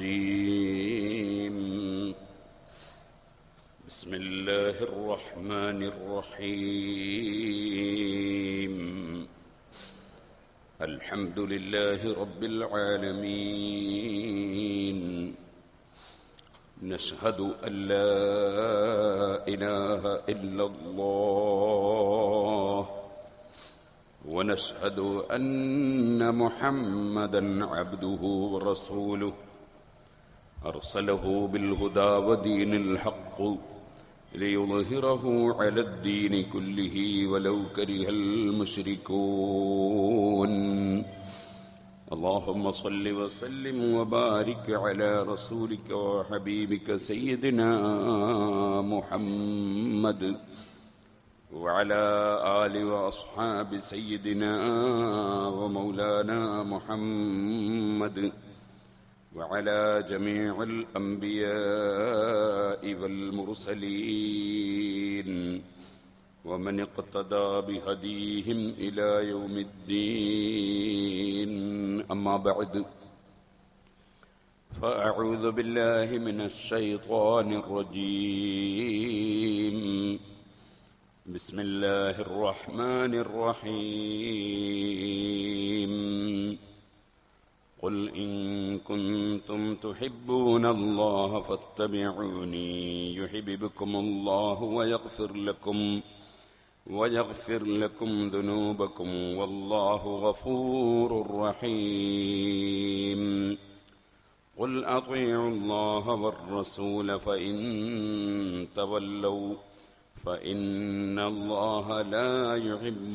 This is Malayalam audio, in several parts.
الرجيم بسم الله الرحمن الرحيم الحمد لله رب العالمين نشهد أن لا إله إلا الله ونشهد أن محمدا عبده ورسوله أرسله بالهدى ودين الحق ليظهره على الدين كله ولو كره المشركون اللهم صل وسلم وبارك على رسولك وحبيبك سيدنا محمد وعلى آل وأصحاب سيدنا ومولانا محمد وعلى جميع الأنبياء والمرسلين ومن اقتدى بهديهم إلى يوم الدين أما بعد فأعوذ بالله من الشيطان الرجيم بسم الله الرحمن الرحيم قل إن كنتم تحبون الله فاتبعوني يحببكم الله ويغفر لكم ويغفر لكم ذنوبكم والله غفور رحيم قل أطيعوا الله والرسول فإن تولوا فإن الله لا يحب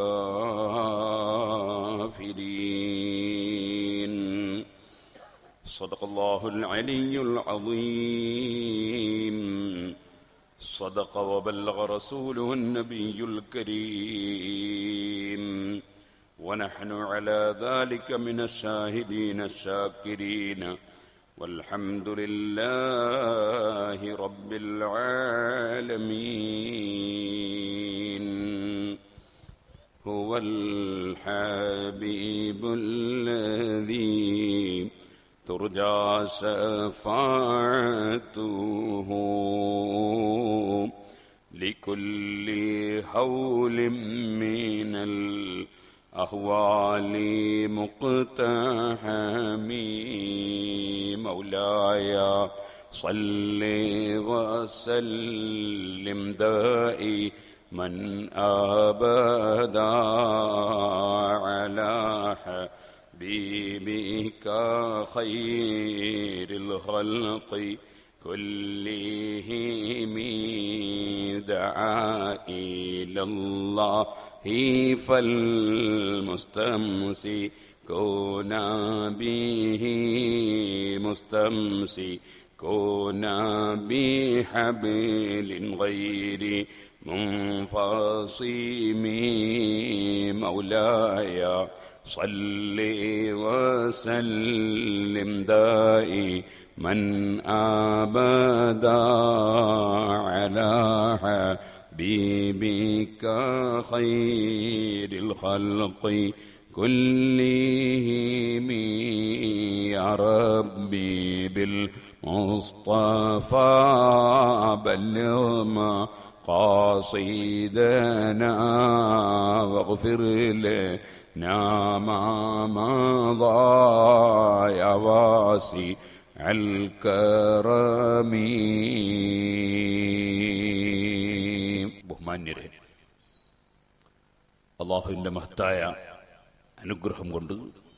الكافرين صدق الله العلي العظيم صدق وبلغ رسوله النبي الكريم ونحن على ذلك من الشاهدين الشاكرين والحمد لله رب العالمين هو الحبيب الذي ترجى شفاعته لكل هول من الأهوال مقتحم مولاي صل وسلم دائما أبدا على حبيبك خير الخلق كلهم دعا إلى الله فالمستمسكون به مستمسكون بحبل غير منفصم مولاي صل وسلم دائما أبدا على حبيبك خير الخلق كلهم يا ربي بالمصطفى بلغ ما قاصدنا واغفر لنا ما مضى يا واسع الكرم ബഹുമാന്യരെ അള്ളാഹുവിന്റെ മഹത്തായ അനുഗ്രഹം കൊണ്ട്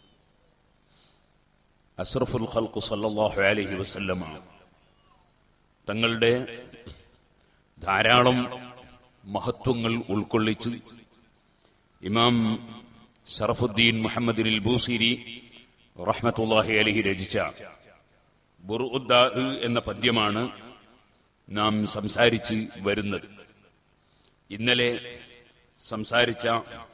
അഷ്റഫുൽ ഖൽഖു സല്ലല്ലാഹു അലൈഹി വസല്ലമ തങ്ങളുടെ ധാരാളം മഹത്വങ്ങൾ ഉൾക്കൊള്ളിച്ച് ഇമാം ഷറഫുദ്ദീൻ മുഹമ്മദ് ബൂസിരി റഹ്മത്തുല്ലാഹി അലഹി രചിച്ച ബുറുദ്ദാ എന്ന പദ്യമാണ് നാം സംസാരിച്ച് വരുന്നത് ഇന്നലെ സംസാരിച്ച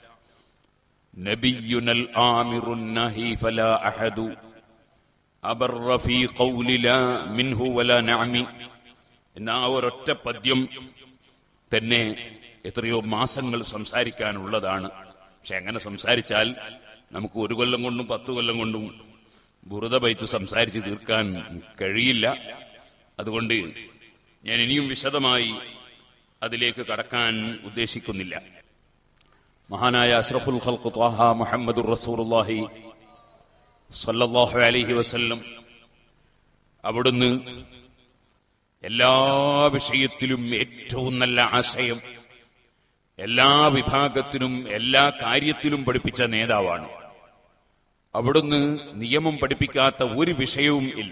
നബിയുനൽ ആമിറുൻ നഹി ഫലാ അഹദു അബർറ ഫീ ഖൗലി ലാ മിൻഹു വലാ നഅമി എന്ന ആ ഒരൊറ്റ പദ്യം തന്നെ എത്രയോ മാസങ്ങൾ സംസാരിക്കാനുള്ളതാണ് പക്ഷെ അങ്ങനെ സംസാരിച്ചാൽ നമുക്ക് ഒരു കൊല്ലം കൊണ്ടും പത്ത് കൊല്ലം കൊണ്ടും ബുറുദ ബൈത്ത് സംസാരിച്ച് തീർക്കാൻ കഴിയില്ല അതുകൊണ്ട് ഞാൻ ഇനിയും വിശദമായി അതിലേക്ക് കടക്കാൻ ഉദ്ദേശിക്കുന്നില്ല മഹാനായ അഷ്റഫുൽ ഖൽഖ് ത്വാഹ മുഹമ്മദുർ റസൂലുള്ളാഹി സല്ലല്ലാഹു അലൈഹി വസല്ലം അവിടുന്ന് എല്ലാ വിഷയത്തിലും ഏറ്റവും നല്ല ആശയം എല്ലാ വിഭാഗത്തിനും എല്ലാ കാര്യത്തിലും പഠിപ്പിച്ച നേതാവാണ് അവിടുന്ന് നിയമം പഠിപ്പിക്കാത്ത ഒരു വിഷയവും ഇല്ല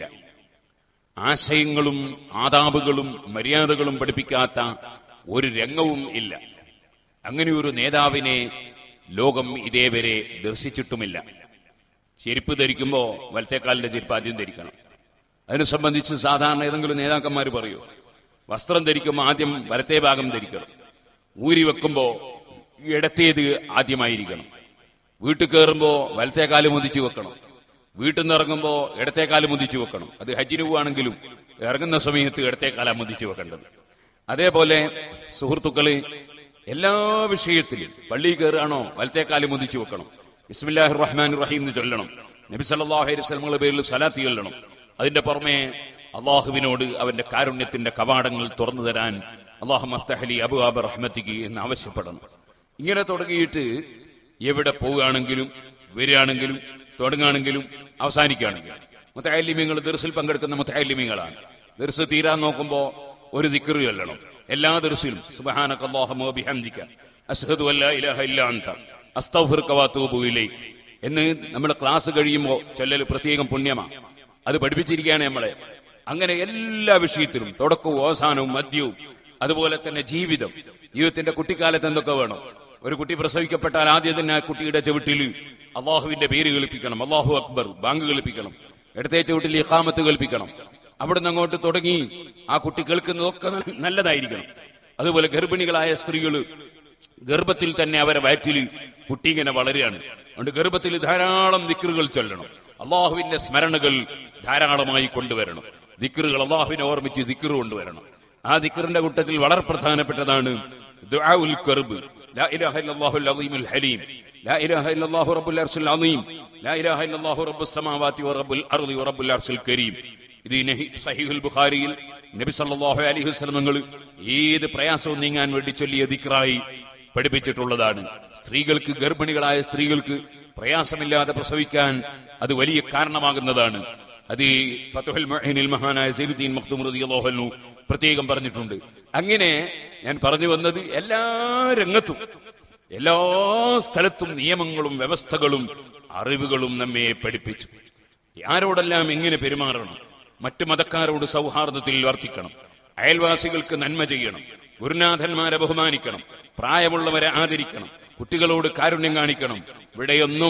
ആശയങ്ങളും ആദാബുകളും മര്യാദകളും പഠിപ്പിക്കാത്ത ഒരു രംഗവും ഇല്ല അങ്ങനെ ഒരു നേതാവിനെ ലോകം ഇതേവരെ ദർശിച്ചിട്ടുമില്ല ചെരുപ്പ് ധരിക്കുമ്പോ വലത്തേക്കാലിന്റെ ചെരുപ്പ് ആദ്യം ധരിക്കണം അതിനെ സംബന്ധിച്ച് സാധാരണ ഏതെങ്കിലും നേതാക്കന്മാർ പറയൂ വസ്ത്രം ധരിക്കുമ്പോൾ ആദ്യം വലത്തേ ഭാഗം ധരിക്കണം ഊരി വെക്കുമ്പോ ഇടത്തേത് ആദ്യമായിരിക്കണം വീട്ടിൽ കയറുമ്പോ വലത്തേ കാല് മുതിച്ചു വെക്കണം വീട്ടിൽ നിന്ന് ഇറങ്ങുമ്പോ ഇടത്തേ കാല് മുതിച്ചു വെക്കണം അത് ഹജ്ജിന് പോവാണെങ്കിലും ഇറങ്ങുന്ന സമയത്ത് ഇടത്തേ കാല മുതിച്ചു വെക്കേണ്ടത് അതേപോലെ സുഹൃത്തുക്കള് എല്ലാ വിഷയത്തിലും പള്ളി കയറുകയാണോ വലത്തേ കാല് മുതിച്ചു വെക്കണം ബിസ്മില്ലാഹി റഹ്മാൻ റഹീം എന്ന് ചൊല്ലണം നബി സല്ലല്ലാഹു അലൈഹി വസല്ലമയുടെ പേരിൽ സലാത്തി ചൊല്ലണം അതിന്റെ പുറമെ അള്ളാഹുവിനോട് അവന്റെ കാരുണ്യത്തിന്റെ കവാടങ്ങൾ തുറന്നു തരാൻ അള്ളാഹു മഫ്തഹലി അബു അബ് റഹ്മത്തിക്ക് എന്ന് ആവശ്യപ്പെടണം ഇങ്ങനെ തുടങ്ങിയിട്ട് എവിടെ പോവുകയാണെങ്കിലും വരികയാണെങ്കിലും തുടങ്ങുകയാണെങ്കിലും അവസാനിക്കുകയാണെങ്കിലും മുത്തഹല്ലിമീങ്ങൾ ദർസിൽ പങ്കെടുക്കുന്ന മുത്തഹല്ലിമീങ്ങളാണ് ദർസ് തീരാൻ നോക്കുമ്പോ ഒരു ദിക്കറ് ചൊല്ലണം എല്ലാ ദർസിലും സുബ്ഹാനക അല്ലാഹുമ്മ വബിഹംദിക അഷ്ഹദു അല്ലാ ഇലാഹ ഇല്ലാ അൻത അസ്തഗ്ഫിറുക വഅതൂബു ഇലൈക് എന്ന് നമ്മുടെ ക്ലാസ് കഴിയുമ്പോൾ ചൊല്ലൽ പ്രത്യേകം പുണ്യമാണ് അത് പഠിപ്പിച്ചിരിക്കുകയാണ് നമ്മളെ അങ്ങനെ എല്ലാ വിഷയത്തിലും തുടക്കവും അവസാനവും മധ്യവും അതുപോലെ തന്നെ ജീവിതം ജീവിതത്തിന്റെ കുട്ടിക്കാലത്ത് എന്തൊക്കെ വേണം ഒരു കുട്ടി പ്രസവിക്കപ്പെട്ടാൽ ആദ്യം തന്നെ ആ കുട്ടിയുടെ ചവിട്ടിൽ അള്ളാഹുവിന്റെ പേര് കേൾപ്പിക്കണം അള്ളാഹു അക്ബർ ബാങ്ക് കേൾപ്പിക്കണം ഇടത്തെ ചവിട്ടിൽ ഇഖാമത്ത് കേൾപ്പിക്കണം അവിടുന്ന് അങ്ങോട്ട് തുടങ്ങി ആ കുട്ടി കേൾക്കുന്നതൊക്കെ നല്ലതായിരിക്കണം അതുപോലെ ഗർഭിണികളായ സ്ത്രീകൾ ഗർഭത്തിൽ തന്നെ അവരെ വയറ്റിൽ കുട്ടി ഇങ്ങനെ വളരുകയാണ് അതുകൊണ്ട് ഗർഭത്തിൽ ധാരാളം ദിക്കറുകൾ ചൊല്ലണം അള്ളാഹുവിന്റെ സ്മരണകൾ ധാരാളമായി കൊണ്ടുവരണം ദിക്കറുകൾ അള്ളാഹുവിനെ ഓർമ്മിച്ച് ദിക്കറ് കൊണ്ടുവരണം ആ ദിക്കറിന്റെ കൂട്ടത്തിൽ വളരെ പ്രധാനപ്പെട്ടതാണ് ദുആഉൽ കർബ് ലാ ഇലാഹ ഇല്ലല്ലാഹുൽ അളീമുൽ ഹലീം ലാ ഇലാഹ ഇല്ലല്ലാഹു റബ്ബുൽ അർശിൽ അളീം ലാ ഇലാഹ ഇല്ലല്ലാഹു റബ്ബുസ് സമാവാതി വറബ്ബുൽ അർളി വറബ്ബുൽ അർശിൽ കരീം ഇത് നഹി- സഹീഹുൽ ബുഖാരിയിൽ നബി സല്ലല്ലാഹു അലൈഹി വസല്ലം തങ്ങൾ ഏത് പ്രയാസവും നീങ്ങാൻ വേണ്ടി ചൊല്ലിയ ദിക്റായി പഠിപ്പിച്ചിട്ടുള്ളതാണ് സ്ത്രീകൾക്ക് ഗർഭിണികളായ സ്ത്രീകൾക്ക് പ്രയാസമില്ലാതെ പ്രസവിക്കാൻ അത് വലിയ കാരണമാകുന്നതാണ് അത് ഈ ഫതുഹുൽ മുഈനിൽ മഹാനായ സൈനുദ്ദീൻ മഖ്ദൂം റളിയല്ലാഹു അൻഹു പ്രത്യേകം പറഞ്ഞിട്ടുണ്ട് അങ്ങനെ ഞാൻ പറഞ്ഞു വന്നത് എല്ലാ രംഗത്തും എല്ലാ സ്ഥലത്തും നിയമങ്ങളും വ്യവസ്ഥകളും അറിവുകളും നമ്മെ പഠിപ്പിച്ചു ആരോടെല്ലാം എങ്ങനെ പെരുമാറണം മറ്റു മതക്കാരോട് സൗഹാർദ്ദത്തിൽ വർത്തിക്കണം അയൽവാസികൾക്ക് നന്മ ചെയ്യണം ഗുരുനാഥന്മാരെ ബഹുമാനിക്കണം പ്രായമുള്ളവരെ ആദരിക്കണം കുട്ടികളോട് കാരുണ്യം കാണിക്കണം ഇവിടെയൊന്നും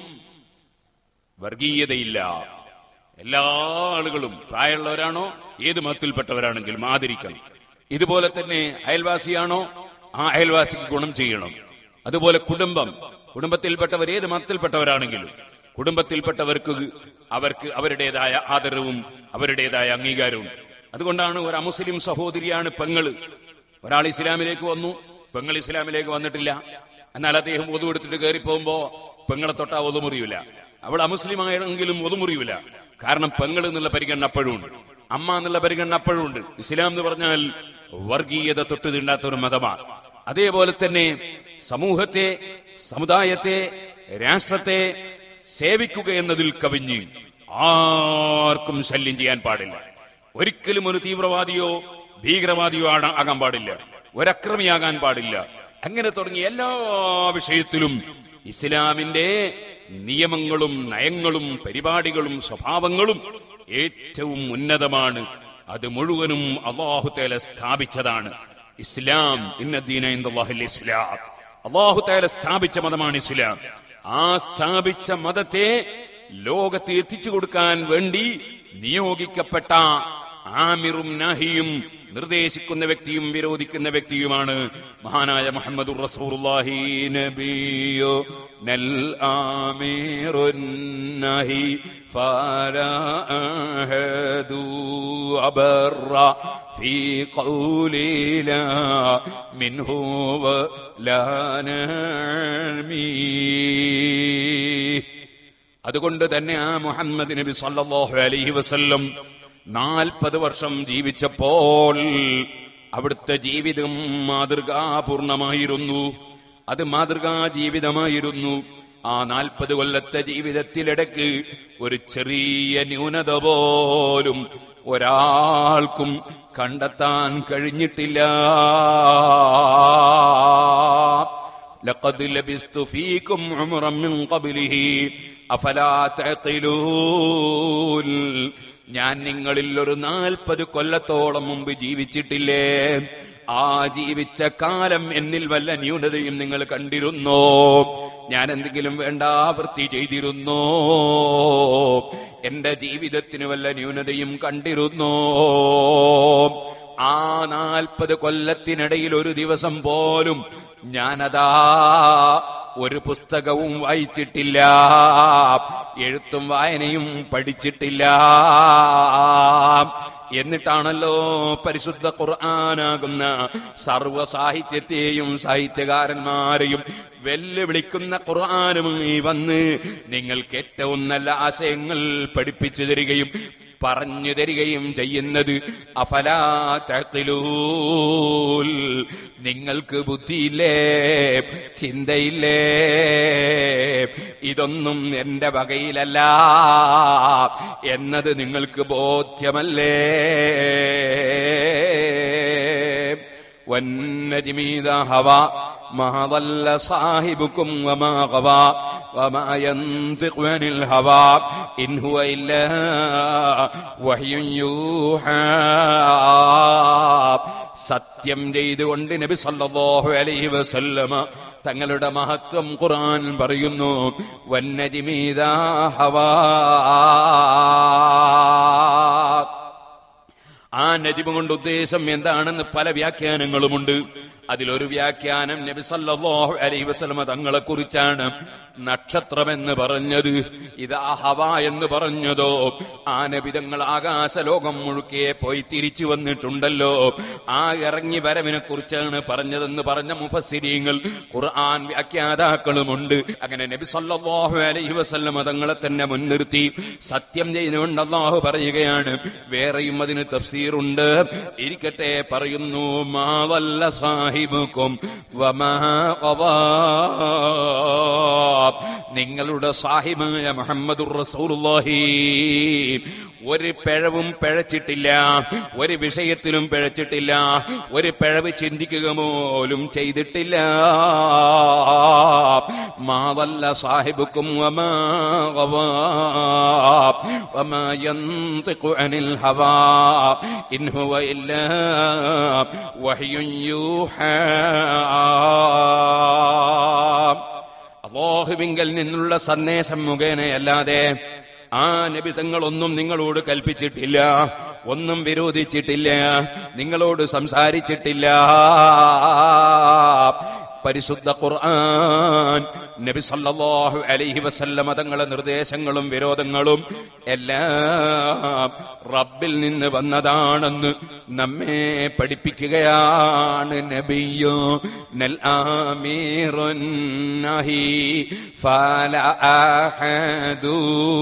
വർഗീയതയില്ല എല്ലാ ആളുകളും പ്രായമുള്ളവരാണോ ഏത് മതത്തിൽപ്പെട്ടവരാണെങ്കിലും ആദരിക്കണം ഇതുപോലെ തന്നെ അയൽവാസിയാണോ ആ അയൽവാസിക്ക് ഗുണം ചെയ്യണം അതുപോലെ കുടുംബം കുടുംബത്തിൽപ്പെട്ടവർ ഏത് മതത്തിൽപ്പെട്ടവരാണെങ്കിലും കുടുംബത്തിൽപ്പെട്ടവർക്ക് അവർക്ക് അവരുടേതായ ആദരവും അവരുടേതായ അംഗീകാരവും അതുകൊണ്ടാണ് ഒരു അമുസ്ലിം സഹോദരിയാണ് പെങ്ങള് ഒരാൾ ഇസ്ലാമിലേക്ക് വന്നു പെങ്ങൾ ഇസ്ലാമിലേക്ക് വന്നിട്ടില്ല എന്നാൽ അദ്ദേഹം ഒതു എടുത്തിട്ട് കയറി പോകുമ്പോ പെങ്ങളെ തൊട്ടാ ഒതുമുറിയൂല അവൾ അമുസ്ലിമായെങ്കിലും ഒതുമുറിയൂല കാരണം പെങ്ങൾ എന്നുള്ള പരിഗണന അപ്പോഴും ഉണ്ട് അമ്മ എന്നുള്ള പരിഗണന അപ്പോഴും ഉണ്ട് ഇസ്ലാം എന്ന് പറഞ്ഞാൽ വർഗീയത തൊട്ട് തീണ്ടാത്ത ഒരു മതമാണ് അതേപോലെ തന്നെ സമൂഹത്തെ സമുദായത്തെ രാഷ്ട്രത്തെ സേവിക്കുക എന്നതിൽ കവിഞ്ഞ് ആർക്കും ശല്യം ചെയ്യാൻ പാടില്ല ഒരിക്കലും ഒരു തീവ്രവാദിയോ ഭീകരവാദിയോ ആണ്- ആകാൻ പാടില്ല ഒരക്രമിയാകാൻ പാടില്ല അങ്ങനെ തുടങ്ങിയ എല്ലാ വിഷയത്തിലും ഇസ്ലാമിന്റെ നിയമങ്ങളും നയങ്ങളും പരിപാടികളും സ്വഭാവങ്ങളും ഏറ്റവും ഉന്നതമാണ് അത് മുഴുവനും അള്ളാഹുത്തേല സ്ഥാപിച്ചതാണ് ഇസ്ലാം ഇന്നദ്ദീന ഇന്ദല്ലാഹിൽ ഇസ്ലാം അള്ളാഹുത്തേല സ്ഥാപിച്ച മതമാണ് ഇസ്ലാം ആ സ്ഥാപിച്ച മതത്തെ ലോകത്ത് എത്തിച്ചു കൊടുക്കാൻ വേണ്ടി നിയോഗിക്കപ്പെട്ട ആമിറും നാഹിയും നിർദ്ദേശിക്കുന്ന വ്യക്തിയും വിരോധിക്കുന്ന വ്യക്തിയുമാണ് മഹാനായ മുഹമ്മദ് റസൂലുള്ളാഹി നബിയോ നൽ ആമിറുൻ നഹി ഫലാ അഹദു അബറ في قولي لا منه ولا نعمي അതുകൊണ്ട് തന്നെ ആ മുഹമ്മദ് നബി സല്ലല്ലാഹു അലൈഹി വസല്ലം നാൽപ്പത് വർഷം ജീവിച്ചപ്പോൾ അവിടുത്തെ ജീവിതം മാതൃകാപൂർണമായിരുന്നു അത് മാതൃകാ ജീവിതമായിരുന്നു ആ നാൽപ്പത് കൊല്ലത്തെ ജീവിതത്തിലിടക്ക് ഒരു ചെറിയ ന്യൂനത പോലും ഒരാൾക്കും കണ്ടെത്താൻ കഴിഞ്ഞിട്ടില്ല لقد لبست فيكم عمرا من قبله أفلا تعقلون ഞാൻ നിങ്ങളിൽ ഒരു നാൽപ്പത് കൊല്ലത്തോളം മുമ്പ് ജീവിച്ചിട്ടില്ലേ ആ ജീവിച്ച കാലം എന്നിൽ വല്ല ന്യൂനതയും നിങ്ങൾ കണ്ടിരുന്നോ ഞാൻ എന്തെങ്കിലും വേണ്ട വൃത്തി ചെയ്തിരുന്നോ എന്റെ ജീവിതത്തിന് വല്ല ന്യൂനതയും കണ്ടിരുന്നോ ആ നാൽപ്പത് കൊല്ലത്തിനിടയിൽ ഒരു ദിവസം പോലും ഞാനതാ ഒരു പുസ്തകവും വായിച്ചിട്ടില്ല എഴുത്തും വായനയും പഠിച്ചിട്ടില്ല എന്നിട്ടാണല്ലോ പരിശുദ്ധ ഖുർആനാകുന്ന സർവ സാഹിത്യത്തെയും സാഹിത്യകാരന്മാരെയും വെല്ലുവിളിക്കുന്ന ഖുർആാനുമായി വന്ന് നിങ്ങൾക്ക് ഏറ്റവും നല്ല ആശയങ്ങൾ പഠിപ്പിച്ചു തരികയും പറഞ്ഞു തരികയും ചെയ്യുന്നത് അഫലാ തഖിലൂൽ നിങ്ങൾക്ക് ബുദ്ധിയില്ലേ ചിന്തയില്ലേ ഇതൊന്നും എന്റെ വകയിലല്ല എന്നത് നിങ്ങൾക്ക് ബോധ്യമല്ലേ والنجم إذا هوى ما ضل صاحبكم وما غوى وما ينطق عن الهوى إن هو إلا وحي يوحى സത്യം ചെയ്തുകൊണ്ട് നബി സല്ലല്ലാഹു അലൈഹി വസല്ലമ തങ്ങളുടെ മഹത്വം ഖുർആൻ പറയുന്നു വന്നജിമീദാ ഹവാ ആ നജിബ് കൊണ്ട് ഉദ്ദേശം എന്താണെന്ന് പല വ്യാഖ്യാനങ്ങളുമുണ്ട് അതിലൊരു വ്യാഖ്യാനം നബി സല്ലല്ലാഹു അലൈഹി വസല്ലമ തങ്ങളെ കുറിച്ചാണ് നക്ഷത്രം എന്ന് പറഞ്ഞത് ഇതാ ഹവ എന്ന് പറഞ്ഞതോ ആ നബി തങ്ങൾ ആകാശലോകം മുഴുക്കെ പോയി തിരിച്ചു വന്നിട്ടുണ്ടല്ലോ ആ ഇറങ്ങി വരവിനെ കുറിച്ചാണ് പറഞ്ഞതെന്ന് പറഞ്ഞ മുഫസ്സിരീങ്ങൾ ഖുർആൻ വ്യാഖ്യാതാക്കളുമുണ്ട് അങ്ങനെ നബി സല്ലല്ലാഹു അലൈഹി വസല്ലമ തങ്ങളെ തന്നെ മുൻനിർത്തി സത്യം ചെയ്തുകൊണ്ട് അള്ളാഹു പറയുകയാണ് വേറെയും അതിന് തഫ്സീറുണ്ട് ഇരിക്കട്ടെ പറയുന്നു മാവല്ല സാഹിബുക്കും വമാ ഖവാ. നിങ്ങളുടെ സാഹിബായ മുഹമ്മദുർ റസൂലുള്ളാഹി ഒരു പിഴവും പിഴച്ചിട്ടില്ല ഒരു വിഷയത്തിലും പിഴച്ചിട്ടില്ല ഒരു പിഴവ് ചിന്തിക്കുക പോലും ചെയ്തിട്ടില്ല മാവല്ല സാഹിബുക്കും വമാ ഖവാ. വമാ യന്തിഖു അനിൽ ഹവാ ഇൻ ഹുവ ഇല്ലാ വഹ്യുൻ യൂഹാ അള്ളാഹുവിങ്കൽ നിന്നുള്ള സന്ദേശം മുഖേനയല്ലാതെ ആ നബി തങ്ങളൊന്നും നിങ്ങളോട് കൽപ്പിച്ചിട്ടില്ല ഒന്നും വിരോധിച്ചിട്ടില്ല നിങ്ങളോട് സംസാരിച്ചിട്ടില്ല പരിശുദ്ധ ഖുർആൻ നബി സല്ലല്ലാഹു അലൈഹി വസല്ലമ തങ്ങളെ നിർദ്ദേശങ്ങളും വിരോധങ്ങളും എല്ലാം റബ്ബിൽ നിന്ന് വന്നതാണെന്ന് നമ്മെ പഠിപ്പിക്കുകയാണ് നബിയോ നൽ ആമീറുൻ നഹി ഫല അഹദു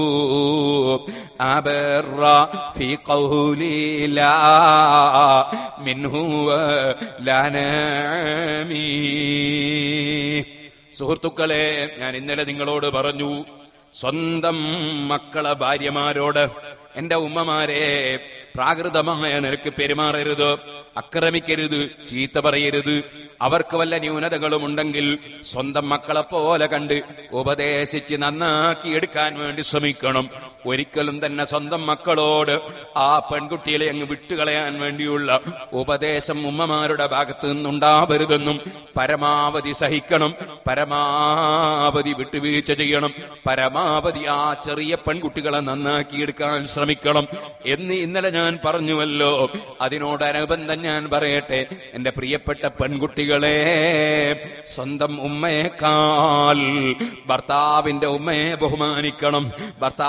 أبر في قولي لا منه ولا نعمي സുഹൃത്തുക്കളെ ഞാൻ ഇന്നലെ നിങ്ങളോട് പറഞ്ഞു സ്വന്തം മക്കളെ ഭാര്യമാരോട് എന്റെ ഉമ്മമാരെ പ്രാകൃതമായ നിനക്ക് പെരുമാറരുത് ആക്രമിക്കരുത് ചീത്ത പറയരുത് അവർക്ക് വല്ല ന്യൂനതകളും ഉണ്ടെങ്കിൽ സ്വന്തം മക്കളെ പോലെ കണ്ട് ഉപദേശിച്ച് നന്നാക്കി എടുക്കാൻ വേണ്ടി ശ്രമിക്കണം ഒരിക്കലും തന്നെ സ്വന്തം മക്കളോട് ആ പെൺകുട്ടികളെ അങ്ങ് വിട്ടുകളയാൻ വേണ്ടിയുള്ള ഉപദേശം ഉമ്മമാരുടെ ഭാഗത്ത് നിന്നുണ്ടാവരുതെന്നും പരമാവധി സഹിക്കണം പരമാവധി വിട്ടുവീഴ്ച ചെയ്യണം പരമാവധി ആ ചെറിയ പെൺകുട്ടികളെ നന്നാക്കിയെടുക്കാൻ ശ്രമിക്കണം എന്ന് ഇന്നലെ ഞാൻ പറഞ്ഞുവല്ലോ അതിനോടനുബന്ധം ഞാൻ പറയട്ടെ എന്റെ പ്രിയപ്പെട്ട പെൺകുട്ടികളെ സ്വന്തം ഉമ്മയേക്കാൾ ഭർത്താവിന്റെ ഉമ്മയെ ബഹുമാനിക്കണം ഭർത്താവിന്റെ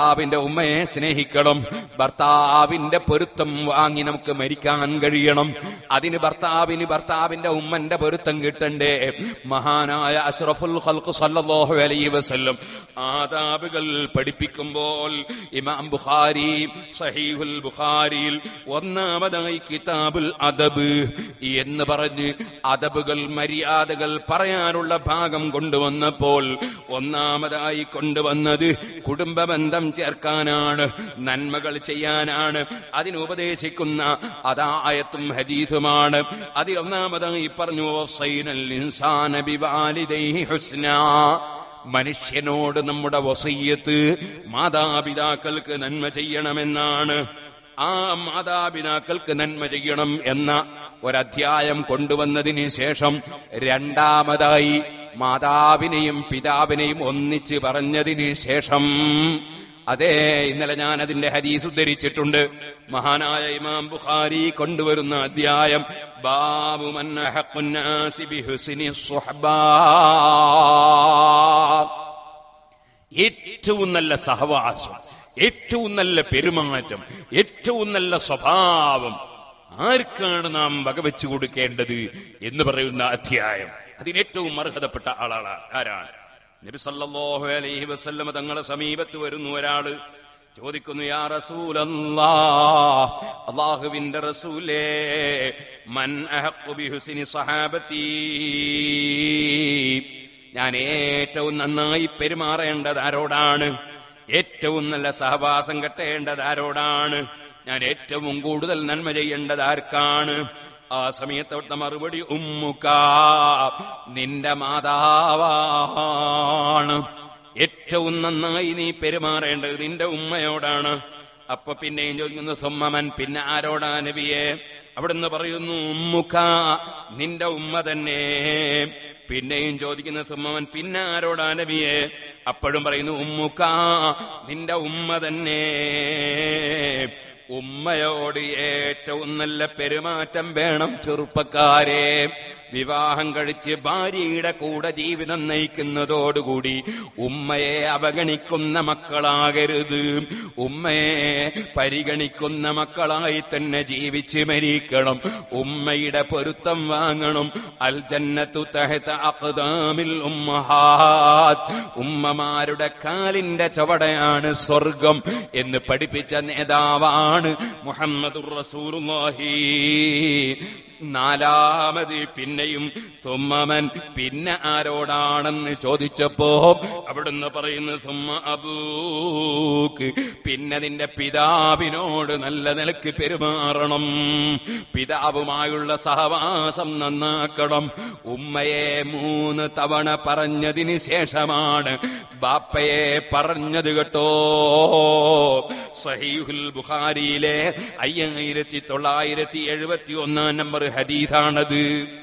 ഉമ്മയെ സ്നേഹിക്കണം ഭർത്താവിന്റെ പൊരുത്തം വാങ്ങി നമുക്ക് മരിക്കാൻ കഴിയണം അതിന് ഭർത്താവിന് ഭർത്താവിന്റെ ഉമ്മന്റെ പൊരുത്തം കിട്ടണ്ടേ മഹാനായ അഷ്റഫുൽ ഖൽഖ് സല്ലല്ലാഹു അലൈഹി വസല്ലം ആദാബുകൾ പഠിപ്പിക്കുമ്പോൾ ഇമാം ബുഖാരി സഹീഹുൽ ബുഖാരിയിൽ ഒന്നാമതായി കിതാബുൽ അദബ് എന്ന് പറഞ്ഞ് അദബുകൾ മര്യാദകൾ പറയാനുള്ള ഭാഗം കൊണ്ടുവന്നപ്പോൾ ഒന്നാമതായി കൊണ്ടുവന്നത് കുടുംബ ബന്ധം ചേർക്കാനാണ് നന്മകൾ ചെയ്യാനാണ് അതിനുപദേശിക്കുന്ന അതായത്തും ഹദീസുമാണ് അതിൽ ഒന്നാമതായി പറഞ്ഞു "വസൈനൽ ഇൻസാന ബിവാലിദൈഹി ഹുസ്നാ മനുഷ്യനോട് നമ്മുടെ വസയ്യത്ത് മാതാപിതാക്കൾക്ക് നന്മ ചെയ്യണമെന്നാണ് ആ മാതാപിതാക്കൾക്ക് നന്മ ചെയ്യണം എന്ന ഒരധ്യായം കൊണ്ടുവന്നതിന് ശേഷം രണ്ടാമതായി മാതാവിനെയും പിതാവിനെയും ഒന്നിച്ച് പറഞ്ഞതിന് ശേഷം അതെ ഇന്നലെ ഞാൻ അതിന്റെ ഹദീസ് ഉദ്ധരിച്ചിട്ടുണ്ട് മഹാനായ ഇമാം ബുഖാരി കൊണ്ടുവരുന്ന അധ്യായം ബാബു മൻ അഹഖുന്നാസി ബിഹുസ്നി സുഹ്ബാ ഏറ്റവും നല്ല സഹവാസം ഏറ്റവും നല്ല പെരുമാറ്റം ഏറ്റവും നല്ല സ്വഭാവം ആർക്കാണ് നാം വകവെച്ചു കൊടുക്കേണ്ടത് എന്ന് പറയുന്ന അധ്യായം അതിന് ഏറ്റവും അർഹതപ്പെട്ട ആളാണ് ആരാണ് നബി സല്ലല്ലാഹു അലൈഹി വസല്ലമ തങ്ങളെ സമീപത്ത് വരുന്നു ഒരാള് ചോദിക്കുന്നു യാ റസൂലല്ലാ അള്ളാഹുവിന്റെ റസൂലേ മൻ അഹഖു ബിഹുസ്നി സഹാബത്തി ഞാൻ ഏറ്റവും നന്നായി പെരുമാറേണ്ടത് ആരോടാണ് ഏറ്റവും നല്ല സഹവാസം കെട്ടേണ്ടത് ആരോടാണ് ഞാൻ ഏറ്റവും കൂടുതൽ നന്മ ചെയ്യേണ്ടത് ആർക്കാണ് ആ സമയത്ത് അവിടുത്തെ മറുപടി ഉമ്മുക്ക നിന്റെ മാതാവാണ് ഏറ്റവും നന്നായി നീ പെരുമാറേണ്ടത് നിന്റെ ഉമ്മയോടാണ് അപ്പൊ പിന്നെയും ചോദിക്കുന്നു സുമ്മമൻ പിന്നെ ആരോടാ നബിയെ അവിടുന്ന് പറയുന്നു ഉമ്മുക്ക നിന്റെ ഉമ്മ തന്നെ പിന്നെയും ചോദിക്കുന്ന സുമ്മവൻ പിന്നെ ആരോടാ നബിയെ അപ്പോഴും പറയുന്നു ഉമ്മുക്ക നിന്റെ ഉമ്മ തന്നെ ഉമ്മയോട് ഏറ്റവും നല്ല പെരുമാറ്റം വേണം ചെറുപ്പക്കാരെ വിവാഹം കഴിച്ച് ഭാര്യയുടെ കൂടെ ജീവിതം നയിക്കുന്നതോടുകൂടി ഉമ്മയെ അവഗണിക്കുന്ന മക്കളാകരുത് ഉമ്മയെ പരിഗണിക്കുന്ന മക്കളായി തന്നെ ജീവിച്ച് മരിക്കണം ഉമ്മയുടെ പൊരുത്തം വാങ്ങണം അൽ ജന്നത്തു തഹത അഖ്ദാമിൽ ഉമ്മഹാത്ത് ഉമ്മമാരുടെ കാലിന്റെ ചവടയാണ് സ്വർഗം എന്ന് പഠിപ്പിച്ച നേതാവാണ് മുഹമ്മദുർ റസൂലുള്ളാഹി നാലാമത് പിന്നെയും സുമ്മമൻ പിന്നെ ആരോടാണെന്ന് ചോദിച്ചപ്പോ അവിടുന്ന് പറയുന്നു സുമ്മ അബൂക്ക് പിന്നെ നിന്റെ പിതാവിനോട് നല്ല നിലക്ക് പെരുമാറണം പിതാവുമായുള്ള സഹവാസം നന്നാക്കണം ഉമ്മയെ മൂന്ന് തവണ പറഞ്ഞതിന് ശേഷമാണ് ബാപ്പയെ പറഞ്ഞത് കേട്ടോ സഹീഹുൽ ബുഖാരിയിലെ അയ്യായിരത്തി തൊള്ളായിരത്തി എഴുപത്തി ഒന്നാം നമ്പർ ഹദീസാണത്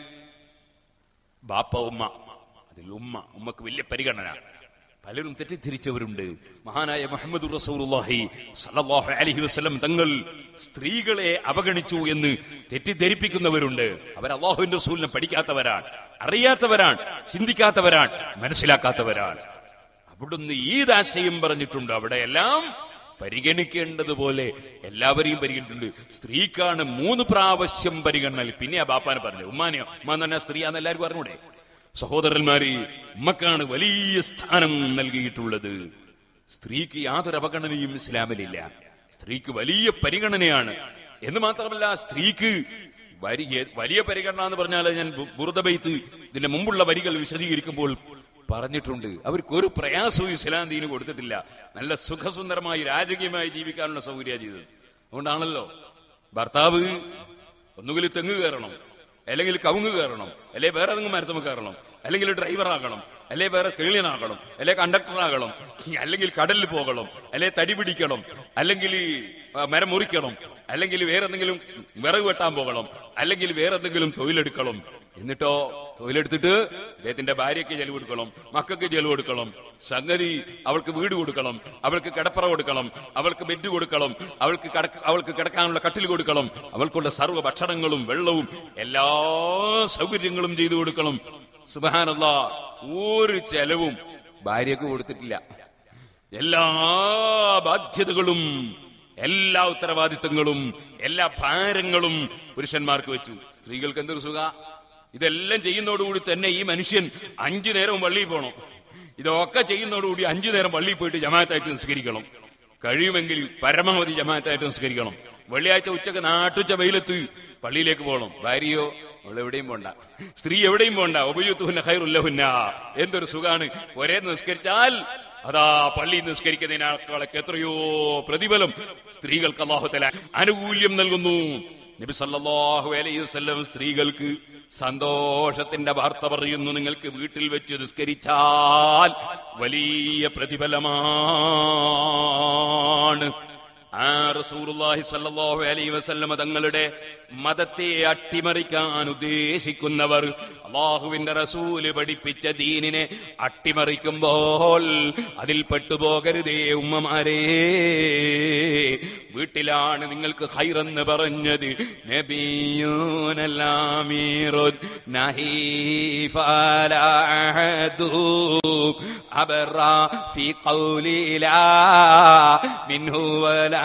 ബാപ്പ ഉമ്മ അതിൽ ഉമ്മ ഉമ്മക്ക് വലിയ പരിഗണന പലരും തെറ്റിദ്ധരിച്ചവരുണ്ട് മഹാനായ മുഹമ്മദ് റസൂലുള്ളാഹി സല്ലല്ലാഹു അലൈഹി വസല്ലം തങ്ങൾ സ്ത്രീകളെ അവഗണിച്ചു എന്ന് തെറ്റിദ്ധരിപ്പിക്കുന്നവരുണ്ട് അവർ അള്ളാഹുവിന്റെ റസൂലിനെ പഠിക്കാത്തവരാണ് അറിയാത്തവരാണ് ചിന്തിക്കാത്തവരാണ് മനസ്സിലാക്കാത്തവരാണ് അവിടുന്ന് ഈദാശയം പറഞ്ഞിട്ടുണ്ട് അവിടെയെല്ലാം പരിഗണിക്കേണ്ടതുപോലെ എല്ലാവരെയും പരിഗണിച്ചിട്ടുണ്ട് സ്ത്രീക്കാണ് മൂന്ന് പ്രാവശ്യം പരിഗണന പിന്നെ ആ ബാപ്പാനെ പറഞ്ഞു ഉമ്മാനെയോ ഉമ്മ തന്നെ സ്ത്രീയാന്ന് എല്ലാവർക്കും പറഞ്ഞൂടെ സഹോദരന്മാരെ ഉമ്മക്കാണ് വലിയ സ്ഥാനം നൽകിയിട്ടുള്ളത് സ്ത്രീക്ക് യാതൊരു അപഗണനയും ഇസ്ലാമിലില്ല സ്ത്രീക്ക് വലിയ പരിഗണനയാണ് എന്ന് മാത്രമല്ല സ്ത്രീക്ക് വലിയ വലിയ പരിഗണന എന്ന് പറഞ്ഞാൽ ഞാൻ ബുറുദബൈത്ത് ഇതിന്റെ മുമ്പുള്ള വരികൾ വിശദീകരിക്കുമ്പോൾ പറഞ്ഞിട്ടുണ്ട് അവർക്ക് ഒരു പ്രയാസവും ഇസ്ലാം ദീന് കൊടുത്തിട്ടില്ല നല്ല സുഖസുന്ദരമായി രാജകീയമായി ജീവിക്കാനുള്ള സൗകര്യ ചെയ്തത് അതുകൊണ്ടാണല്ലോ ഭർത്താവ് ഒന്നുകിൽ തെങ്ങ് കയറണം അല്ലെങ്കിൽ കവുങ്ങ് കയറണം അല്ലെ വേറെ ഏതെങ്കിലും മരത്തുമ്പ് കയറണം അല്ലെങ്കിൽ ഡ്രൈവർ ആകണം അല്ലെ വേറെ കേളിയനാകണം അല്ലെ കണ്ടക്ടർ ആകണം അല്ലെങ്കിൽ കടലിൽ പോകണം അല്ലെ തടി പിടിക്കണം അല്ലെങ്കിൽ ആ, മരം മുറിക്കണം അല്ലെങ്കിൽ വേറെ എന്തെങ്കിലും വിറക് വെട്ടാൻ പോകണം അല്ലെങ്കിൽ വേറെ എന്തെങ്കിലും തൊഴിലെടുക്കണം എന്നിട്ടോ തൊഴിലെടുത്തിട്ട് അദ്ദേഹത്തിന്റെ ഭാര്യയ്ക്ക് ചെലവ് കൊടുക്കണം മക്കൾക്ക് ചെലവ് കൊടുക്കണം സംഗതി അവൾക്ക് വീട് കൊടുക്കണം അവൾക്ക് കിടപ്പറ കൊടുക്കണം അവൾക്ക് ബെഡ് കൊടുക്കണം അവൾക്ക് കിടക്ക അവൾക്ക് കിടക്കാനുള്ള കട്ടിൽ കൊടുക്കണം അവൾക്കുള്ള സർവ്വ ഭക്ഷണങ്ങളും വെള്ളവും എല്ലാ സൗകര്യങ്ങളും ചെയ്തു കൊടുക്കണം സുബാനല്ല ഒരു ചെലവും ഭാര്യക്ക് കൊടുത്തിട്ടില്ല എല്ലാ ബാധ്യതകളും എല്ലാ ഉത്തരവാദിത്തങ്ങളും എല്ലാ ഭാരങ്ങളും പുരുഷന്മാർക്ക് വെച്ചു സ്ത്രീകൾക്ക് എന്തൊരു സുഖ ഇതെല്ലാം ചെയ്യുന്നതോടുകൂടി തന്നെ ഈ മനുഷ്യൻ അഞ്ചു നേരവും പള്ളിയിൽ പോകണം ഇതൊക്കെ ചെയ്യുന്നതോടുകൂടി അഞ്ചു നേരം പള്ളിയിൽ പോയിട്ട് ജമാഅത്തായിട്ട് നിസ്കരിക്കണം കഴിയുമെങ്കിൽ പരമാവധി ജമാഅത്തായിട്ട് നിസ്കരിക്കണം വെള്ളിയാഴ്ച ഉച്ചക്ക് നാട്ടുച്ച വെയിലത്ത് പള്ളിയിലേക്ക് പോകണം ഭാര്യയോ അവൾ എവിടെയും പോണ്ട സ്ത്രീ എവിടെയും പോണ്ട ഉപയുത്തുഹുന്ന ഹൈറുല്ലഹുന്ന എന്തൊരു സുഖാണ് ഒരേ നിസ്കരിച്ചാൽ അതാ പള്ളി നിസ്കരിക്കുന്നതിനേക്കാളൊക്കെ എത്രയോ പ്രതിഫലം സ്ത്രീകൾക്ക് അള്ളാഹുത്തല ആനുകൂല്യം നൽകുന്നു നബി സല്ലല്ലാഹു അലൈഹി വസല്ലം സ്ത്രീകൾക്ക് സന്തോഷത്തിന്റെ വാർത്ത പറയുന്നു നിങ്ങൾക്ക് വീട്ടിൽ വെച്ച് നിസ്കരിച്ചാൽ വലിയ പ്രതിഫലമാണ് ആ റസൂലുള്ളാഹി സല്ലല്ലാഹു അലൈഹി വസല്ലമ തങ്ങളുടെ മതത്തെ അട്ടിമറിക്കാൻ ഉദ്ദേശിക്കുന്നവർ അള്ളാഹുവിന്റെ റസൂല് പഠിപ്പിച്ച ദീനിനെ അട്ടിമറിക്കുമ്പോൾ അതിൽ പെട്ടുപോകരുതേ ഉമ്മമാരേ വീട്ടിലാണ് നിങ്ങൾക്ക് ഹൈറെന്ന് പറഞ്ഞത് നബിയൂനല്ലാമീറുൻ നഹീഫലാഹദു അബറ ഫി ഖൗലി ലാ മിൻഹു വലാ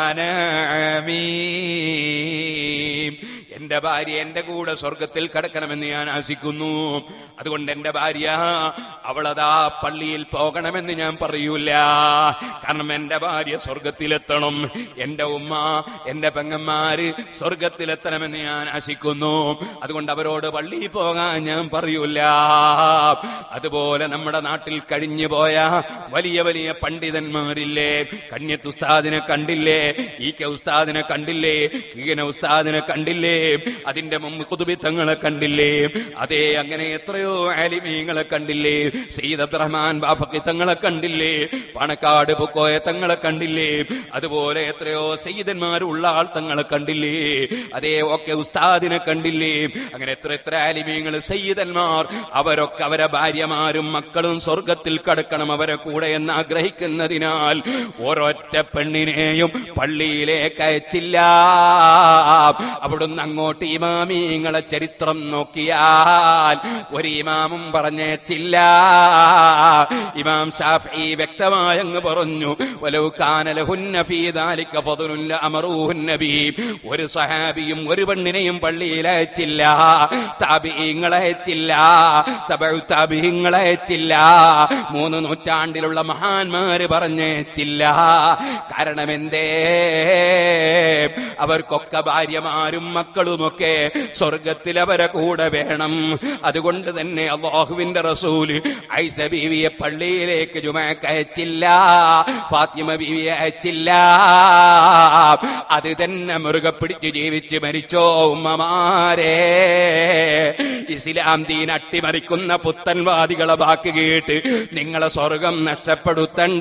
നഅമീം എന്റെ ഭാര്യ എന്റെ കൂടെ സ്വർഗത്തിൽ കടക്കണമെന്ന് ഞാൻ ആശിക്കുന്നു അതുകൊണ്ട് എന്റെ ഭാര്യ അവളതാ പള്ളിയിൽ പോകണമെന്ന് ഞാൻ പറയൂല കാരണം എന്റെ ഭാര്യ സ്വർഗത്തിലെത്തണം എന്റെ ഉമ്മ എന്റെ പെങ്ങന്മാര് സ്വർഗത്തിലെത്തണമെന്ന് ഞാൻ ആശിക്കുന്നു അതുകൊണ്ട് അവരോട് പള്ളിയിൽ പോകാൻ ഞാൻ പറയൂല അതുപോലെ നമ്മുടെ നാട്ടിൽ കഴിഞ്ഞു പോയ വലിയ വലിയ പണ്ഡിതന്മാരില്ലേ കന്യത്ത് ഉസ്താദിനെ കണ്ടില്ലേ ഈ കെ ഉസ്താദിനെ കണ്ടില്ലേ കീന ഉസ്താദിനെ കണ്ടില്ലേ അതിന്റെ മുമ്പ് കുതുബിത്തങ്ങളെ കണ്ടില്ലേ അതേ അങ്ങനെ എത്രയോ ആലിമീങ്ങളെ കണ്ടില്ലേ സയ്യിദ് അബ്ദുറഹ്മാൻ ബാഫക്കി തങ്ങളെ കണ്ടില്ലേ പണക്കാട് പുക്കോയ തങ്ങളെ കണ്ടില്ലേ അതുപോലെ എത്രയോ സയ്യിദന്മാരുള്ള ആൾ തങ്ങളെ കണ്ടില്ലേ അതേ ഒക്കെ ഉസ്താദിനെ കണ്ടില്ലേ അങ്ങനെ എത്ര എത്ര ആലിമീങ്ങൾ സയ്യിദന്മാർ അവരൊക്കെ അവരെ ഭാര്യമാരും മക്കളും സ്വർഗത്തിൽ കടക്കണം അവരെ കൂടെ എന്ന് ആഗ്രഹിക്കുന്നതിനാൽ ഒരൊറ്റ പെണ്ണിനെയും പള്ളിയിലേക്ക് അയച്ചില്ല അവിടുന്ന് അങ്ങോട്ട് ഇമാമീങ്ങളെ ചരിത്രം നോക്കിയാൽ ഒരു ഇമാമും പറഞ്ഞേച്ചില്ല ഇമാം ഷാഫി വ്യക്തമായി അങ്ങ് പറഞ്ഞു വലവ് കാനലഹുന്ന ഫീ ദാലിക ഫദ്ലുൻ ലഅമറൂഹുൻ നബി ഒരു സഹാബിയും ഒരു പെണ്ണിനെയും പള്ളിയിൽ അയച്ചില്ല താബിഈങ്ങളെ അയച്ചില്ല തബഉ താബിഈങ്ങളെ അയച്ചില്ല മൂന്ന് നൂറ്റാണ്ടിലുള്ള മഹാന്മാര് പറഞ്ഞേച്ചില്ല കാരണം എന്തേ അവർക്കൊക്കെ ഭാര്യമാരും മക്കളുമൊക്കെ സ്വർഗത്തിൽ അവരെ കൂടെ വേണം അതുകൊണ്ട് തന്നെ അള്ളാഹുവിന്റെ റസൂല് ഐസ ബീവിയെ പള്ളിയിലേക്ക് ജുമാക്ക് അയച്ചില്ല ഫാത്തിമ ബീവിയെ അയച്ചില്ല അത് തന്നെ മുറുകെ പിടിച്ച് ജീവിച്ച് മരിച്ചോ ഉമ്മമാരെ ഇസ്ലാം ദീൻ അട്ടിമറിക്കുന്ന പുത്തൻവാദികളെ വാക്ക് കേട്ട് നിങ്ങളെ സ്വർഗം നഷ്ടപ്പെടുത്തണ്ട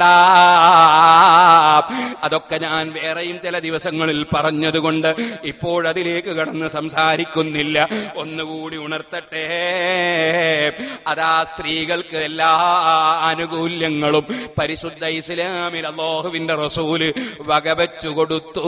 അതൊക്കെ ഞാൻ വേറെയും ചില ദിവസങ്ങളിൽ പറഞ്ഞതുകൊണ്ട് ഇപ്പോഴതിലേക്ക് കടന്ന് സംസാരിക്കുന്നില്ല ഒന്നുകൂടി ഉണർത്തട്ടെ അതാ സ്ത്രീകൾക്ക് എല്ലാ ആനുകൂല്യങ്ങളും പരിശുദ്ധ ഇസ്ലാമിൽ അള്ളാഹുവിന്റെ റസൂല് വകവെച്ചു കൊടുത്തു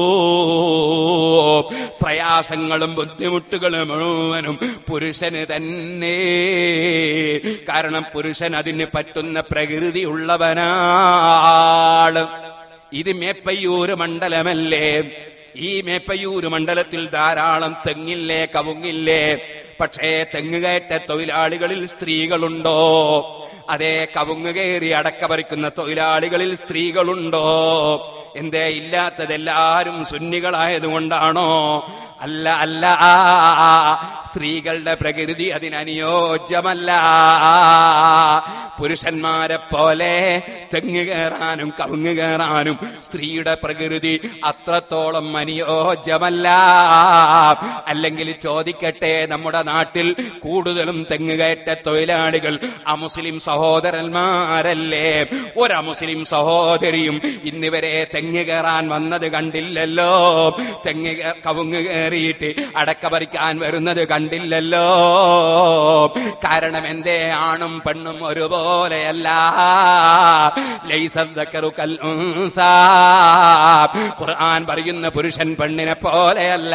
പ്രയാസങ്ങളും ബുദ്ധിമുട്ടുകളും മുഴുവനും പുരുഷന് തന്നെ കാരണം പുരുഷൻ അതിന് പറ്റുന്ന പ്രകൃതി ഉള്ളവനാണ് ഇത് മേപ്പയ്യൂര് മണ്ഡലമല്ലേ ഈ മേപ്പയ്യൂര് മണ്ഡലത്തിൽ ധാരാളം തെങ്ങില്ലേ കവുങ്ങില്ലേ പക്ഷേ തെങ്ങ് കയറ്റ തൊഴിലാളികളിൽ സ്ത്രീകളുണ്ടോ അതേ കവുങ്ങ് കയറി അടക്ക പറിക്കുന്ന തൊഴിലാളികളിൽ സ്ത്രീകളുണ്ടോ എന്തേ ഇല്ലാത്തതെല്ലാരും സുന്നികളായതുകൊണ്ടാണോ അല്ല അല്ല സ്ത്രീകളുടെ പ്രകൃതി അതിനനുയോജ്യമല്ല പുരുഷന്മാരെ പോലെ തെങ്ങ് കയറാനും കവുങ്ങ് കയറാനും സ്ത്രീയുടെ പ്രകൃതി അത്രത്തോളം അനുയോജ്യമല്ല അല്ലെങ്കിൽ ചോദിക്കട്ടെ നമ്മുടെ നാട്ടിൽ കൂടുതലും തെങ്ങ് കയറ്റ തൊഴിലാളികൾ അമുസ്ലിം സഹോദരന്മാരല്ലേ ഒരമുസ്ലിം സഹോദരിയും ഇന്നിവരെ തെങ്ങ് കയറാൻ വന്നത് കണ്ടില്ലല്ലോ തെങ്ങ് കേ- കവുങ്ങ് കയറിയിട്ട് അടക്ക പറിക്കാൻ വരുന്നത് കണ്ടില്ലല്ലോ കാരണം എന്തേ ആണും പെണ്ണും ഒരുപോലെയല്ല ലൈസദ്ദക്കറു കൽ ഉൻസാ. ഖുർആൻ പറയുന്ന പുരുഷൻ പെണ്ണിനെ പോലെയല്ല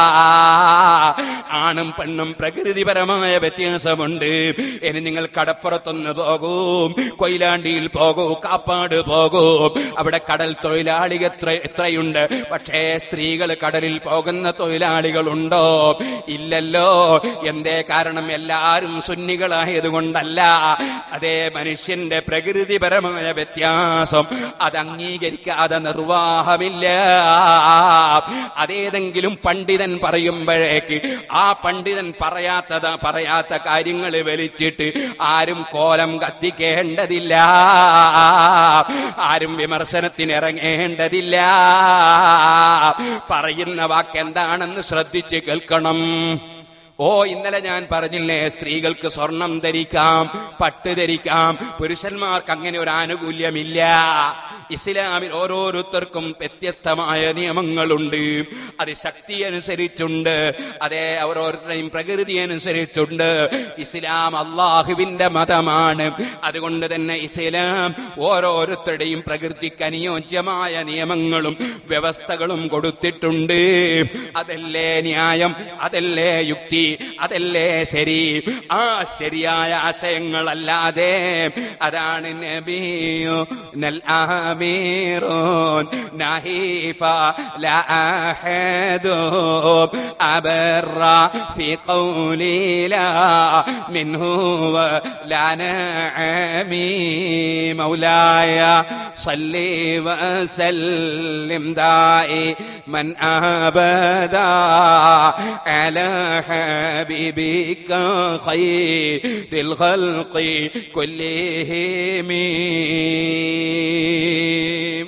ആണും പെണ്ണും പ്രകൃതിപരമായ വ്യത്യാസമുണ്ട് ഇനി നിങ്ങൾ കടപ്പുറത്തൊന്ന് പോകൂ കൊയിലാണ്ടിയിൽ പോകൂ കാപ്പാട് പോകൂ അവിടെ കടൽ തൊഴിലാളികൾ എത്ര എത്രയുണ്ട് പക്ഷേ സ്ത്രീകൾ കടലിൽ പോകുന്ന തൊഴിലാളികളുണ്ടോ ഇല്ലല്ലോ എന്തേ കാരണം എല്ലാരും സുന്നികളായതുകൊണ്ടല്ല അതേ മനുഷ്യന്റെ പ്രകൃതിപരമായ വ്യത്യാസം അത് അംഗീകരിക്കാതെ നിർവാഹമില്ല അതേതെങ്കിലും പണ്ഡിതൻ പറയുമ്പോഴേക്ക് ആ പണ്ഡിതൻ പറയാത്തത് പറയാത്ത കാര്യങ്ങൾ വലിച്ചിട്ട് ആരും കോലം കത്തിക്കേണ്ടതില്ല ആരും വിമർശനത്തിന് ഇറങ്ങേണ്ടതില്ല പറയുന്ന വാക്ക് എന്താണെന്ന് ശ്രദ്ധിച്ച് കേൾക്കണം ഓ ഇന്നലെ ഞാൻ പറഞ്ഞില്ലേ സ്ത്രീകൾക്ക് സ്വർണം ധരിക്കാം പട്ട് ധരിക്കാം പുരുഷന്മാർക്ക് അങ്ങനെ ഒരു ആനുകൂല്യമില്ല ഇസ്ലാമിൽ ഓരോരുത്തർക്കും വ്യത്യസ്തമായ നിയമങ്ങളുണ്ട് അത് ശക്തി അനുസരിച്ചുണ്ട് അതേ ഓരോരുത്തരെയും പ്രകൃതി അനുസരിച്ചുണ്ട് ഇസ്ലാം അള്ളാഹുവിന്റെ മതമാണ് അതുകൊണ്ട് തന്നെ ഇസ്ലാം ഓരോരുത്തരുടെയും പ്രകൃതിക്ക് അനുയോജ്യമായ നിയമങ്ങളും വ്യവസ്ഥകളും കൊടുത്തിട്ടുണ്ട് അതല്ലേ ന്യായം അതല്ലേ യുക്തി അതല്ലേ ശരി ആ ശരിയായ ആശയങ്ങളല്ലാതെ അതാണ് നബിയോ നൽ ആമീറൂൻ നഹീഫ ലാ അഹദു അബറ في قولي لا منه ولا نعمي مولاي صلي وسلم دائي من أبدا على حبيبك خير الخلق كلهم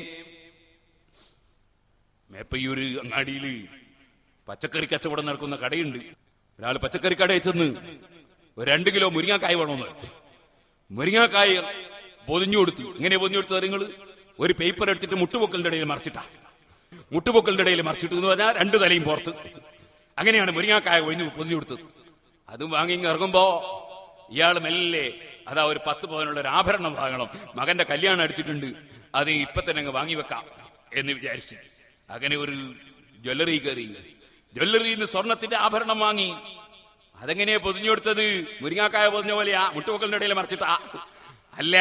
മേപ്പയ്യൂര് അങ്ങാടിയിൽ പച്ചക്കറി കച്ചവടം നടക്കുന്ന കടയുണ്ട് ഒരാൾ പച്ചക്കറി കടയിൽ ചെന്ന് ഒരു രണ്ട് കിലോ മുരിങ്ങാക്കായ വേണമെന്ന് മുരിങ്ങാക്കായ പൊതിഞ്ഞു കൊടുത്തു എങ്ങനെ പൊതിഞ്ഞു കൊടുത്തത് നിങ്ങൾ ഒരു പേപ്പർ എടുത്തിട്ട് മുട്ടുപൊക്കലിന്റെ ഇടയിൽ മറിച്ചിട്ടാ മുട്ടുപൊക്കലിന്റെ ഇടയിൽ മറിച്ചിട്ടു എന്ന് പറഞ്ഞാൽ രണ്ട് തലയും പുറത്ത് അങ്ങനെയാണ് മുരിങ്ങാക്കായ ഒഴിഞ്ഞു പൊതിഞ്ഞു കൊടുത്തത് അതും വാങ്ങി ഇങ്ങ് ഇറങ്ങുമ്പോ ഇയാൾ മെല്ലെ അതാ ഒരു പത്ത് പവനുള്ള ഒരു ആഭരണം വാങ്ങണം മകന്റെ കല്യാണം എടുത്തിട്ടുണ്ട് അത് ഇപ്പൊ തന്നെ അങ്ങ് വാങ്ങി വെക്കാം എന്ന് വിചാരിച്ചു അങ്ങനെ ഒരു ജ്വല്ലറി കയറി ജ്വല്ലറിയിൽ നിന്ന് സ്വർണത്തിന്റെ ആഭരണം വാങ്ങി അതെങ്ങനെയാ പൊതിഞ്ഞു കൊടുത്തത് മുരിങ്ങാക്കായ പൊതിഞ്ഞ പോലെയാ മുട്ടുപൊക്കലിന്റെ ഇടയിൽ മറിച്ചിട്ടാ അല്ല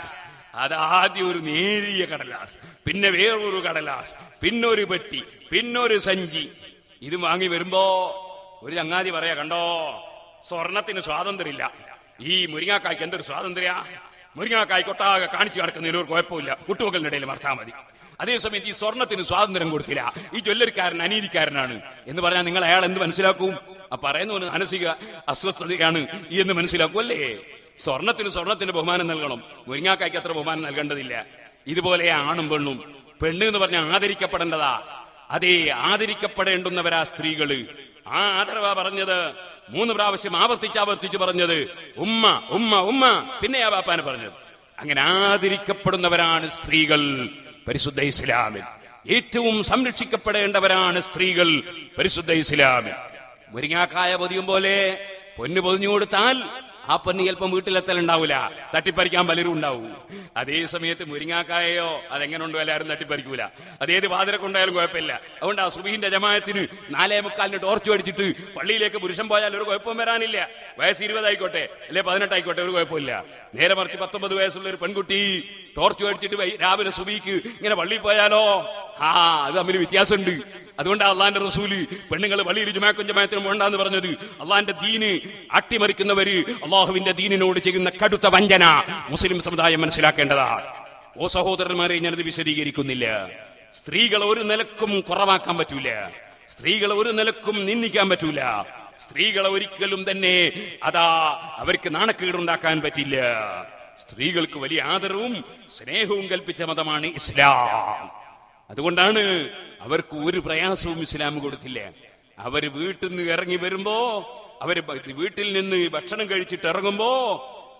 അത് ആദ്യം ഒരു നേരിയ കടലാസ് പിന്നെ വേറൊരു കടലാസ് പിന്നെ ഒരു പെട്ടി പിന്നൊരു സഞ്ചി ഇത് വാങ്ങി വരുമ്പോ ഒരു ചങ്ങാതി പറയാ കണ്ടോ സ്വർണത്തിന് സ്വാതന്ത്ര്യമില്ല ഈ മുരിങ്ങാക്കായ്ക്ക് എന്തൊരു സ്വാതന്ത്ര്യ മുരിങ്ങാക്കായ്ക്ക് ഒട്ടാകെ കാണിച്ചു കിടക്കുന്നതിന് ഒരു കുഴപ്പമില്ല മുട്ടുവക്കലിന്റെ ഇടയിൽ മറിച്ചാൽ മതി അതേസമയത്ത് ഈ സ്വർണത്തിന് സ്വാതന്ത്ര്യം കൊടുത്തില്ല ഈ ജ്വല്ലരിക്കാരൻ അനീതിക്കാരനാണ് എന്ന് പറഞ്ഞാൽ നിങ്ങൾ അയാൾ എന്ത് മനസ്സിലാക്കും ആ പറയുന്നവന് മാനസിക അസ്വസ്ഥതയാണ് ഈ എന്ന് മനസ്സിലാക്കും അല്ലേ സ്വർണത്തിന് സ്വർണത്തിന് ബഹുമാനം നൽകണം മുരിങ്ങാക്കായ്ക്ക് അത്ര ബഹുമാനം നൽകേണ്ടതില്ല ഇതുപോലെ ആണും പെണ്ണും പെണ്ണ് എന്ന് പറഞ്ഞാൽ ആദരിക്കപ്പെടേണ്ടതാ അതേ ആദരിക്കപ്പെടേണ്ടുന്നവരാ സ്ത്രീകള് ആ ആദരവാ പറഞ്ഞത് മൂന്ന് പ്രാവശ്യം ആവർത്തിച്ച് ആവർത്തിച്ച് പറഞ്ഞത് ഉമ്മ ഉമ്മ ഉമ്മ പിന്നെ ആ ബാപ്പാന് പറഞ്ഞത് അങ്ങനെ ആദരിക്കപ്പെടുന്നവരാണ് സ്ത്രീകൾ പരിശുദ്ധ ഇസ്ലാമിൽ ഏറ്റവും സംരക്ഷിക്കപ്പെടേണ്ടവരാണ് സ്ത്രീകൾ പരിശുദ്ധ ഇസ്ലാമിൽ മുരിങ്ങാക്കായ പൊതിയും പോലെ പൊന്നു പൊതിഞ്ഞു കൊടുത്താൽ ആ പൊന്ന് ചിലപ്പം വീട്ടിലെത്തലുണ്ടാവൂല തട്ടിപ്പറിക്കാൻ പലരും ഉണ്ടാവും അതേ സമയത്ത് മുരിങ്ങാക്കായയോ അതെങ്ങനെ ഉണ്ടോ എല്ലാവരും തട്ടിപ്പറിക്കൂല അതേത് വാതിര കൊണ്ടായാലും കുഴപ്പമില്ല അതുകൊണ്ട് ആ സുബീന്റെ ജമായത്തിന് നാലേ മുക്കാലിന് ടോർച്ച് മേടിച്ചിട്ട് പള്ളിയിലേക്ക് പുരുഷൻ പോയാൽ ഒരു കുഴപ്പവും വരാനില്ല വയസ്സ് ഇരുപതായിക്കോട്ടെ അല്ലെ പതിനെട്ടായിക്കോട്ടെ ഒരു കുഴപ്പമില്ല നേരെ മറിച്ച് പത്തൊമ്പത് വയസ്സുള്ള ഒരു പെൺകുട്ടി ടോർച്ച് മേടിച്ചിട്ട് വൈ- രാവിലെ സുബീക്ക് ഇങ്ങനെ പള്ളിയിൽ പോയാലോ ആ അത് തമ്മിൽ വ്യത്യാസമുണ്ട് അതുകൊണ്ട് അള്ളാന്റെ റസൂല് പെണ്ണുങ്ങൾ പള്ളിയിൽ ജുമാക്കും ജമായത്തിനും വേണ്ടെന്ന് പറഞ്ഞത് അള്ളാന്റെ ദീന് അട്ടിമറിക്കുന്നവര് അള്ളാഹുവിന്റെ ദീനിനോട് ചെയ്യുന്ന കടുത്ത വഞ്ചന മുസ്ലിം സമുദായം മനസ്സിലാക്കേണ്ടതാണ് ഓ സഹോദരന്മാരെ ഞാനത് വിശദീകരിക്കുന്നില്ല സ്ത്രീകളെ ഒരു നിലക്കും കുറവാക്കാൻ പറ്റൂല സ്ത്രീകളെ ഒരു നിലക്കും നിന്ദിക്കാൻ പറ്റൂല സ്ത്രീകളെ ഒരിക്കലും തന്നെ അതാ അവർക്ക് നാണക്കേടുണ്ടാക്കാൻ പറ്റില്ല സ്ത്രീകൾക്ക് വലിയ ആദരവും സ്നേഹവും കൽപ്പിച്ച മതമാണ് ഇസ്ലാം അതുകൊണ്ടാണ് അവർക്ക് ഒരു പ്രയാസവും ഇസ്ലാം കൊടുത്തില്ല അവര് വീട്ടിൽ നിന്ന് ഇറങ്ങി വരുമ്പോ അവര് ബ- വീട്ടിൽ നിന്ന് ഭക്ഷണം കഴിച്ചിട്ട് ഇറങ്ങുമ്പോ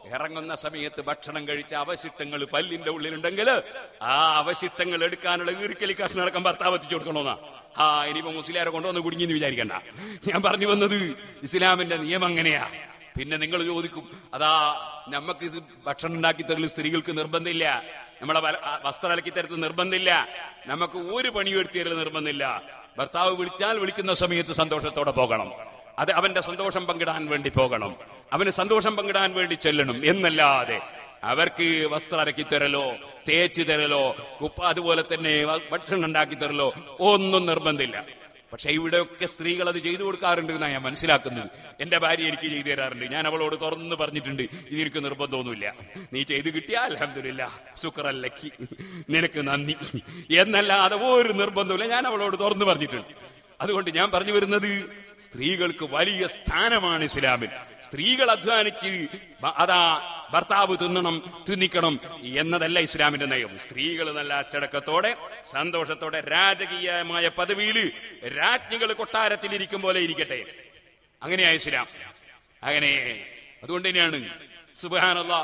ഇറങ്ങുന്ന സമയത്ത് ഭക്ഷണം കഴിച്ച അവശിഷ്ടങ്ങൾ പല്ലിന്റെ ഉള്ളിലുണ്ടെങ്കിൽ ആ അവശിഷ്ടങ്ങൾ എടുക്കാനുള്ള ഈർക്കലി കഷ്ണം അടക്കം ഭർത്താവ് എത്തിച്ചു കൊടുക്കണമെന്നാ ആ ഇനിയിപ്പോ മുസ്ലിയാരെ കൊണ്ടുവന്ന് കുടുങ്ങിന്ന് വിചാരിക്കണ്ട ഞാൻ പറഞ്ഞു വന്നത് ഇസ്ലാമിന്റെ നിയമം അങ്ങനെയാ പിന്നെ നിങ്ങൾ ചോദിക്കും അതാ നമുക്ക് ഇത് ഭക്ഷണം ഉണ്ടാക്കി തരൽ സ്ത്രീകൾക്ക് നിർബന്ധമില്ല നമ്മളെ വല- ആ വസ്ത്രം അലക്കി തരത്തിൽ നിർബന്ധമില്ല നമുക്ക് ഒരു പണിയും എടുത്തു തരൽ നിർബന്ധമില്ല ഭർത്താവ് വിളിച്ചാൽ വിളിക്കുന്ന സമയത്ത് സന്തോഷത്തോടെ പോകണം അത് അവന്റെ സന്തോഷം പങ്കിടാൻ വേണ്ടി പോകണം അവന് സന്തോഷം പങ്കിടാൻ വേണ്ടി ചെല്ലണം എന്നല്ലാതെ അവർക്ക് വസ്ത്രം അരക്കി തരലോ തേച്ച് തരലോ കുപ്പ അതുപോലെ തന്നെ വ- ഭക്ഷണം ഉണ്ടാക്കി തരലോ ഒന്നും നിർബന്ധമില്ല പക്ഷെ ഇവിടെയൊക്കെ സ്ത്രീകൾ അത് ചെയ്തു കൊടുക്കാറുണ്ട് എന്നാണ് ഞാൻ മനസ്സിലാക്കുന്നത് എന്റെ ഭാര്യ എനിക്ക് ചെയ്തു തരാറുണ്ട് ഞാൻ അവളോട് തുറന്ന് പറഞ്ഞിട്ടുണ്ട് ഇത് എനിക്ക് നിർബന്ധമൊന്നുമില്ല നീ ചെയ്ത് കിട്ടിയാൽ അലഹമില്ല ശുക്രല്ലക്കി നിനക്ക് നന്ദി എന്നല്ലാതെ ഒരു നിർബന്ധമില്ല ഞാൻ അവളോട് തുറന്ന് പറഞ്ഞിട്ടുണ്ട് അതുകൊണ്ട് ഞാൻ പറഞ്ഞു വരുന്നത് സ്ത്രീകൾക്ക് വലിയ സ്ഥാനമാണ് ഇസ്ലാമിൽ സ്ത്രീകൾ അധ്വാനിച്ച് ബ- അതാ ഭർത്താവ് തിന്നണം തിന്നിക്കണം എന്നതല്ല ഇസ്ലാമിന്റെ നയം സ്ത്രീകൾ നല്ല അച്ചടക്കത്തോടെ സന്തോഷത്തോടെ രാജകീയമായ പദവിയിൽ രാജ്ഞികൾ കൊട്ടാരത്തിൽ ഇരിക്കും പോലെ ഇരിക്കട്ടെ അങ്ങനെയാ ഇസ്ലാം അങ്ങനെ അതുകൊണ്ട് തന്നെയാണ് സുബാനല്ല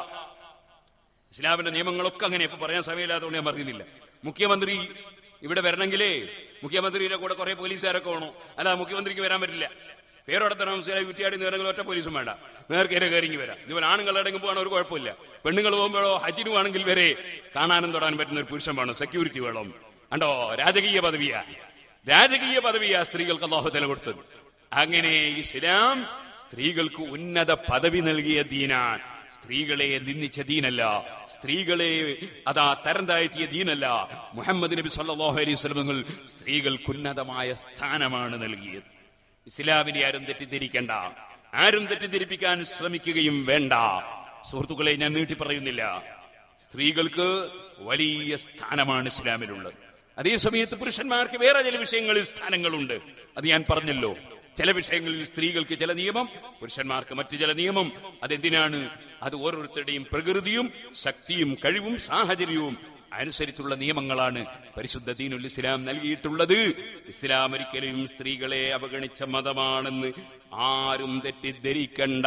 ഇസ്ലാമിന്റെ നിയമങ്ങളൊക്കെ അങ്ങനെ ഇപ്പൊ പറയാൻ സമയമില്ലാത്തതുകൊണ്ട് ഞാൻ പറയുന്നില്ല മുഖ്യമന്ത്രി ഇവിടെ വരണമെങ്കിലേ മുഖ്യമന്ത്രിയുടെ കൂടെ കുറെ പോലീസുകാരൊക്കെ വേണോ അല്ല മുഖ്യമന്ത്രിക്ക് വരാൻ പറ്റില്ല പേരോടത്തെ മനസ്സിലായി കുറ്റിയാടി നേരങ്ങളിൽ ഒറ്റ പോലീസും വേണ്ട നേർക്കേരെ കയറിങ്ങി വരാം ഇതുപോലെ ആണുങ്ങൾ അടങ്ങുമ്പോൾ പോകണ ഒരു കുഴപ്പമില്ല പെണ്ണുങ്ങൾ പോകുമ്പോഴോ ഹജ്ജിന് വേണമെങ്കിൽ വരെ കാണാനും തൊടാനും പറ്റുന്ന ഒരു പുരുഷൻ വേണം സെക്യൂരിറ്റി വേണം കണ്ടോ രാജകീയ പദവിയാ രാജകീയ പദവിയാ സ്ത്രീകൾക്ക് അള്ളാഹുതല കൊടുത്തത് അങ്ങനെ ഇസ്ലാം സ്ത്രീകൾക്ക് ഉന്നത പദവി നൽകിയ ദീനാൻ സ്ത്രീകളെ നിന്ദിച്ച ദീനല്ല സ്ത്രീകളെ അതാ തരം താഴ്ത്തിയ ദീനല്ല മുഹമ്മദ് നബി സല്ലല്ലാഹു അലൈഹി വസല്ലമകൾ സ്ത്രീകൾക്ക് ഉന്നതമായ സ്ഥാനമാണ് നൽകിയത് ഇസ്ലാമിനെ ആരും തെറ്റിദ്ധരിക്കണ്ട ആരും തെറ്റിദ്ധരിപ്പിക്കാൻ ശ്രമിക്കുകയും വേണ്ട സുഹൃത്തുക്കളെ ഞാൻ നീട്ടി പറയുന്നില്ല സ്ത്രീകൾക്ക് വലിയ സ്ഥാനമാണ് ഇസ്ലാമിലുള്ളത് അതേസമയത്ത് പുരുഷന്മാർക്ക് വേറെ ചില വിഷയങ്ങളിൽ സ്ഥാനങ്ങളുണ്ട് അത് ഞാൻ പറഞ്ഞല്ലോ ചില വിഷയങ്ങളിൽ സ്ത്രീകൾക്ക് ചില നിയമം പുരുഷന്മാർക്ക് മറ്റു ചില നിയമം അതെന്തിനാണ് അത് ഓരോരുത്തരുടെയും പ്രകൃതിയും ശക്തിയും കഴിവും സാഹചര്യവും അനുസരിച്ചുള്ള നിയമങ്ങളാണ് പരിശുദ്ധ ദീനുൽ ഇസ്ലാം നൽകിയിട്ടുള്ളത് ഇസ്ലാം ഒരിക്കലും സ്ത്രീകളെ അവഗണിച്ച മതമാണെന്ന് ആരും തെറ്റിദ്ധരിക്കണ്ട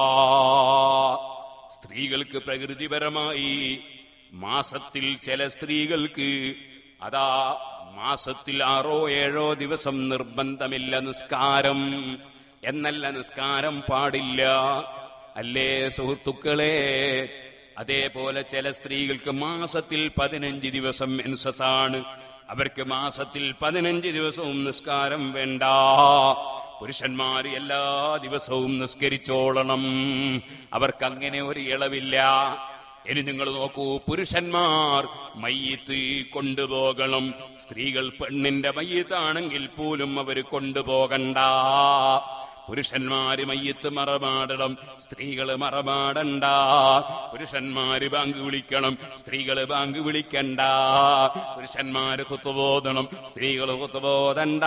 സ്ത്രീകൾക്ക് പ്രകൃതിപരമായി മാസത്തിൽ ചില സ്ത്രീകൾക്ക് അതാ മാസത്തിൽ ആറോ ഏഴോ ദിവസം നിർബന്ധമില്ല നിസ്കാരം എന്നല്ല നിസ്കാരം പാടില്ല അല്ലേ സുഹൃത്തുക്കളെ അതേപോലെ ചില സ്ത്രീകൾക്ക് മാസത്തിൽ പതിനഞ്ച് ദിവസം മെൻസസാണ് അവർക്ക് മാസത്തിൽ പതിനഞ്ച് ദിവസവും നിസ്കാരം വേണ്ട പുരുഷന്മാർ എല്ലാ ദിവസവും നിസ്കരിച്ചോളണം അവർക്ക് അങ്ങനെ ഒരു ഇളവില്ല ഇനി നിങ്ങൾ നോക്കൂ പുരുഷന്മാർ മയ്യത്ത് കൊണ്ടുപോകണം സ്ത്രീകൾ പെണ്ണിന്റെ മയ്യത്താണെങ്കിൽ പോലും അവർ കൊണ്ടുപോകണ്ട പുരുഷന്മാര് മയ്യത്ത് മറമാടണം സ്ത്രീകള് മറമാടണ്ട പുരുഷന്മാര് ബാങ്ക് വിളിക്കണം സ്ത്രീകള് ബാങ്ക് വിളിക്കണ്ട പുരുഷന്മാര് കുത്തുബോധണം സ്ത്രീകള് കുത്തുബോധണ്ട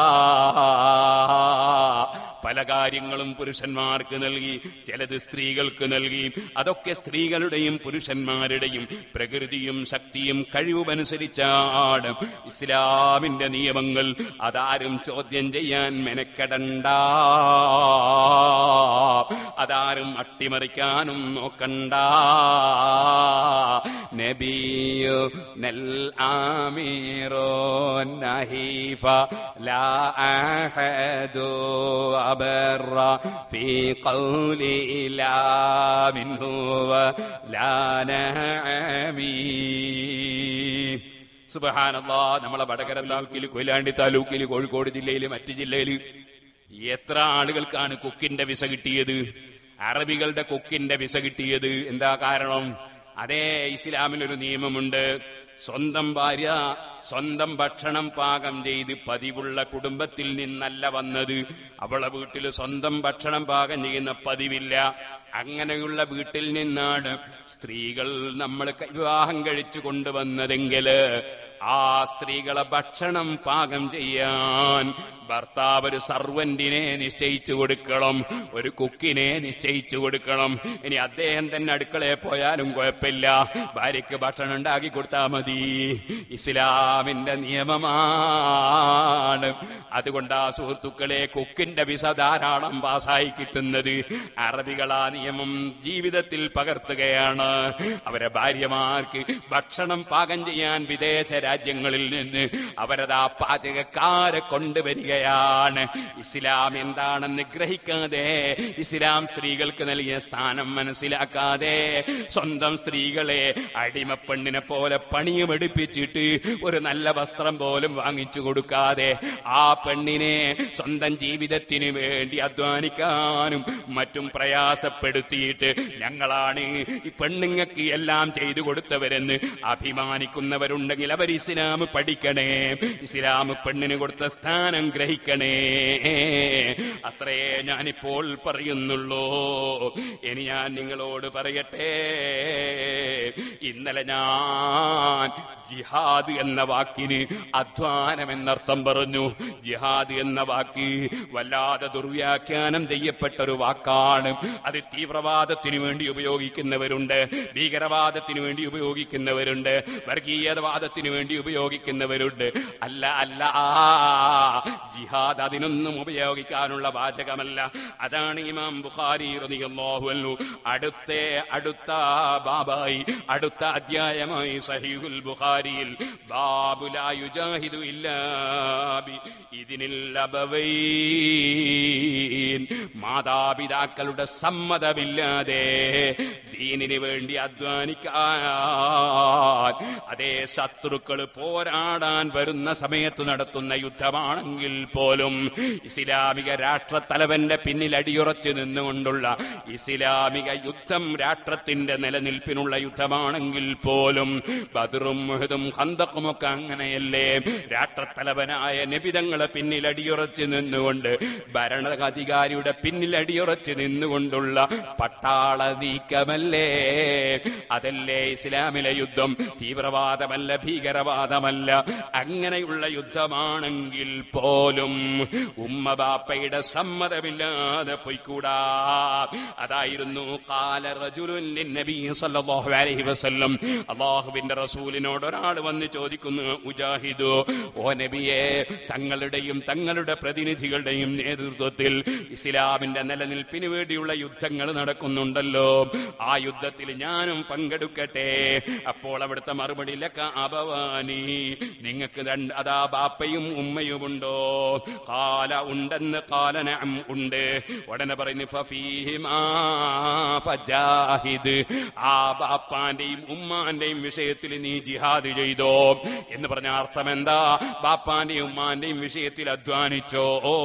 പല കാര്യങ്ങളും പുരുഷന്മാർക്ക് നൽകി ചിലത് സ്ത്രീകൾക്ക് നൽകി അതൊക്കെ സ്ത്രീകളുടെയും പുരുഷന്മാരുടെയും പ്രകൃതിയും ശക്തിയും കഴിവുമനുസരിച്ചാണ് ഇസ്ലാമിന്റെ നിയമങ്ങൾ അതാരും ചോദ്യം ചെയ്യാൻ മെനക്കെടണ്ട അതാരും അട്ടിമറിക്കാനും നോക്കണ്ട നബിയു നൽ ആമീറോ നഹീഫ ലാ അഹദു അബറ ഫീ ഖൗലി ലാ മിൻഹു ലാ നഅമീ സുബഹാനല്ലാ നമ്മളെ വടകര താലൂക്കിൽ കൊയിലാണ്ടി താലൂക്കിൽ കോഴിക്കോട് ജില്ലയിൽ മറ്റ് ജില്ലയിൽ എത്ര ആളുകൾക്കാണ് കുക്കിന്റെ വിസ കിട്ടിയത് അറബികളുടെ കുക്കിന്റെ വിസ കിട്ടിയത് എന്താ കാരണം അതേ ഇസ്ലാമിനൊരു നിയമമുണ്ട് സ്വന്തം ഭാര്യ സ്വന്തം ഭക്ഷണം പാകം ചെയ്ത് പതിവുള്ള കുടുംബത്തിൽ നിന്നല്ല വന്നത് അവളെ വീട്ടിൽ സ്വന്തം ഭക്ഷണം പാകം ചെയ്യുന്ന പതിവില്ല അങ്ങനെയുള്ള വീട്ടിൽ നിന്നാണ് സ്ത്രീകൾ നമ്മൾ ക- വിവാഹം കഴിച്ചു കൊണ്ടുവന്നതെങ്കിൽ ആ സ്ത്രീകളെ ഭക്ഷണം പാകം ചെയ്യാൻ ഭർത്താവ് ഒരു സർവന്റിനെ നിശ്ചയിച്ചു കൊടുക്കണം ഒരു കുക്കിനെ നിശ്ചയിച്ചു കൊടുക്കണം ഇനി അദ്ദേഹം തന്നെ അടുക്കളയിൽ പോയാലും കുഴപ്പമില്ല ഭാര്യയ്ക്ക് ഭക്ഷണം ഉണ്ടാക്കി കൊടുത്താൽ മതി ഇസ്ലാമിന്റെ നിയമമാണ് അതുകൊണ്ട് ആ സുഹൃത്തുക്കളെ കുക്കിന്റെ വിസ ധാരാളം പാസ്സായി കിട്ടുന്നത് അറബികൾ ആ നിയമം ജീവിതത്തിൽ പകർത്തുകയാണ് അവരെ ഭാര്യമാർക്ക് ഭക്ഷണം പാകം ചെയ്യാൻ വിദേശ രാജ്യങ്ങളിൽ നിന്ന് അവരതാ പാചകക്കാരെ കൊണ്ടുവരികയാണ് ഇസ്ലാം എന്താണെന്ന് ഗ്രഹിക്കാതെ ഇസ്ലാം സ്ത്രീകൾക്ക് നൽകിയ സ്ഥാനം മനസ്സിലാക്കാതെ സ്വന്തം സ്ത്രീകളെ അടിമപ്പെണ്ണിനെ പോലെ പണിയുമെടുപ്പിച്ചിട്ട് ഒരു നല്ല വസ്ത്രം പോലും വാങ്ങിച്ചു കൊടുക്കാതെ ആ പെണ്ണിനെ സ്വന്തം ജീവിതത്തിന് വേണ്ടി അധ്വാനിക്കാനും മറ്റും പ്രയാസപ്പെടുത്തിയിട്ട് ഞങ്ങളാണ് ഈ പെണ്ണുങ്ങൾക്ക് എല്ലാം ചെയ്തു കൊടുത്തവരെന്ന് അഭിമാനിക്കുന്നവരുണ്ടെങ്കിൽ അവർ ഇസ്ലാം പഠിക്കണേ ഇസ്ലാം പെണ്ണിന് കൊടുത്ത സ്ഥാനം ഗ്രഹിക്കണേ അത്രയേ ഞാനിപ്പോൾ പറയുന്നുള്ളൂ ഇനി ഞാൻ നിങ്ങളോട് പറയട്ടെ ഇന്നലെ ഞാൻ ജിഹാദ് എന്ന വാക്കിന് അധ്വാനം എന്നർത്ഥം പറഞ്ഞു ജിഹാദ് എന്ന വാക്ക് വല്ലാതെ ദുർവ്യാഖ്യാനം ചെയ്യപ്പെട്ട ഒരു വാക്കാണ് അത് തീവ്രവാദത്തിന് വേണ്ടി ഉപയോഗിക്കുന്നവരുണ്ട് ഭീകരവാദത്തിന് വേണ്ടി ഉപയോഗിക്കുന്നവരുണ്ട് വർഗീയവാദത്തിന് വേണ്ടി ഉപയോഗിക്കുന്നവരുണ്ട് അല്ല അല്ല ജിഹാദ് അതിനൊന്നും ഉപയോഗിക്കാനുള്ള വാചകമല്ല അതാണ് ഇമാം ബുഖാരി റളിയല്ലാഹു അൻഹു അടുത്ത അടുത്ത ബാബായി അടുത്ത അധ്യായമായി സഹീഹുൽ ബുഖാരിയിൽ ബാബു ലാ യുജാഹിദു ഇല്ലാ ബി ഇതിനിൽ അബവൈൻ മാതാപിതാക്കളുടെ സമ്മതമില്ലാതെ ദീനിന് വേണ്ടി അധ്വാനിക്കാൻ അതേ ശത്രുക്കൾ പോരാടാൻ വരുന്ന സമയത്ത് നടത്തുന്ന യുദ്ധമാണെങ്കിൽ പോലും ഇസ്ലാമിക രാഷ്ട്രത്തലവന്റെ പിന്നിൽ അടിയുറച്ചു നിന്നുകൊണ്ടുള്ള ഇസ്ലാമിക യുദ്ധം രാഷ്ട്രത്തിന്റെ നിലനിൽപ്പിനുള്ള യുദ്ധമാണെങ്കിൽ പോലും ബദറും മുഹദും ഹന്തക്കും ഒക്കെ അങ്ങനെയല്ലേ രാഷ്ട്രത്തലവനായ നിബിതങ്ങളെ പിന്നിൽ അടിയുറച്ചു നിന്നുകൊണ്ട് ഭരണാധികാരിയുടെ പിന്നിൽ അടിയുറച്ചു നിന്നുകൊണ്ടുള്ള പട്ടാള നീക്കമല്ലേ അതല്ലേ ഇസ്ലാമിലെ യുദ്ധം തീവ്രവാദമല്ല ഭീകരവാദമല്ല അങ്ങനെയുള്ള യുദ്ധമാണെങ്കിൽ പോലും ഉമ്മ ബാപ്പയുടെ സമ്മതമില്ലാതെ പൊയ്ക്കൂടാ അതായിരുന്നു കാല റജുലുൻ നബി സല്ലല്ലാഹു അലൈഹി വസല്ലം അള്ളാഹുവിന്റെ റസൂലിനോട് ഒരാൾ വന്ന് ചോദിക്കുന്നു മുജാഹിദു ഓ നബിയെ തങ്ങളുടെയും തങ്ങളുടെ പ്രതിനിധികളുടെയും നേതൃത്വത്തിൽ ഇസ്ലാമിന്റെ നിലനിൽപ്പിന് വേണ്ടിയുള്ള യുദ്ധങ്ങൾ നടക്കുന്നുണ്ടല്ലോ ആ യുദ്ധത്തിൽ ഞാനും പങ്കെടുക്കട്ടെ അപ്പോൾ അവിടുത്തെ മറുപടി ലക്ക അപവാനി നിങ്ങൾക്ക് രണ്ട് അതാ ബാപ്പയും ഉമ്മയുമുണ്ടോ കാല ഉണ്ടെന്ന് കാലനം ഉണ്ട് ഉടനെ പറയുന്നു ഫഫീഹിമാ ഫജാഹിദ് ആ ബാപ്പാന്റെയും ഉമ്മാന്റെയും വിഷയത്തിൽ നീ ജിഹാദ് ചെയ്തോ എന്ന് പറഞ്ഞ അർത്ഥം എന്താ ബാപ്പാന്റെയും ഉമ്മാന്റെയും വിഷയത്തിൽ അധ്വാനിച്ചോ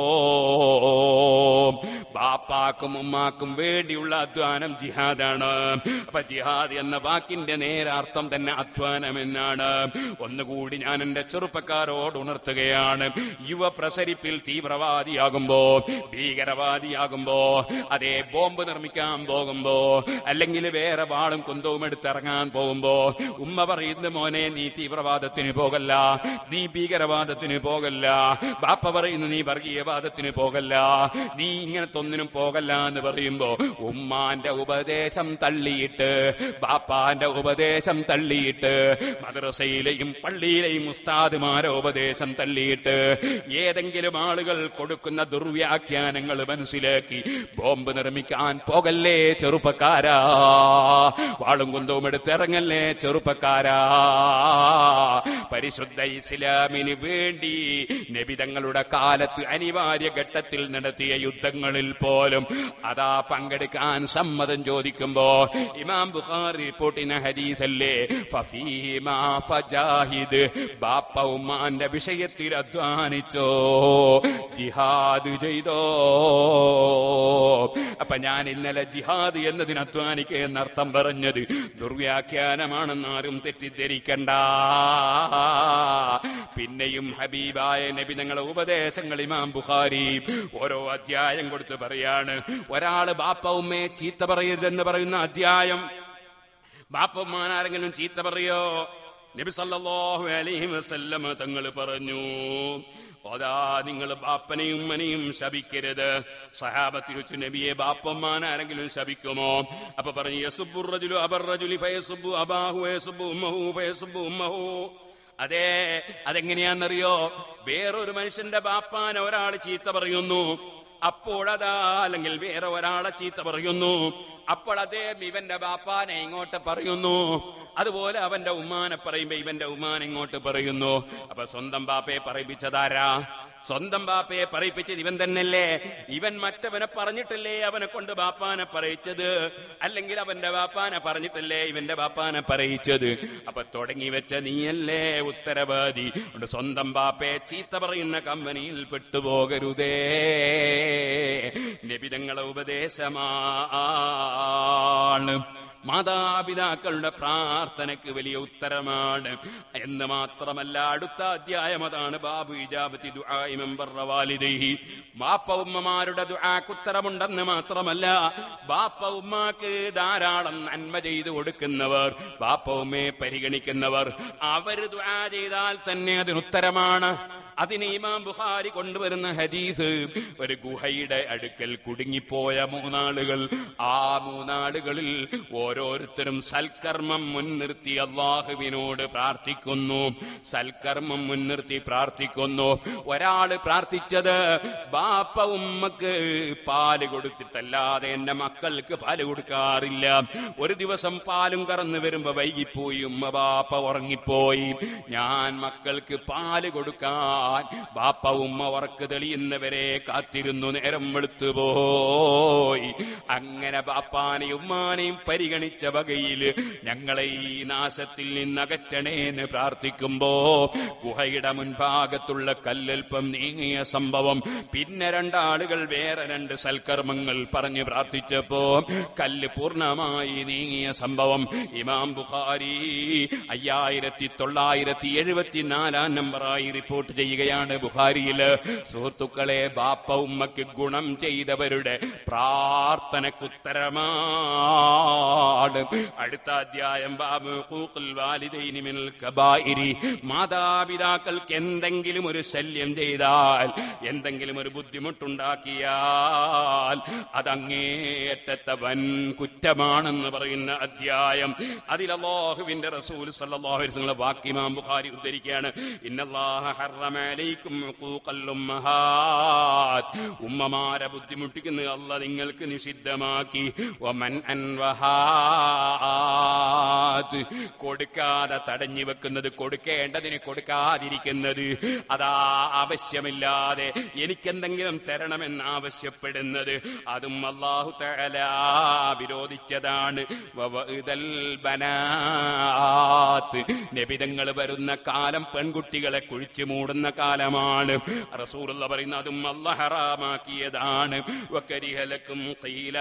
ബാപ്പാക്കും ഉമ്മാക്കും വേണ്ടിയുള്ള അധ്വാനം ജിഹാദാണ് അപ്പൊ ജിഹാദ് എന്ന വാക്കിന്റെ നേരാർത്ഥം തന്നെ അധ്വാനം എന്നാണ് ഒന്നുകൂടി ഞാൻ എന്റെ ചെറുപ്പക്കാരോട് ഉണർത്തുകയാണ് യുവ പ്രസരിപ്പിൽ തീവ്രവാദിയാകുമ്പോ ഭീകരവാദിയാകുമ്പോ അതേ ബോംബ് നിർമ്മിക്കാൻ പോകുമ്പോ അല്ലെങ്കിൽ വേറെ വാളും കുന്തവും എടുത്തിറങ്ങാൻ പോകുമ്പോ ഉമ്മ പറയുന്ന മോനെ നീ തീവ്രവാദത്തിന് പോകല്ല നീ ഭീകരവാദത്തിന് പോകല്ല ബാപ്പ പറയുന്നു നീ വർഗീയവാദത്തിന് പോകല്ല നീ ഇങ്ങനത്തെ ഒന്നിനും പോകല്ല എന്ന് പറയുമ്പോ ഉമ്മാന്റെ ഉപദേശം തള്ളിയിട്ട് ബാപ്പാന്റെ ഉപദേശം തള്ളിയിട്ട് മദ്രസയിലെയും പള്ളിയിലെയും ഉസ്താദുമാരെ ഉപദേശം തള്ളിയിട്ട് ഏതെങ്കിലും ആളുകൾ കൊടുക്കുന്ന ദുർവ്യാഖ്യാനങ്ങൾ മനസ്സിലാക്കി ബോംബ് നിർമ്മിക്കാൻ പോകല്ലേ ചെറുപ്പക്കാരാ വാളും കുന്തവും എടുത്തിറങ്ങല്ലേ ചെറുപ്പക്കാരാ പരിശുദ്ധ ഇസ്ലാമിന് വേണ്ടി നബിതങ്ങളുടെ കാലത്ത് അനിവാര്യ ഘട്ടത്തിൽ നടത്തിയ യുദ്ധങ്ങളിൽ പോലും അതാ പങ്കെടുക്കാൻ സമ്മതം ചോദിക്കുമ്പോ ഇമാം ബുഖാരി റിപ്പോർട്ടിന ഹദീസല്ലേ ഫഫീമാ ഫജാഹിദ് ബാപ്പ ഉമ്മാന്റെ വിഷയത്തിൽ അധ്വാനിച്ചോ ജിഹാദ് ചെയ്തോ അപ്പൊ ഞാൻ ഇന്നലെ ജിഹാദ് എന്നതിന് അധ്വാനിക്കുക എന്നർത്ഥം പറഞ്ഞത് ദുർവ്യാഖ്യാനമാണെന്ന് ആരും തെറ്റിദ്ധരിക്കണ്ട പിന്നെയും ഹബീബായ നബി ഞങ്ങളെ ഉപദേശങ്ങൾ ഇമാം ബുഖാരി ഓരോ അധ്യായം കൊടുത്ത് പറയാണ് ഒരാള് ബാപ്പ ഉമ്മയെ ചീത്ത പറയരുതെന്ന് പറയുന്ന അധ്യായം ബാപ്പ ഉമ്മാനാരെങ്കിലും ചീത്ത പറയോ നബി സല്ലല്ലാഹു അലൈഹി വസല്ലമ തങ്ങൾ പറഞ്ഞു അതാ നിങ്ങൾ ബാപ്പനെയും ഉമ്മനെയും ശപിക്കരുത് സഹാബത്ത് ചോദിച്ചു നബിയെ ബാപ്പമ്മാൻ ആരെങ്കിലും ശപിക്കുമോ അപ്പൊ പറഞ്ഞു യസുബു റജുലു അബർ റജുലി ഫയസുബു അബാഹു ഫയസുബു ഉമ്മഹു ഫയസുബു ഉമ്മഹു അതെ അതെങ്ങനെയാണെന്നറിയോ വേറൊരു മനുഷ്യന്റെ ബാപ്പാൻ ഒരാൾ ചീത്ത പറയുന്നു അപ്പോഴതാ അല്ലെങ്കിൽ വേറെ ഒരാളെ ചീത്ത പറയുന്നു അപ്പോൾ അദ്ദേഹം ഇവന്റെ ബാപ്പാനെ ഇങ്ങോട്ട് പറയുന്നു അതുപോലെ അവന്റെ ഉമ്മാനെ പറയുമ്പോ ഇവന്റെ ഉമ്മാൻ ഇങ്ങോട്ട് പറയുന്നു അപ്പൊ സ്വന്തം ബാപ്പയെ പറയിപ്പിച്ചതാരാ സ്വന്തം ബാപ്പയെ പറയിപ്പിച്ചത് ഇവൻ തന്നെയല്ലേ ഇവൻ മറ്റവനെ പറഞ്ഞിട്ടല്ലേ അവനെ കൊണ്ട് ബാപ്പാനെ പറയിച്ചത് അല്ലെങ്കിൽ അവന്റെ ബാപ്പാനെ പറഞ്ഞിട്ടല്ലേ ഇവന്റെ ബാപ്പാനെ പറയിച്ചത് അപ്പൊ തുടങ്ങി വെച്ച നീയല്ലേ ഉത്തരവാദി അതുകൊണ്ട് സ്വന്തം ബാപ്പയെ ചീത്ത പറയുന്ന കമ്പനിയിൽ പെട്ടുപോകരുതേ നബിതങ്ങളെ ഉപദേശമാണ് മാതാപിതാക്കളുടെ പ്രാർത്ഥനയ്ക്ക് വലിയ ഉത്തരമാണ് എന്ന് മാത്രമല്ല അടുത്ത അധ്യായം അതാണ് ബാബു ഇജാബത്തി ദുആഇ മെമ്പർ വാലിദൈഹി ബാപ്പ ഉമ്മമാരുടെ ദുആക്ക് ഉത്തരമുണ്ടെന്ന് മാത്രമല്ല ബാപ്പ ഉമ്മാക്ക് ധാരാളം നന്മ ചെയ്തു കൊടുക്കുന്നവർ ബാപ്പ ഉമ്മയെ പരിഗണിക്കുന്നവർ അവര് ദുആ ചെയ്താൽ തന്നെ അതിന് ഉത്തരമാണ് അതിന് ഇമാം ബുഖാരി കൊണ്ടുവരുന്ന ഹദീസ് ഒരു ഗുഹയുടെ അടുക്കൽ കുടുങ്ങിപ്പോയ മൂന്നാളുകൾ ആ മൂന്നാളുകളിൽ ഓരോരുത്തരും സൽക്കർമ്മം മുൻനിർത്തി അള്ളാഹുവിനോട് പ്രാർത്ഥിക്കുന്നു സൽക്കർമ്മം മുൻനിർത്തി പ്രാർത്ഥിക്കുന്നു ഒരാള് പ്രാർത്ഥിച്ചത് ബാപ്പ ഉമ്മക്ക് പാല് കൊടുത്തിട്ടല്ലാതെ എന്റെ മക്കൾക്ക് പാല് കൊടുക്കാറില്ല ഒരു ദിവസം പാലും കറന്നു വരുമ്പോ വൈകിപ്പോയി ഉമ്മ ബാപ്പ ഉറങ്ങിപ്പോയി ഞാൻ മക്കൾക്ക് പാല് കൊടുക്കാൻ ബാപ്പ ഉമ്മ ഉറക്ക് തെളിയുന്നവരെ കാത്തിരുന്നു നേരം വെളുത്തു പോയി അങ്ങനെ ബാപ്പാനെയും ഉമ്മാനെയും പരിഗണിച്ച വകയില് ഞങ്ങളെ ഈ നാശത്തിൽ നിന്ന് അകറ്റണേ എന്ന് പ്രാർത്ഥിക്കുമ്പോ ഗുഹയുടെ മുൻഭാഗത്തുള്ള കല്ലൽപ്പം നീങ്ങിയ സംഭവം പിന്നെ രണ്ടാളുകൾ വേറെ രണ്ട് സൽക്കർമ്മങ്ങൾ പറഞ്ഞു പ്രാർത്ഥിച്ചപ്പോ കല്ല് പൂർണ്ണമായി നീങ്ങിയ സംഭവം ഇമാം ബുഖാരി അയ്യായിരത്തി തൊള്ളായിരത്തി എഴുപത്തിനാലാം നമ്പറായി റിപ്പോർട്ട് ചെയ്യുകയാണ് ബുഖാരിയില് സുഹൃത്തുക്കളെ ബാപ്പ ഉമ്മക്ക് ഗുണം ചെയ്തവരുടെ പ്രാർത്ഥനക്കുത്തരമാണ് അടുത്ത അധ്യായം ബാബു ഖൂഖുൽ വാലിദൈനി മിനൽ കബായിരി മാതാപിതാക്കൾക്ക് എന്തെങ്കിലും ഒരു ശല്യം ചെയ്താൽ എന്തെങ്കിലും ഒരു ബുദ്ധിമുട്ടുണ്ടാക്കിയാൽ അതങ്ങേയറ്റത്തെ വൻ കുറ്റമാണെന്ന് പറയുന്ന അധ്യായം അതിൽ അല്ലാഹുവിന്റെ റസൂൽ സല്ലല്ലാഹു അലൈഹി വസല്ലം വാക്യമാം ബുഖാരി ഉദ്ധരിക്കുകയാണ് ഇന്നല്ലാഹ ഹറമ അലൈക്കും ഉഖൂഖൽ ഉമ്മഹാത്ത് ഉമ്മമാരെ ബുദ്ധിമുട്ടിക്കുന്നത് അല്ല നിങ്ങൾക്ക് നിഷിദ്ധമാക്കി വമൻ അൻവഹാത്ത് കൊടുക്കാതെ തടഞ്ഞു വെക്കുന്നത് കൊടുക്കേണ്ടതിന് കൊടുക്കാതിരിക്കുന്നത് അതാ ആവശ്യമില്ലാതെ എനിക്കെന്തെങ്കിലും തരണമെന്ന് ആവശ്യപ്പെടുന്നത് അതും അള്ളാഹു തആല വിരോധിച്ചതാണ് വവഇദൽ ബനാത്ത് നബിതങ്ങൾ വരുന്ന കാലം പെൺകുട്ടികളെ കുഴിച്ചു മൂടുന്ന കാലമാണ് റസൂലുള്ള പറയുന്ന അതും അല്ല ഹറാമാക്കിയതാണ് വക്കരിഹലക്കും ഖീല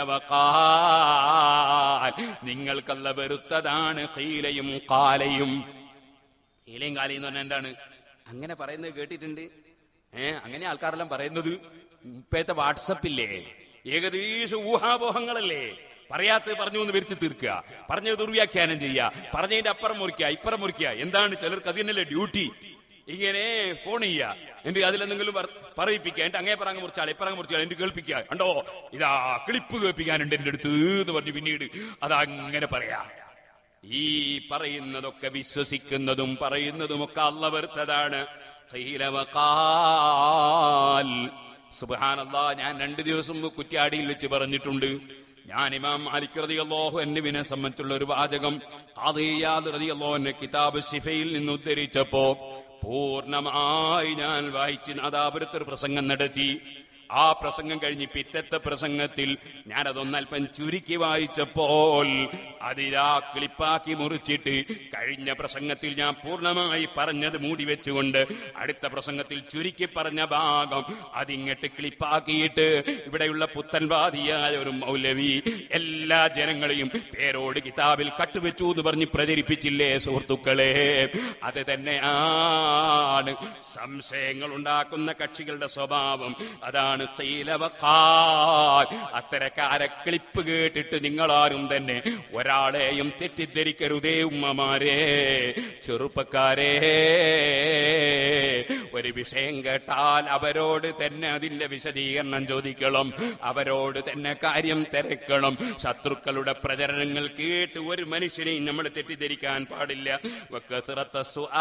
വഖാൽ നിങ്ങൾക്കല്ല വെറുത്തതാണ് ഖീലയും കാലയും ഈലയും കാലയും എന്ന് പറഞ്ഞാൽ എന്താണ് അങ്ങനെ പറയുന്നത് കേട്ടിട്ടുണ്ട് ഏ അങ്ങനെ ആൾക്കാരെല്ലാം പറയുന്നത് ഇപ്പോഴത്തെ വാട്സപ്പില്ലേ ഏകദേശം ഊഹാപോഹങ്ങളല്ലേ പറയാത്തത് പറഞ്ഞു എന്ന് വിരിച്ച് തീർക്കുക പറഞ്ഞത് ദുർവ്യാഖ്യാനം ചെയ്യുക പറഞ്ഞതിന്റെ അപ്പുറം മുറിക്കുക ഇപ്പുറം മുറിക്കുക എന്താണ് ചിലർക്ക് അതിനല്ലേ ഡ്യൂട്ടി ഇങ്ങനെ ഫോൺ ചെയ്യുക എന്നിട്ട് അതിലെന്തെങ്കിലും പറ- പറയിപ്പിക്കുക എന്നിട്ട് അങ്ങേ പറങ്ങ് മുറിച്ചാൽ ഇപ്പറങ്ങ് മുറിച്ചാൽ എന്നിട്ട് കേൾപ്പിക്കുക കണ്ടോ ഇതാ ക്ലിപ്പ് കേൾപ്പിക്കാനുണ്ട് എന്റെ അടുത്ത് എന്ന് പറഞ്ഞു പിന്നീട് അതങ്ങനെ പറയാ ഈ പറയുന്നതൊക്കെ വിശ്വസിക്കുന്നതും പറയുന്നതുമൊക്കെ അല്ല വെറുത്തതാണ് ഖീല വഖാൽ. സുബ്ഹാനല്ലാ ഞാൻ രണ്ടു ദിവസം മുമ്പ് കുറ്റ്യാടിയിൽ വെച്ച് പറഞ്ഞിട്ടുണ്ട് ഞാൻ ഇമാം മാലിക് റളിയല്ലാഹു അൻഹുവിനെ സംബന്ധിച്ചുള്ള ഒരു വാചകം ഖാദിയാദ് റളിയല്ലാഹു അൻഹു കിതാബ് ശിഫയിൽ നിന്ന് ഉദ്ധരിച്ചപ്പോ പൂർണ്ണമായി ഞാൻ വായിച്ച് നാദാപുരത്ത് ഒരു പ്രസംഗം നടത്തി ആ പ്രസംഗം കഴിഞ്ഞ് പിറ്റത്തെ പ്രസംഗത്തിൽ ഞാനതൊന്നല്പം ചുരുക്കി വായിച്ചപ്പോൾ അതിലാ ക്ലിപ്പാക്കി മുറിച്ചിട്ട് കഴിഞ്ഞ പ്രസംഗത്തിൽ ഞാൻ പൂർണ്ണമായി പറഞ്ഞത് മൂടി വെച്ചുകൊണ്ട് അടുത്ത പ്രസംഗത്തിൽ ചുരുക്കി പറഞ്ഞ ഭാഗം അതിങ്ങട്ട് ക്ലിപ്പാക്കിയിട്ട് ഇവിടെയുള്ള പുത്തൻവാദിയായ ഒരു മൗലവി എല്ലാ ജനങ്ങളെയും പേരോട് കിതാബിൽ കട്ടുവെച്ചു എന്ന് പറഞ്ഞ് പ്രചരിപ്പിച്ചില്ലേ സുഹൃത്തുക്കളെ അത് തന്നെയാണ് സംശയങ്ങൾ ഉണ്ടാക്കുന്ന കക്ഷികളുടെ സ്വഭാവം അതാണ് തൈലവക്കാൽ അത്തരക്കാരെ ക്ലിപ്പ് കേട്ടിട്ട് നിങ്ങളാരും തന്നെ ഒരാ ഒരാളെയും തെറ്റിദ്ധരിക്കരുതേ ഉമ്മമാരെ ചെറുപ്പക്കാരെ ഒരു വിഷയം കേട്ടാൽ അവരോട് തന്നെ അതിന്റെ വിശദീകരണം ചോദിക്കണം അവരോട് തന്നെ കാര്യം തിരക്കണം ശത്രുക്കളുടെ പ്രചരണങ്ങൾ കേട്ട് ഒരു മനുഷ്യനെയും നമ്മൾ തെറ്റിദ്ധരിക്കാൻ പാടില്ല വക്കസ്റത്ത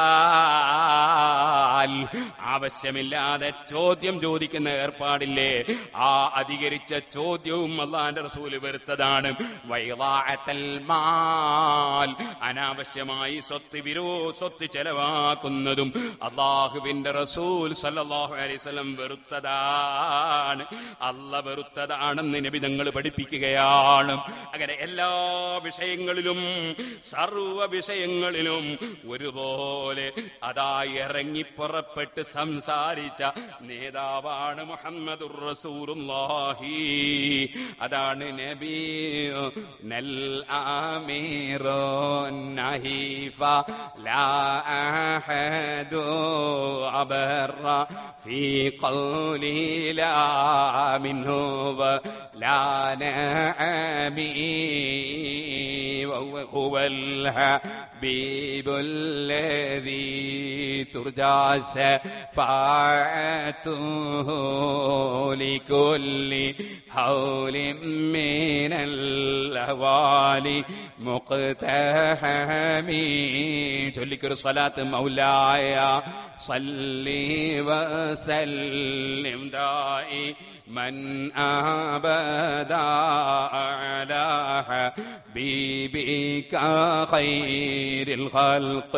സുആൽ. ആവശ്യമില്ലാതെ ചോദ്യം ചോദിക്കുന്ന ഏർപ്പാടില്ലേ ആ അധികരിച്ച ചോദ്യവും അള്ളാന്റെ റസൂല് വെറുത്തതാണ് വൈവാഅത്തൽ മാൽ അനാവശ്യമായി സ്വത്ത് വിരോ സ്വത്ത് ചെലവാക്കുന്നതും അള്ളാഹുവിന്റെ റസൂൽ സല്ലല്ലാഹു അലൈഹി വസല്ലം വെറുത്തതാണ് അല്ല വെറുത്തതാണെന്ന് നബിതങ്ങൾ പഠിപ്പിക്കുകയാണ് അങ്ങനെ എല്ലാ വിഷയങ്ങളിലും സർവ വിഷയങ്ങളിലും ഒരുപോലെ അതാ ഇറങ്ങി പുറപ്പെട്ട് സംസാരിച്ച നേതാവാണ് മുഹമ്മദുർ റസൂലുള്ളാഹി അതാണ് നബി നൽ ആമീറോ നഹീഫ ലാ അഹദു അബറ في قولي لا منه ولا نعمي وهو هو الحبيب الذي ترجى شفاعته لكل حول من الأهوال مقتحم ചൊല്ലിക്കൊരു സ്വലാത്ത് മൗലായ صلي وسلم دائي من أبدا على حبيبك خير الخلق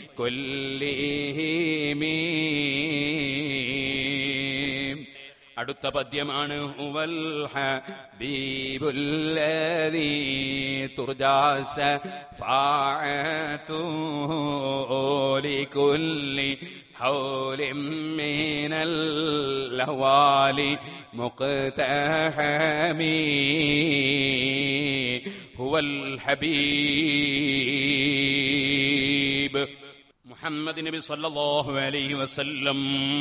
كلهم അടുത്ത പദ്യമാണ് ഹുവൽ ഹബീബുല്ലദീ തുർജാസ ഫാഅതുഹു ലികുല്ലി حول من الأهوال مقتحم هو الحبيب محمد نبي صلى الله عليه وسلم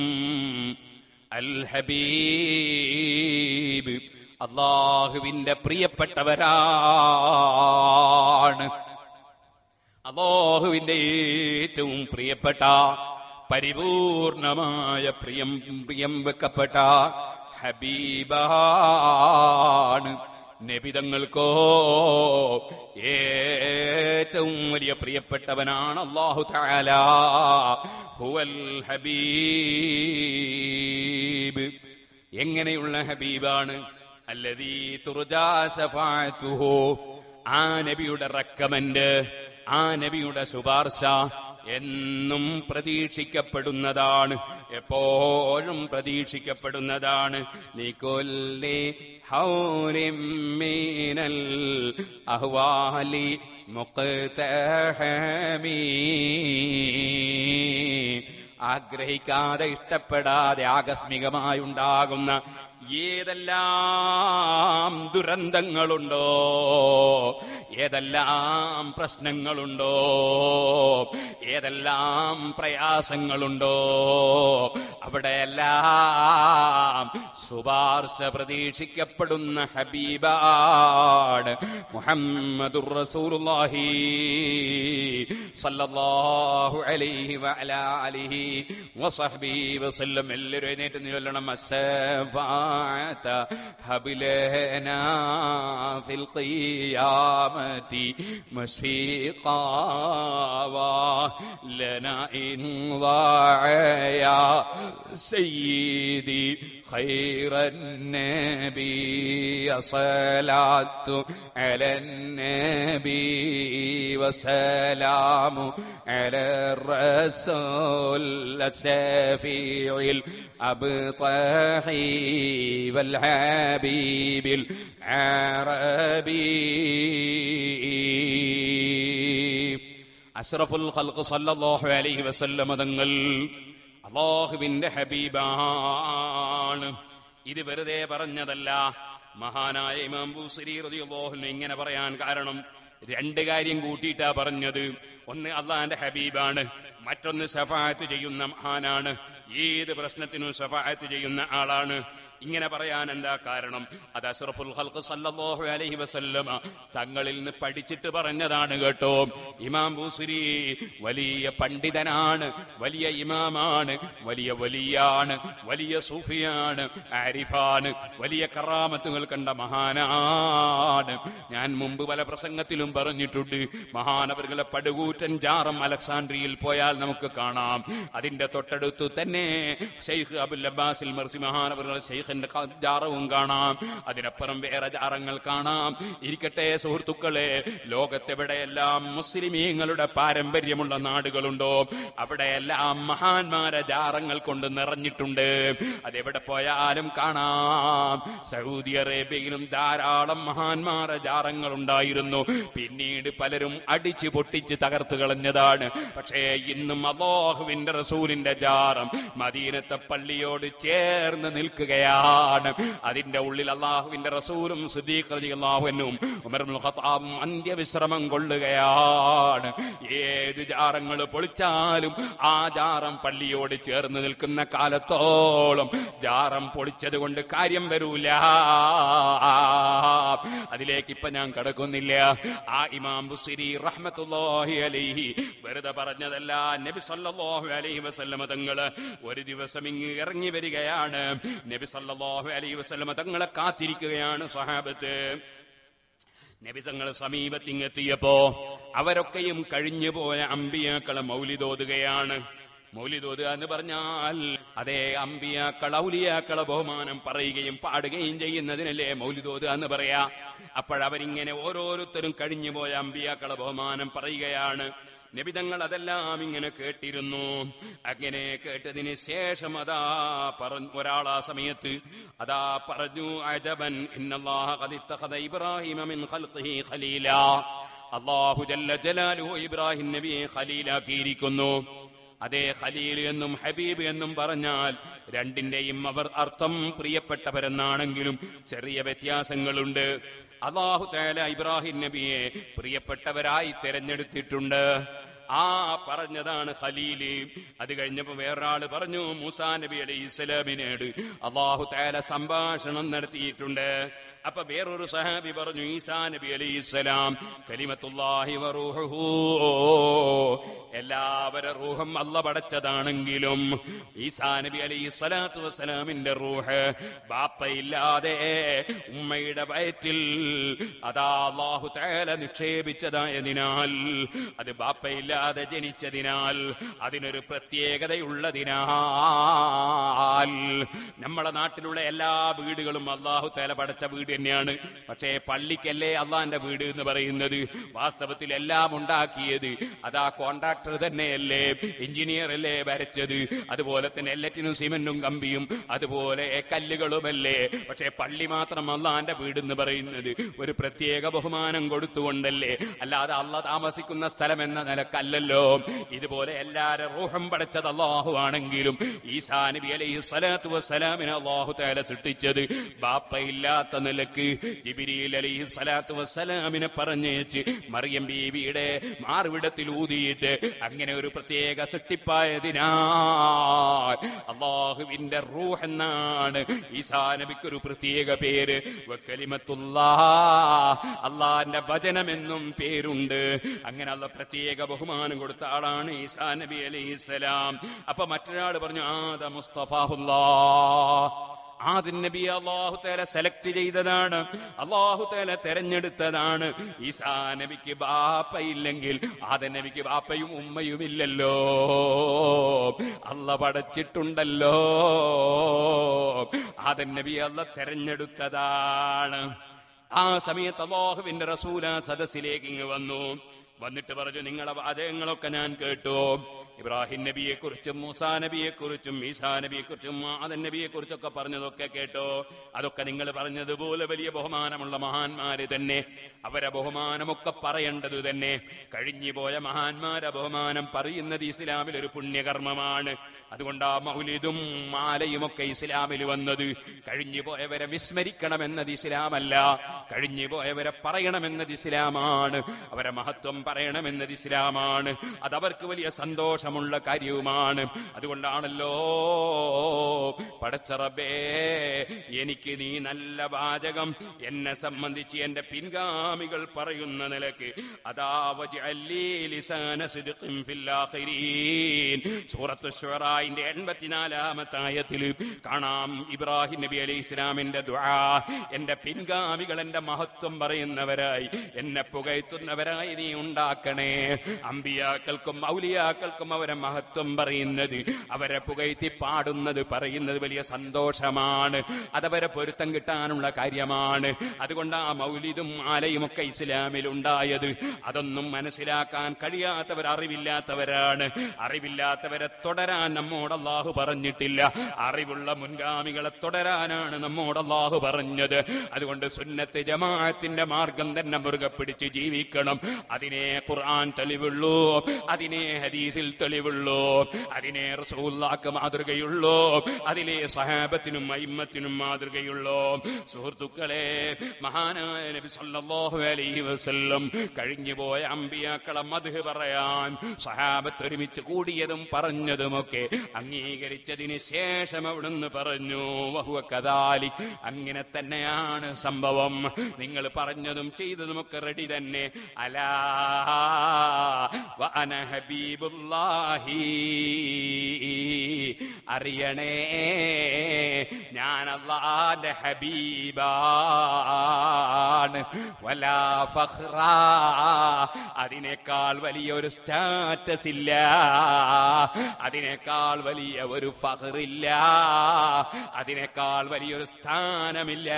അൽ ഹബീബ് അള്ളാഹുവിന്റെ പ്രിയപ്പെട്ടവരാണ് അള്ളാഹുവിന്റെ ഏറ്റവും പ്രിയപ്പെട്ട പരിപൂർണമായ പ്രിയം പ്രിയം വെക്കപ്പെട്ട ഹബീബാണ് നബിതങ്ങൾക്കോ ഏറ്റവും വലിയ പ്രിയപ്പെട്ടവനാണ് അള്ളാഹു താല ഹുവൽ ഹബീബ് എങ്ങനെയുള്ള ഹബീബാണ് അല്ലതീ തുർജാ ശഫാഅത്തുഹു ആ നബിയുടെ റക്കമന്റ് ആ നബിയുടെ ശുപാർശ എന്നും പ്രതീക്ഷിക്കപ്പെടുന്നതാണ് എപ്പോഴും പ്രതീക്ഷിക്കപ്പെടുന്നതാണ് നികൊല്ലി ഹൗരിമീനൽ അഹ്വാലി മുഖ്തഹമീ ആഗ്രഹിക്കാതെ ഇഷ്ടപ്പെടാതെ ആകസ്മികമായി ഉണ്ടാകുന്ന ഏതെല്ലാം ദുരന്തങ്ങളുണ്ടോ ഏതെല്ലാം പ്രശ്നങ്ങളുണ്ടോ ഏതെല്ലാം പ്രയാസങ്ങളുണ്ടോ അവിടെയെല്ലാം ശുപാർശ പ്രതീക്ഷിക്കപ്പെടുന്ന ഹബീബാണ് മുഹമ്മദുർ റസൂലുള്ളാഹി സല്ലല്ലാഹു അലൈഹി വഅലാ അലിഹി വസഹ്ബിഹി വസല്ലം എല്ലാവരും എഴുന്നേറ്റ് ചൊല്ലണം الشفاعة هب لنا في القيامة مشفقا لنا إن ضاع يا سيدي خير النبي صلاة على النبي وسلام على الرسول الشفيع الأبطحي والحبيب العربي അഷ്റഫുൽ ഖൽഖ് സല്ലല്ലാഹു അലൈഹി വസല്ലമ തങ്ങൾ അള്ളാഹുവിന്റെ ഹബീബാണ് ഇത് വെറുതെ പറഞ്ഞതല്ല മഹാനായ ഇമാം ബൂസരി റളിയല്ലാഹു ഇങ്ങനെ പറയാൻ കാരണം രണ്ട് കാര്യം കൂട്ടിയിട്ടാ പറഞ്ഞത് ഒന്ന് അള്ളാന്റെ ഹബീബാണ് മറ്റൊന്ന് സഫായത്ത് ചെയ്യുന്ന മഹാനാണ് ഏത് പ്രശ്നത്തിനും സഫായത്ത് ചെയ്യുന്ന ആളാണ് ഇങ്ങനെ പറയാൻ എന്താ കാരണം അത് അഷ്റഫുൽ ഖൽഖ് സല്ലല്ലാഹു അലൈഹി വസല്ലമ തങ്ങളിൽ നിന്ന് പഠിച്ചിട്ട് പറഞ്ഞതാണ് കേട്ടോ ഇമാം ബൂസുരി വലിയ പണ്ഡിതനാണ് വലിയ ഇമാമാണ് വലിയ വലിയാണ് വലിയ സൂഫിയാണ് ആരിഫാണ് വലിയ കറാമത്തുകൾ കണ്ട മഹാനാണ് ഞാൻ മുമ്പ് പല പ്രസംഗത്തിലും പറഞ്ഞിട്ടുണ്ട് മഹാനവറുകളെ പടുകൂറ്റൻ ജാറം അലക്സാണ്ട്രിയിൽ പോയാൽ നമുക്ക് കാണാം അതിന്റെ തൊട്ടടുത്ത് തന്നെ ഷെയ്ഖ് അബുൽ അബ്ബാസിൽ മർസി മഹാനവറുകളെ ഷെയ്ഖിന്റെ ക- ജാറവും കാണാം അതിനപ്പുറം വേറെ ജാറങ്ങൾ കാണാം ഇരിക്കട്ടെ സുഹൃത്തുക്കളെ ലോകത്തെവിടെയെല്ലാം മുസ്ലിമീങ്ങളുടെ പാരമ്പര്യമുള്ള നാടുകളുണ്ടോ അവിടെയെല്ലാം മഹാന്മാരെ ജാറങ്ങൾ കൊണ്ട് നിറഞ്ഞിട്ടുണ്ട് അതെവിടെ പോയാലും കാണാം സൗദി അറേബ്യയിലും ധാരാളം മഹാന്മാരെ ജാറങ്ങൾ ഉണ്ടായിരുന്നു പിന്നീട് പലരും അടിച്ചു പൊട്ടിച്ച് തകർത്തു കളഞ്ഞതാണ് പക്ഷേ ഇന്നും അള്ളാഹുവിന്റെ റസൂലിന്റെ ജാറം മദീനത്തെ പള്ളിയോട് ചേർന്ന് നിൽക്കുകയാണ് അതിന്റെ ഉള്ളിൽ അള്ളാഹുവിന്റെ റസൂലും സിദ്ദീഖ് റളിയല്ലാഹുവിനും ഉമർ ഇബ്നുൽ ഖത്താബും അന്ത്യവിശ്രമം കൊള്ളുകയാണ് ഏത് ജാറങ്ങൾ പൊളിച്ചാലും ആ ജാറം പള്ളിയോട് ചേർന്ന് നിൽക്കുന്ന കാലത്തോളം ജാറം പൊളിച്ചത് കൊണ്ട് കാര്യം വരൂല അതിലേക്ക് ഇപ്പൊ ഞാൻ കടക്കുന്നില്ല ആ ഇമാം ബുസിരി റഹ്മത്തുല്ലാഹി അലൈഹി വെറുതെ പറഞ്ഞതല്ല നബി സല്ലല്ലാഹു അലൈഹി വസല്ലമ തങ്ങള് ഒരു ദിവസം ഇങ്ങ് ഇറങ്ങി വരികയാണ് നബി സല്ലല്ലാഹു അലൈഹി വസല്ലമ തങ്ങളെ കാത്തിരിക്കുകയാണ് സ്വഹാബത്ത് നബി തങ്ങൾ സമീപത്തിങ്ങെത്തിയപ്പോ അവരൊക്കെയും കഴിഞ്ഞുപോയ അമ്പിയാക്കളെ മൗലിതോതുകയാണ് മൗലിതോതുക എന്ന് പറഞ്ഞാൽ അതേ അമ്പിയാക്കൾ ഔലിയാക്കളെ ബഹുമാനം പറയുകയും പാടുകയും ചെയ്യുന്നതിനല്ലേ മൗലിതോതുക എന്ന് പറയാ അപ്പോഴവരിങ്ങനെ ഓരോരുത്തരും കഴിഞ്ഞുപോയ അമ്പിയാക്കളെ ബഹുമാനം പറയുകയാണ് നബിതങ്ങൾ അതെല്ലാം ഇങ്ങനെ കേട്ടിരുന്നു അങ്ങനെ കേട്ടതിന് ശേഷം അതാ പറഞ്ഞു ഒരാൾ ആ സമയത്ത് അതാ പറഞ്ഞു അജബൻ ഇന്നല്ലാഹ ഖദ് ഇത്തഖദ ഇബ്രാഹിമ മിൻ ഖൽഖിഹി ഖലീല അല്ലാഹു ജല്ല ജലാലുഹു ഇബ്രാഹിം നബിയെ ഖലീലാക്കിയിരിക്കുന്നു അതേ ഖലീൽ എന്നും ഹബീബ് എന്നും പറഞ്ഞാൽ രണ്ടിന്റെയും അവർ അർത്ഥം പ്രിയപ്പെട്ടവരെന്നാണെങ്കിലും ചെറിയ വ്യത്യാസങ്ങളുണ്ട് അള്ളാഹു തആല ഇബ്രാഹിം നബിയെ പ്രിയപ്പെട്ടവരായി തിരഞ്ഞെടുത്തിട്ടുണ്ട് ആ പറഞ്ഞതാണ് ഖലീല് അത് കഴിഞ്ഞപ്പോ വേറൊരാള് പറഞ്ഞു മൂസാ നബി അലൈഹി ഇസ്ലാമിനോട് അള്ളാഹു തആല സംഭാഷണം നടത്തിയിട്ടുണ്ട് അപ്പൊ വേറൊരു സഹാബി പറഞ്ഞു ഈസാ നബി അലൈഹി ഇസ്ലാം കലിമത്തുല്ലാഹി വറൂഹുഹു എല്ലാവരുടെ റൂഹം അല്ല പടച്ചതാണെങ്കിലും ഈസാ നബി അലൈഹി സ്വലാത്തു വസ്സലാമിന്റെ റൂഹ് ബാപ്പയില്ലാതെ ഉമ്മയുടെ വയറ്റിൽ അതാ അള്ളാഹു തആല നിക്ഷേപിച്ചതായതിനാൽ അത് ബാപ്പയില്ലാതെ ജനിച്ചതിനാൽ അതിനൊരു പ്രത്യേകതയുള്ളതിനാൽ നമ്മളെ നാട്ടിലുള്ള എല്ലാ വീടുകളും അള്ളാഹു തആല പടച്ച വീട് തന്നെയാണ് പക്ഷേ പള്ളിക്കല്ലേ അള്ളാന്റെ വീട് എന്ന് പറയുന്നത് വാസ്തവത്തിൽ എല്ലാം ഉണ്ടാക്കിയത് അതാ കോൺട്രാക്ടർ തന്നെയല്ലേ എഞ്ചിനീയർ അല്ലേ വരച്ചത് അതുപോലെ തന്നെ എല്ലാറ്റിനും സിമന്റും കമ്പിയും അതുപോലെ കല്ലുകളുമല്ലേ പക്ഷേ പള്ളി മാത്രം അള്ളാന്റെ വീട് എന്ന് പറയുന്നത് ഒരു പ്രത്യേക ബഹുമാനം കൊടുത്തുകൊണ്ടല്ലേ അല്ലാതെ അള്ള താമസിക്കുന്ന സ്ഥലം എന്ന നിലക്കല്ലല്ലോ ഇതുപോലെ എല്ലാരും റൂഹം പടച്ചത് അള്ളാഹു ആണെങ്കിലും ഈസാ നബി അലൈഹി സ്വലാത്തു വസ്സലാമിനെ അള്ളാഹു തആല സൃഷ്ടിച്ചത് ബാപ്പയില്ലാത്ത നിലക്ക് ജിബിരിയിൽ അലൈഹി സ്വലാത്തു വസ്സലാമിനെ പറഞ്ഞേച്ച് മറിയം ബീവിയുടെ മാറുവിടത്തിൽ ഊതിയിട്ട് അങ്ങനെ ഒരു പ്രത്യേക സൃഷ്ടിപ്പായതിനാൽ അള്ളാഹുവിന്റെ റൂഹ് എന്നാണ് ഈസാ നബിക്ക് ഒരു പ്രത്യേക പേര് വക്കലിമത്തുല്ലാ അള്ളാന്റെ വചനമെന്നും പേരുണ്ട് അങ്ങനെ അള്ള പ്രത്യേക ബഹുമാനം കൊടുത്ത ആളാണ് ഈസാ നബി അലൈഹിസ്സലാം അപ്പൊ മറ്റൊരാൾ പറഞ്ഞു ആദ മുസ്തഫാഹുല്ലാ ആദ്യ നബി അള്ളാഹു തേല സെലക്ട് ചെയ്തതാണ് അള്ളാഹു തേല തെരഞ്ഞെടുത്തതാണ് ഈസാ നബിക്ക് ബാപ്പയില്ലെങ്കിൽ ആദ്യ നബിക്ക് ബാപ്പയും ഉമ്മയും ഇല്ലല്ലോ അല്ല പടച്ചിട്ടുണ്ടല്ലോ ആദ്യ നബി അല്ല തെരഞ്ഞെടുത്തതാണ് ആ സമയത്ത് അള്ളാഹുവിന്റെ റസൂല സദസ്സിലേക്ക് ഇങ്ങ് വന്നു വന്നിട്ട് പറഞ്ഞു നിങ്ങളെ വാചകങ്ങളൊക്കെ ഞാൻ കേട്ടു ഇബ്രാഹിം നബിയെ കുറിച്ചും മൂസാ നബിയെ കുറിച്ചും ഈസാ നബിയെ കുറിച്ചും ആദൻ നബിയെ കുറിച്ചൊക്കെ പറഞ്ഞതൊക്കെ കേട്ടോ അതൊക്കെ നിങ്ങൾ പറഞ്ഞതുപോലെ വലിയ ബഹുമാനമുള്ള മഹാന്മാര് തന്നെ അവരെ ബഹുമാനമൊക്കെ പറയേണ്ടത് തന്നെ കഴിഞ്ഞു പോയ മഹാന്മാരെ ബഹുമാനം പറയുന്നത് ഇസ്ലാമിൽ ഒരു പുണ്യകർമ്മമാണ് അതുകൊണ്ട് ആ മൗലിദും മാലയും ഒക്കെ ഇസ്ലാമിൽ വന്നത് കഴിഞ്ഞു പോയവരെ വിസ്മരിക്കണമെന്നത് ഇസ്ലാമല്ല കഴിഞ്ഞു പോയവരെ പറയണമെന്നത് ഇസ്ലാമാണ് അവരെ മഹത്വം പറയണമെന്നത് ഇസ്ലാമാണ് അത് അവർക്ക് വലിയ സന്തോഷമുള്ള കാര്യവുമാണ് അതുകൊണ്ടാണല്ലോ പടച്ചറബേ എനിക്ക് നീ നല്ല വാചകം എന്നെ സംബന്ധിച്ച് എന്റെ പിൻഗാമികൾ പറയുന്ന നിലക്ക് അതാ വജ്അല്ലി ലിസാന സിദ്ഖിൻ ഫിൽ ആഖിരീൻ സൂറത്ത് ഷുറായിന്റെ എൺപത്തിനാലാമത്തെ ആയത്തിൽ കാണാം ഇബ്രാഹിം നബി അലൈഹി ഇസ്ലാമിന്റെ ദുആ എന്റെ പിൻഗാമികൾ എന്റെ മഹത്വം പറയുന്നവരായി എന്നെ പുകഴ്ത്തുന്നവരായി നീ ഉണ്ടാക്കണേ അമ്പിയാക്കൾക്കും ഔലിയാക്കൾക്കും അവരെ മഹത്വം പറയുന്നത് അവരെ പുകഴ്ത്തി പാടുന്നത് പറയുന്നത് വലിയ സന്തോഷമാണ് അതവരെ പൊരുത്തം കിട്ടാനുള്ള കാര്യമാണ് അതുകൊണ്ട് ആ മൗലിദും ആലയും ഒക്കെ ഇസ്ലാമിൽ ഉണ്ടായത് അതൊന്നും മനസ്സിലാക്കാൻ കഴിയാത്തവർ അറിവില്ലാത്തവരാണ് അറിവില്ലാത്തവരെ തുടരാൻ നമ്മോട് അള്ളാഹു പറഞ്ഞിട്ടില്ല അറിവുള്ള മുൻഗാമികളെ തുടരാനാണ് നമ്മോട് അള്ളാഹു പറഞ്ഞത് അതുകൊണ്ട് സുന്നത്ത് ജമാഅത്തിന്റെ മാർഗം തന്നെ മുറുകെ പിടിച്ച് ജീവിക്കണം അതിനെ ഖുർആൻ തെളിവുള്ളൂ അതിനെ ഹദീസിൽ തെളിവുള്ളൂ അതിനെ റസൂല്ലാക്ക് മാതൃകയുള്ളൂ അതിലെ സഹാബത്തിനും അയിമ്മത്തിനും മാതൃകയുള്ളൂ സുഹൃത്തുക്കളെ മഹാനായ നബി സല്ലല്ലാഹു അലൈഹി വസല്ലം കഴിഞ്ഞുപോയ അമ്പിയാക്കളെ മധു പറയാൻ സഹാബത്ത് ഒരുമിച്ച് കൂടിയതും പറഞ്ഞതുമൊക്കെ അംഗീകരിച്ചതിന് ശേഷം അവിടുന്ന് പറഞ്ഞു വഹുവ കദാലി അങ്ങനെ തന്നെയാണ് സംഭവം നിങ്ങൾ പറഞ്ഞതും ചെയ്തതുമൊക്കെ റെഡി തന്നെ അലാ വഅന ഹബീബുല്ലാഹി അറിയണേ ഞാൻ അള്ളാന്റെ ഹബീബാണ് വലാ ഫഖ്റ അതിനേക്കാൾ വലിയൊരു സ്റ്റാറ്റസ് ഇല്ല അതിനേക്കാൾ വലിയ ഒരു ഫഖറില്ല അതിനേക്കാൾ വലിയൊരു സ്ഥാനമില്ല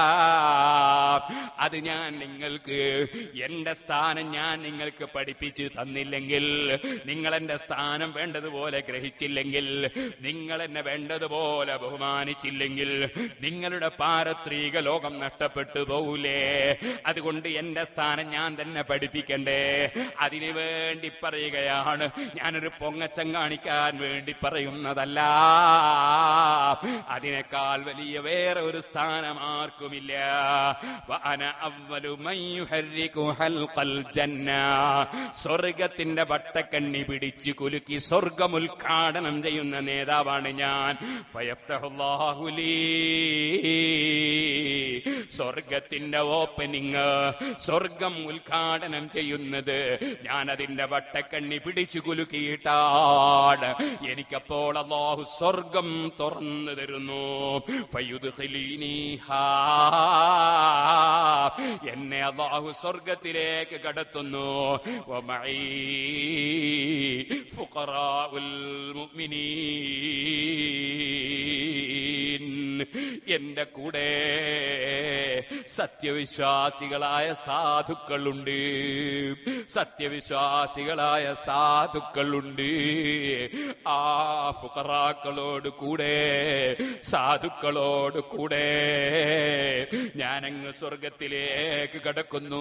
അത് ഞാൻ നിങ്ങൾക്ക് എന്റെ സ്ഥാനം ഞാൻ നിങ്ങൾക്ക് പഠിപ്പിച്ച് തന്നില്ലെങ്കിൽ നിങ്ങൾ എന്റെ സ്ഥാനം വേണ്ടതുപോലെ ഗ്രഹിച്ചില്ലെങ്കിൽ നിങ്ങൾ എന്നെ വേണ്ടതുപോലെ ബഹുമാനിച്ചില്ലെങ്കിൽ നിങ്ങളുടെ പാരത്രിക ലോകം നഷ്ടപ്പെട്ടു പോകൂലേ അതുകൊണ്ട് എന്റെ സ്ഥാനം ഞാൻ തന്നെ പഠിപ്പിക്കണ്ടേ അതിനു വേണ്ടി പറയുകയാണ് ഞാനൊരു പൊങ്ങച്ചം കാണിക്കാൻ വേണ്ടി പറയുന്നതല്ല അതിനേക്കാൾ വലിയ വേറെ ഒരു സ്ഥാനം ആർക്കുമില്ല വഅന അവ്വലു മൻ യുഹർരികു ഹൽഖൽ ജന്ന സ്വർഗത്തിന്റെ വട്ടക്കണ്ണി പിടിച്ച് കുലുക്കി സ്വർഗം ഉദ്ഘാടനം ചെയ്യുന്ന നേതാവാണ് ഞാൻ ഫയഫ്തഹുല്ലാഹു ലീ. സ്വർഗത്തിന്റെ ഓപ്പനിങ് സ്വർഗം ഉദ്ഘാടനം ചെയ്യുന്നത് ഞാൻ അതിന്റെ വട്ടക്കണ്ണി പിടിച്ചു കുലുക്കിയിട്ടാണ് എനിക്കപ്പോൾ അള്ളാഹു സ്വർഗം തുറന്നു തരുന്നു ഫയുദ്ഖിലീനിഹാ. എന്നെ അള്ളാഹു സ്വർഗത്തിലേക്ക് കടത്തുന്നു വമഈ ഫുഖറാഉൽ മുഅ്മിനീൻ എന്റെ കൂടെ സത്യവിശ്വാസികളായ സാധുക്കളുണ്ട് സത്യവിശ്വാസികളായ സാധുക്കളുണ്ട് ആ ഫുഖറാക്കളോട് കൂടെ സാധുക്കളോട് കൂടെ ഞാനങ്ങ് സ്വർഗത്തിലേക്ക് കടക്കുന്നു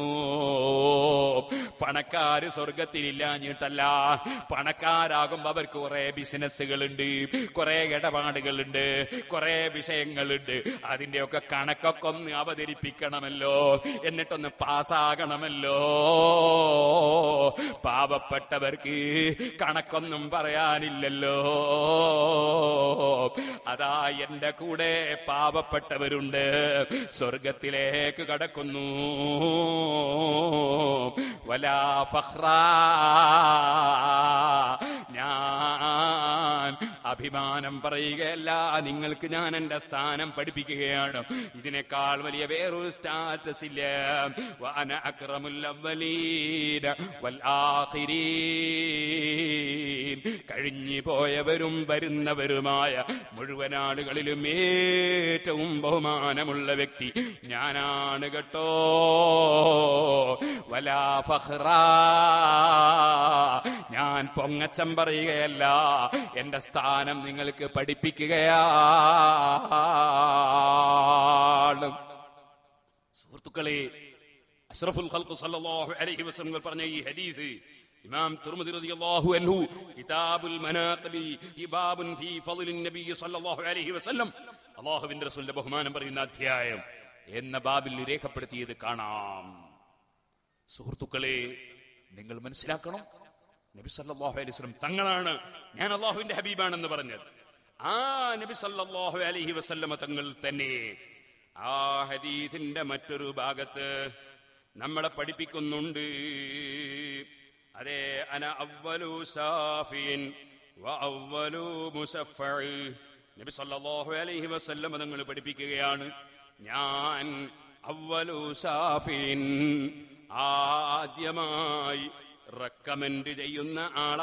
പണക്കാര് സ്വർഗത്തിലില്ലാഞ്ഞിട്ടല്ല പണക്കാരാകുമ്പോ അവർക്ക് കുറെ ബിസിനസ്സുകളുണ്ട് കുറെ ഇടപാടുകളുണ്ട് കുറെ വിഷയങ്ങളുണ്ട് അതിന്റെയൊക്കെ കണക്കൊക്കെ ഒന്ന് അവതരിപ്പിക്കണമല്ലോ എന്നിട്ടൊന്ന് പാസ്സാകണമല്ലോ പാവപ്പെട്ടവർക്ക് കണക്കൊന്നും പറയാനില്ലല്ലോ അതാ എന്റെ കൂടെ പാവപ്പെട്ടവരുണ്ട് സ്വർഗത്തിലേക്ക് കടക്കുന്നു വലാ ഫഖ്റ ഞാൻ അഭിമാനം പറയുകയല്ല നിങ്ങൾക്ക് ഞാൻ എന്റെ സ്ഥാനം പഠിപ്പിക്കുകയാണ് ഇതിനേക്കാൾ വലിയ വേറൊരു സ്റ്റാറ്റസ് ഇല്ല വഅന അക്രമുൽ അവ്വലീന വൽ ആഖിരീൻ കഴിഞ്ഞു പോയവരും വരുന്നവരുമായ മുഴുവൻ ആളുകളിലും ഏറ്റവും ബഹുമാനമുള്ള വ്യക്തി ഞാനാണ് കേട്ടോ വലാ ഫഖ്റ ഞാൻ പൊങ്ങച്ചം പറയുകയല്ല എന്റെ സ്ഥാനം നിങ്ങൾക്ക് പഠിപ്പിക്കുകയാണ് സുഹൃത്തുക്കളെ അഷ്റഫുൽ ഖൽഖ് സല്ലല്ലാഹു അലൈഹി വസല്ലം പറഞ്ഞ ഈ ഹദീസ് ഇമാം തുർമുദി റളിയല്ലാഹു അൻഹു കിതാബുൽ മനാഖിബി കിബാബുൻ ഫീ ഫളിൻ നബി സല്ലല്ലാഹു അലൈഹി വസല്ലം അല്ലാഹുവിന്റെ റസൂലിന്റെ ബഹുമാനം പറയുന്ന അധ്യായം എന്ന ബാബിൽ രേഖപ്പെടുത്തിയത് കാണാം സുഹൃത്തുക്കളെ നിങ്ങൾ മനസ്സിലാക്കണം നബി സല്ലല്ലാഹു അലൈഹി വസല്ലം തങ്ങളാണ് ഞാൻ അള്ളാഹുവിന്റെ ഹബീബാണെന്ന് പറഞ്ഞത് ആ നബി സല്ലല്ലാഹു അലൈഹി വസല്ലമ തങ്ങൾ തന്നെ ആ ഹദീസിന്റെ മറ്റൊരു ഭാഗത്ത് നമ്മളെ പഠിപ്പിക്കുന്നുണ്ട് അതെ അന അവലു സാഫിൻ വ അവലു മുസഫ്ഫഅ. നബി സല്ലല്ലാഹു അലൈഹി വസല്ലം തങ്ങൾ പഠിപ്പിക്കുകയാണ് ഞാൻ അവലു സാഫിൻ ആദ്യമായി റെക്കമെൻഡ് ചെയ്യുന്ന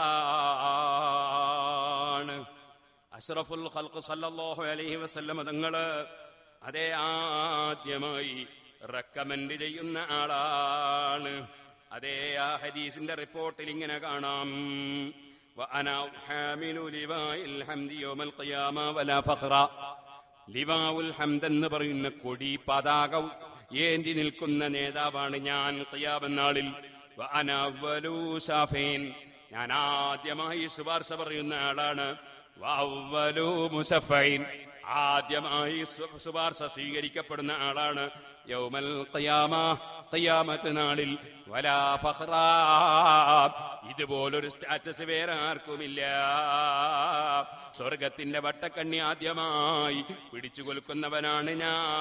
ആളാണ് അഷ്റഫുൽ ഖൽഖ് സല്ലല്ലാഹു അലൈഹി വസല്ലം തങ്ങള് അതേ ആദ്യമായി റെക്കമെൻഡ് ചെയ്യുന്ന ആളാണ് അതേ ആ ഹദീസിന്റെ റിപ്പോർട്ടിൽ ഇങ്ങനെ കാണാം وأنا حامل لواء الحمد يوم القيامة ولا فخرا ലിവാവുൽ ഹംദ് എന്ന് പറയുന്ന കൊടി പതാക ഏന്തി നിൽക്കുന്ന നേതാവാണ് ഞാൻ ഖിയാമനാളിൽ വഅന അവ്വലു സാഫീൻ. ഞാൻ ആദ്യമായി ശുപാർശ പറയുന്ന ആളാണ് വഅവ്വലു മുസഫൈൻ ആദ്യമായി ശു- ശുപാർശ സ്വീകരിക്കപ്പെടുന്ന ആളാണ് യൗമൽ ഖിയാമ ഖിയാമത്ത് നാളിൽ വലാ ഫഖ്റ ഇതുപോലൊരു സ്റ്റാറ്റസ് വേറെ ആർക്കുമില്ല സ്വർഗത്തിന്റെ വട്ടക്കണ്ണി ആദ്യമായി പിടിച്ചു കൊൽക്കുന്നവനാണ്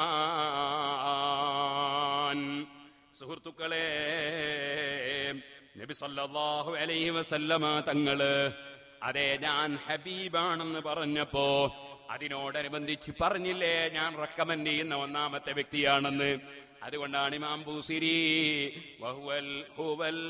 ഞാൻ സുഹൃത്തുക്കളെ നബി സല്ലല്ലാഹു അലൈഹി വസല്ലമ തങ്ങള് അതെ ഞാൻ ഹബീബാണെന്ന് പറഞ്ഞപ്പോ അതിനോടനുബന്ധിച്ച് പറഞ്ഞില്ലേ ഞാൻ റെക്കമെൻഡ് ചെയ്യുന്ന ഒന്നാമത്തെ വ്യക്തിയാണെന്ന് അതുകൊണ്ടാണ് ഇമാം ബൂസിരി വഹുവൽ ഹുവൽ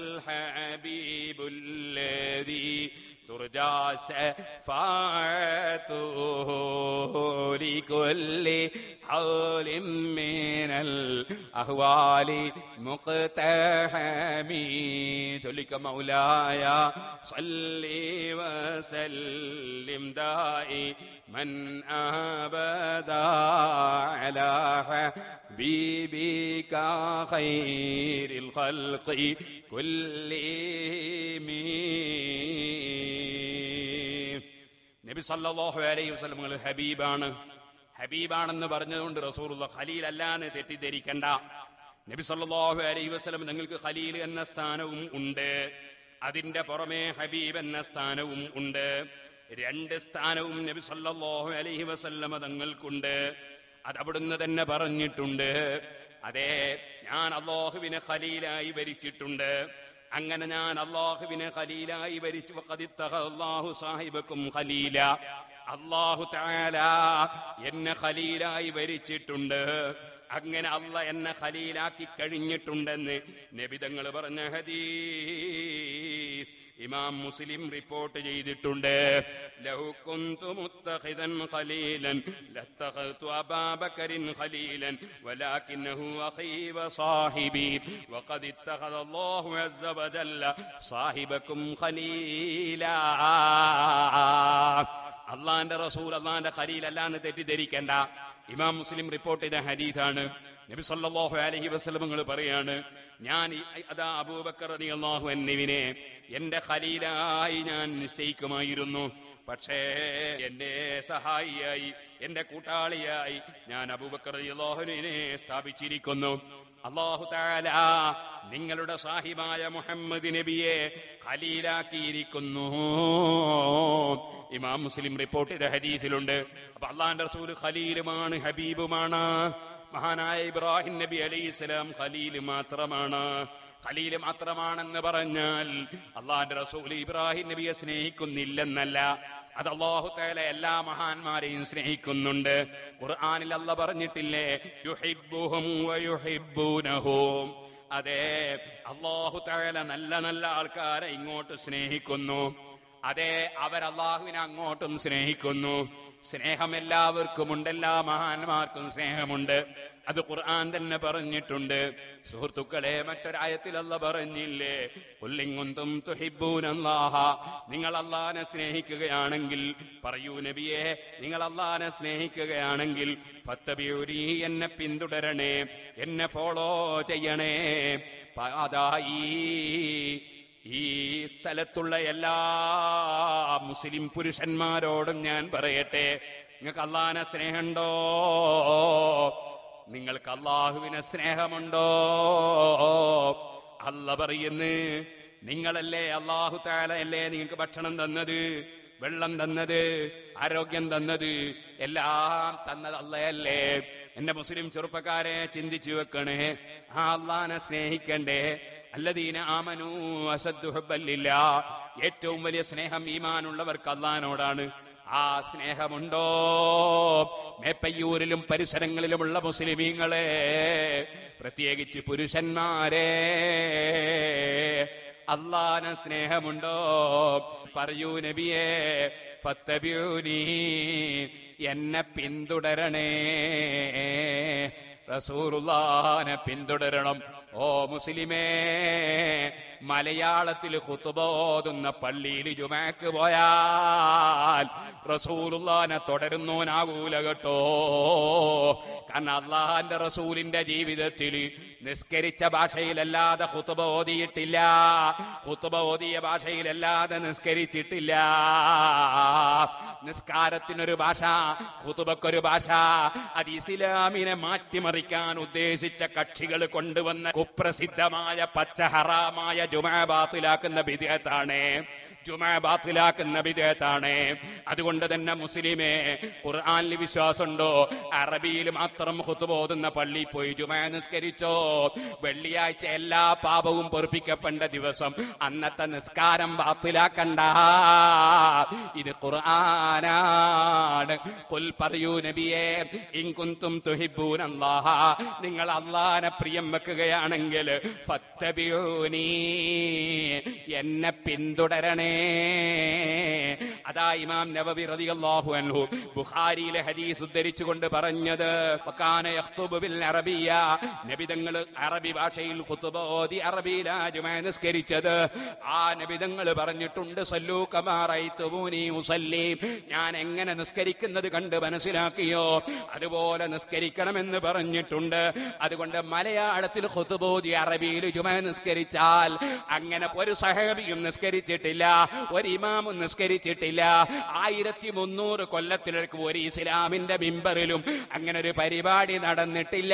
ഹബീബുല്ലദീ തുർജാ ശഫാഅത്തുഹു ലികുല്ലി ഹൗലിൻ മിനൽ അഹ്വാലി മുഖ്തഹമി ചൊല്ലിക്ക മൗലായ സല്ലി വസല്ലിം ദായി من أبدا على حبيبك خير الخلق كلهم നബി സല്ലല്ലാഹു അലൈഹി വസല്ലം നിങ്ങൾ ഹബീബാണ് ഹബീബാണെന്ന് പറഞ്ഞതുകൊണ്ട് റസൂലുള്ള ഖലീൽ അല്ലാന്ന് തെറ്റിദ്ധരിക്കണ്ട നബി സല്ലല്ലാഹു അലൈഹി വസല്ലം നിങ്ങൾക്ക് ഖലീൽ എന്ന സ്ഥാനവും ഉണ്ട് അതിന്റെ പുറമെ ഹബീബ് എന്ന സ്ഥാനവും ഉണ്ട് രണ്ട് സ്ഥാനവും നബി സല്ലല്ലാഹു അലൈഹി വസല്ലമ തങ്ങൾക്കുണ്ട് അത് അവിടുന്ന് തന്നെ പറഞ്ഞിട്ടുണ്ട് അതെ ഞാൻ അള്ളാഹുവിനെ ഖലീലായി ഭരിച്ചിട്ടുണ്ട് അങ്ങനെ ഞാൻ അള്ളാഹുവിനെ ഖലീലായി ഭരിച്ചു അള്ളാഹു സാഹിബക്കും ഖലീല അള്ളാഹു താല എന്നെ ഖലീലായി ഭരിച്ചിട്ടുണ്ട് അങ്ങനെ അല്ല എന്നെ ഖലീലാക്കി കഴിഞ്ഞിട്ടുണ്ടെന്ന് നബിതങ്ങൾ പറഞ്ഞ ഹദീസ് ഇമാം മുസ്ലിം റിപ്പോർട്ട് ചെയ്തിട്ടുണ്ട് ലൗ കുന്തു മുത്തഖിദൻ ഖലീലൻ ലത്തഖത്തു അബാബക്കറിൻ ഖലീലൻ വലാകിന്നഹു അഖീ വസാഹിബി വഖദ് ഇത്തഖദ അല്ലാഹു അസ്സ വജല്ല സാഹിബക്കും ഖലീലാ അള്ളാന്റെ റസൂൽ അള്ളാന്റെ ഖലീൽ അല്ലാന്ന് തെറ്റിദ്ധരിക്കേണ്ട ഇമാം മുസ്ലിം റിപ്പോർട്ട് ചെയ്ത ഹദീസാണ് നബി സല്ലല്ലാഹു അലൈഹി വസല്ലമങ്ങൾ പറയാണ് ഞാൻ ഈ- അതാ അബൂബക്കർ റളിയല്ലാഹു അൻഹുവിനെ എന്റെ ഖലീലായി ഞാൻ നിശ്ചയിക്കുമായിരുന്നു പക്ഷേ എന്റെ സഹായിയായി എന്റെ കൂട്ടാളിയായി ഞാൻ അബൂബക്കർ റളിയല്ലാഹുവിനെ സ്ഥാപിച്ചിരിക്കുന്നു അള്ളാഹു താല നിങ്ങളുടെ സാഹിബായ മുഹമ്മദ് നബിയെ ഖലീലാക്കിയിരിക്കുന്നു ഇമാം മുസ്ലിം റിപ്പോർട്ട് ചെയ്ത ഹദീസിലുണ്ട് അപ്പൊ അള്ളാന്റെ റസൂൽ ഖലീലുമാണ് ഹബീബുമാണ് മഹാനായ ഇബ്രാഹിം നബി അലൈഹി സ്വലാം ഖലീല് മാത്രമാണ് ഖലീല് മാത്രമാണെന്ന് പറഞ്ഞാൽ അള്ളാന്റെ റസൂൽ ഇബ്രാഹിം നബിയെ സ്നേഹിക്കുന്നില്ലെന്നല്ല അത് അള്ളാഹു തആല എല്ലാ മഹാന്മാരെയും സ്നേഹിക്കുന്നുണ്ട് ഖുർആനിൽ അല്ല പറഞ്ഞിട്ടില്ലേ യുഹിബ്ബുഹും വയുഹിബ്ബൂനഹും അതെ അള്ളാഹു തആല നല്ല നല്ല ആൾക്കാരെ ഇങ്ങോട്ട് സ്നേഹിക്കുന്നു അതെ അവർ അള്ളാഹുവിനെ അങ്ങോട്ടും സ്നേഹിക്കുന്നു സ്നേഹം എല്ലാവർക്കുമുണ്ട് എല്ലാ മഹാന്മാർക്കും സ്നേഹമുണ്ട് അത് ഖുർആൻ തന്നെ പറഞ്ഞിട്ടുണ്ട് സുഹൃത്തുക്കളെ മറ്റൊരായത്തിൽ അല്ല പറഞ്ഞില്ലേ പുല്ലിങ്ങുന്തും തുഹിബൂനല്ലാഹ നിങ്ങൾ അള്ളാനെ സ്നേഹിക്കുകയാണെങ്കിൽ പറയൂ നബിയെ നിങ്ങൾ അള്ളാനെ സ്നേഹിക്കുകയാണെങ്കിൽ ഫത്തബിയൂരി എന്നെ പിന്തുടരണേ എന്നെ ഫോളോ ചെയ്യണേ പ- അതാ ഈ ഈ സ്ഥലത്തുള്ള എല്ലാ മുസ്ലിം പുരുഷന്മാരോടും ഞാൻ പറയട്ടെ നിങ്ങൾക്ക് അള്ളാഹിനെ സ്നേഹമുണ്ടോ നിങ്ങൾക്ക് അള്ളാഹുവിനെ സ്നേഹമുണ്ടോ അല്ല പറയുന്നു നിങ്ങളല്ലേ അള്ളാഹു താലയല്ലേ നിങ്ങൾക്ക് ഭക്ഷണം തന്നത് വെള്ളം തന്നത് ആരോഗ്യം തന്നത് എല്ലാം തന്നത് അല്ലയല്ലേ എന്റെ മുസ്ലിം ചെറുപ്പക്കാരെ ചിന്തിച്ചു വെക്കണേ ആ അള്ളാനെ സ്നേഹിക്കണ്ടേ അല്ലദീന ആമനു അസദ്ദുഹബല്ലില്ല ഏറ്റവും വലിയ സ്നേഹം ഈമാനുള്ളവർക്ക് അള്ളഹാനോടാണ് ആ സ്നേഹമുണ്ടോ മേപ്പയ്യൂരിലും പരിസരങ്ങളിലുമുള്ള മുസ്ലിമീങ്ങളെ പ്രത്യേകിച്ച് പുരുഷന്മാരെ അള്ളാന സ്നേഹമുണ്ടോ പറയൂ നബിയേ ഫത്തബ്യൂനി എന്നെ പിന്തുടരണേ റസൂറുല്ലാനെ പിന്തുടരണം ഓ മുസ്ലിമേ മലയാളത്തിൽ ഹുത്തുബോതുന്ന പള്ളിയിൽ ജുമാക്ക് പോയാൽ റസൂലുള്ളാനെ തുടരുന്നോനാകൂല കേട്ടോ കാരണം അള്ളാഹാന്റെ റസൂലിന്റെ ജീവിതത്തിൽ നിസ്കരിച്ച ഭാഷയിലല്ലാതെ ഹുത്തുബ ഓതിയിട്ടില്ല ഹുത്തുബ ഓതിയ ഭാഷയിലല്ലാതെ നിസ്കരിച്ചിട്ടില്ല നിസ്കാരത്തിനൊരു ഭാഷ ഹുതുബക്കൊരു ഭാഷ അത് ഇസ്ലാമിനെ മാറ്റിമറിക്കാൻ ഉദ്ദേശിച്ച കക്ഷികൾ കൊണ്ടുവന്ന കുപ്രസിദ്ധമായ പച്ചഹറാമായ ജുമാ ബാത്തിലാക്കുന്ന വിധേയത്താണ് ജുമാ ബാത്തിലാക്കുന്ന വിധേയത്താണ് അതുകൊണ്ട് തന്നെ മുസ്ലിമേ ഖുർആനിൽ വിശ്വാസമുണ്ടോ അറബിയിൽ മാത്രം ഹുത്തുബോതുന്ന പള്ളി പോയി ജുമാ നിസ്കരിച്ചോ വെള്ളിയാഴ്ച എല്ലാ പാപവും പൊറുപ്പിക്കപ്പെട്ട ദിവസം അന്നത്തെ നിസ്കാരം ബാത്തിലാക്കണ്ട ഇത് ഖുർആനാണ് കുൽ പറയൂ നബിയേ ഇൻകുന്തും തുഹിബ്ബൂന അല്ലാഹ നിങ്ങൾ അള്ളാനെ പ്രിയം വെക്കുകയാണെങ്കിൽ ഫത്തബിയൂനി എന്നെ പിന്തുടരണേ അതാ ഇമാം നബവി റളിയല്ലാഹു അൻഹു ബുഖാരിയിലെ ഹദീസ് ഉദ്ധരിച്ചുകൊണ്ട് പറഞ്ഞത് വകാന യഖ്തുബു ബിൽ അറബിയ നബിതങ്ങൾ അറബി ഭാഷയിൽ ഖുതുബ ഓതി അറബിയിലാ ജുമാ നിസ്കരിച്ചത് ആ നബിതങ്ങൾ പറഞ്ഞിട്ടുണ്ട് സല്ലൂ കമാ റൈതുമൂനി ഉസല്ലി ഞാൻ എങ്ങനെ നിസ്കരിക്കുന്നത് കണ്ട് മനസ്സിലാക്കിയോ അതുപോലെ നിസ്കരിക്കണമെന്ന് പറഞ്ഞിട്ടുണ്ട് അതുകൊണ്ട് മലയാളത്തിൽ ഖുതുബോധി അറബിയിൽ ജുമാ നിസ്കരിച്ചാൽ അങ്ങനെ ഒരു സഹാബിയും നിസ്കരിച്ചിട്ടില്ല ഒരു ഇമാമും നിസ്കരിച്ചിട്ടില്ല ആയിരത്തി മുന്നൂറ് കൊല്ലത്തിലേക്ക് ഒരു ഇസ്ലാമിന്റെ മിമ്പറിലും അങ്ങനെ ഒരു പരിപാടി നടന്നിട്ടില്ല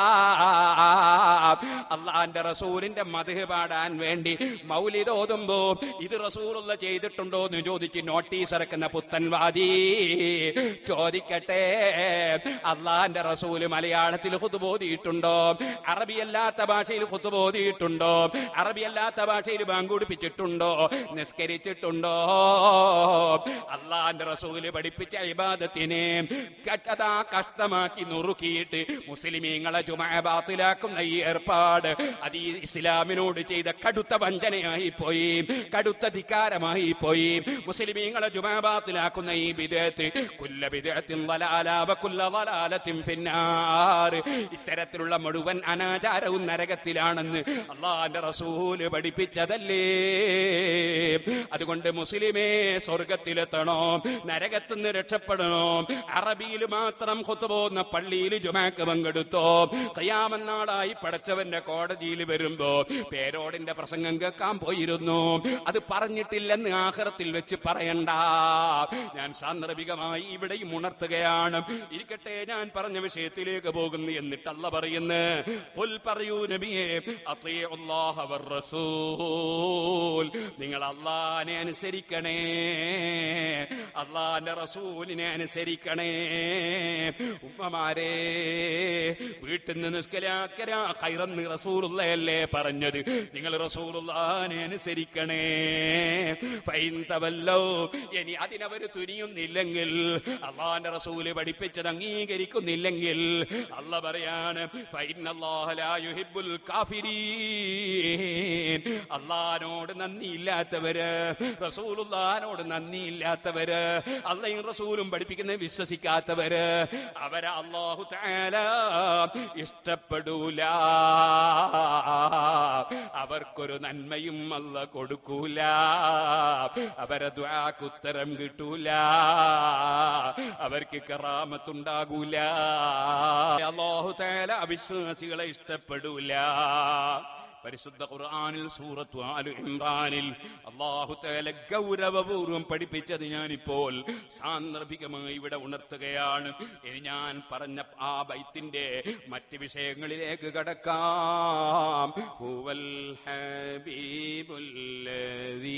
അള്ളാന്റെ റസൂലിന്റെ മധു പാടാൻ വേണ്ടി മൗലിദ് ഓതുമ്പോ ഇത് റസൂലുള്ള ചെയ്തിട്ടുണ്ടോ എന്ന് ചോദിച്ച് നോട്ടീസ് ഇറക്കുന്ന പുത്തൻവാദി ചോദിക്കട്ടെ അള്ളാന്റെ റസൂല് മലയാളത്തിൽ ഹുതുബോധിയിട്ടുണ്ടോ അറബിയല്ലാത്ത ഭാഷയിൽ ഹുതുബോധിയിട്ടുണ്ടോ അറബിയല്ലാത്ത ഭാഷയിൽ ബാങ്കുടിപ്പിച്ചിട്ടുണ്ടോ നിസ്കരിച്ചിട്ടുണ്ടോ അള്ളാന്റെ റസൂല് പഠിപ്പിച്ച ഇബാദത്തിനെ കട്ടതാ കഷ്ടമാക്കി നുറുക്കിയിട്ട് മുസ്ലിമീങ്ങളെ ജുമാബാത്തിലാക്കുന്ന ഈ ഏർപ്പാട് അത് ഈ ഇസ്ലാമിനോട് ചെയ്ത കടുത്ത വഞ്ചനയായി പോയി കടുത്ത ധിക്കാരമായി പോയി മുസ്ലിമീങ്ങളെ ജുമാബാത്തിലാക്കുന്ന ഈ വിദേത്ത് കുല്ല വിദേത്തിൻ വലാലാവ കുല്ല വലാലത്തിൻ ഫിന്നാർ ഇത്തരത്തിലുള്ള മുഴുവൻ അനാചാരവും നരകത്തിലാണെന്ന് അള്ളാന്റെ റസൂല് പഠിപ്പിച്ചതല്ലേ അതുകൊണ്ട് മുസ്ലിമേ സ്വർഗത്തിലെത്തണോ നരകത്തുനിന്ന് രക്ഷപ്പെടണോ അറബിയിൽ മാത്രം കൊത്തുപോകുന്ന പള്ളിയിൽ ജുമാക്ക് പങ്കെടുത്തോ കയ്യാമന്നാളായി പടച്ചവന്റെ കോടതിയിൽ വരുമ്പോ പേരോടിന്റെ പ്രസംഗം കേൾക്കാൻ പോയിരുന്നു അത് പറഞ്ഞിട്ടില്ലെന്ന് ആഹ്റത്തിൽ വെച്ച് പറയണ്ട ഞാൻ സാന്ദർഭികമായി ഇവിടെയും ഉണർത്തുകയാണ് ഇരിക്കട്ടെ ഞാൻ പറഞ്ഞ വിഷയത്തിലേക്ക് പോകുന്നു എന്നിട്ടല്ല പറയുന്നു പുൽ പറയൂ നബിയെ അള്ളാഹ റസൂൽ നിങ്ങൾ അള്ളാനെ അനുസരിക്കണേ അള്ളാന്റെ റസൂലിനെ അനുസരിക്കണേ ഉമ്മമാരെ വീട്ടിൽ നിന്ന് നിസ്കലാക്കരാ ഹൈറന്ന് റസൂലുള്ളയല്ലേ പറഞ്ഞത് നിങ്ങൾ റസൂലുള്ളാനെ അനുസരിക്കണേ ഫൈൻ തവല്ലോ ഇനി അതിനവര് തുനിയുന്നില്ലെങ്കിൽ അള്ളാന്റെ റസൂല് പഠിപ്പിച്ചത് അംഗീകരിക്കുന്നില്ലെങ്കിൽ അല്ല പറയാണ് ഫൈൻ അല്ലാഹ ലാ യുഹിബ്ബുൽ കാഫിരീൻ അള്ളഹാനോട് നന്ദിയില്ലാത്തവര് റസൂലുള്ളഹാനോട് നന്ദിയില്ലാത്തവര് അള്ളയും റസൂലും പഠിപ്പിക്കുന്നത് വിശ്വസിക്കാത്തവര് അവരെ അള്ളാഹു താല ഇഷ്ടപ്പെടൂല അവർക്കൊരു നന്മയും അല്ല കൊടുക്കൂല അവരെ ദ്വാക്ക് ഉത്തരം കിട്ടൂല അവർക്ക് കറാമത്തുണ്ടാകൂല അള്ളാഹു താല അവിശ്വാസികളെ ഇഷ്ടപ്പെടൂല പരിശുദ്ധ ഖുർആനിൽ സൂറത്തു ആലു ഇമ്രാനിൽ അള്ളാഹു തആല ഗൗരവപൂർവ്വം പഠിപ്പിച്ചത് ഞാനിപ്പോൾ സാന്ദർഭികമായി ഇവിടെ ഉണർത്തുകയാണ് ഇനി ഞാൻ പറഞ്ഞ ആ ബൈത്തിന്റെ മറ്റ് വിഷയങ്ങളിലേക്ക് കടക്കാം ഹുവൽ ഹബീബുല്ലദീ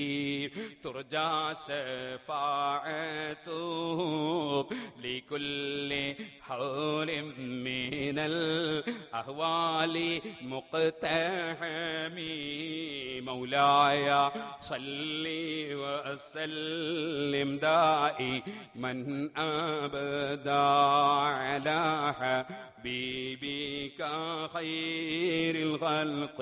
തുർജാ ശഫാഅതു ലികുല്ലി حول من الأهوال مقتحم مولاي صل وسلم دائما أبدا على حبيبك خير الخلق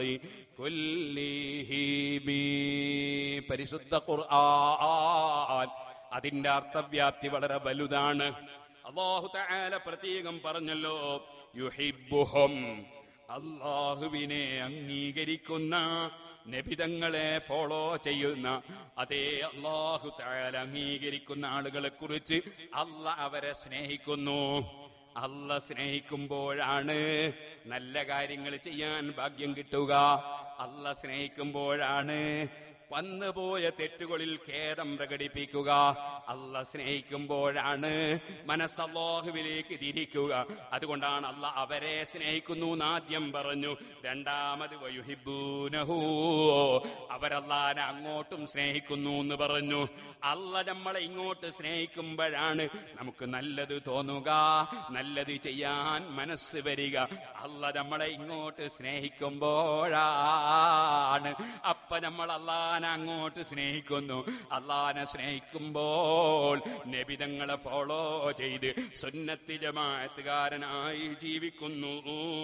كلهم പരിശുദ്ധ ഖുർആൻ അതിന്റെ അർത്ഥവ്യാപ്തി വളരെ വലുതാണ് അള്ളാഹു തആല പ്രത്യേകം പറഞ്ഞല്ലോ യുഹിബ്ബുഹും അള്ളാഹുവിനെ അംഗീകരിക്കുന്ന നബിതങ്ങളെ ഫോളോ ചെയ്യുന്ന അതേ അള്ളാഹു തആല അംഗീകരിക്കുന്ന ആളുകളെ കുറിച്ച് അല്ല അവരെ സ്നേഹിക്കുന്നു അല്ല സ്നേഹിക്കുമ്പോഴാണ് നല്ല കാര്യങ്ങൾ ചെയ്യാൻ ഭാഗ്യം കിട്ടുക അല്ല സ്നേഹിക്കുമ്പോഴാണ് വന്നുപോയ തെറ്റുകളിൽ ഖേദം പ്രകടിപ്പിക്കുക അല്ല സ്നേഹിക്കുമ്പോഴാണ് മനസ്സല്ലാഹുവിലേക്ക് തിരിക്കുക അതുകൊണ്ടാണ് അല്ല അവരെ സ്നേഹിക്കുന്നു എന്ന് ആദ്യം പറഞ്ഞു രണ്ടാമത് വയുഹിബൂനഹൂ അവരല്ലാനെ അങ്ങോട്ടും സ്നേഹിക്കുന്നു എന്ന് പറഞ്ഞു അല്ല നമ്മളെ ഇങ്ങോട്ട് സ്നേഹിക്കുമ്പോഴാണ് നമുക്ക് നല്ലത് തോന്നുക നല്ലത് ചെയ്യാൻ മനസ്സ് വരിക അല്ല നമ്മളെ ഇങ്ങോട്ട് സ്നേഹിക്കുമ്പോഴാണ് അപ്പൊ നമ്മൾ അള്ളാനെ അങ്ങോട്ട് സ്നേഹിക്കുന്നു അള്ളാനെ സ്നേഹിക്കുമ്പോൾ നബിതങ്ങളെ ഫോളോ ചെയ്ത് സുന്നത്തി ജമാഅത്തുകാരനായി ജീവിക്കുന്നു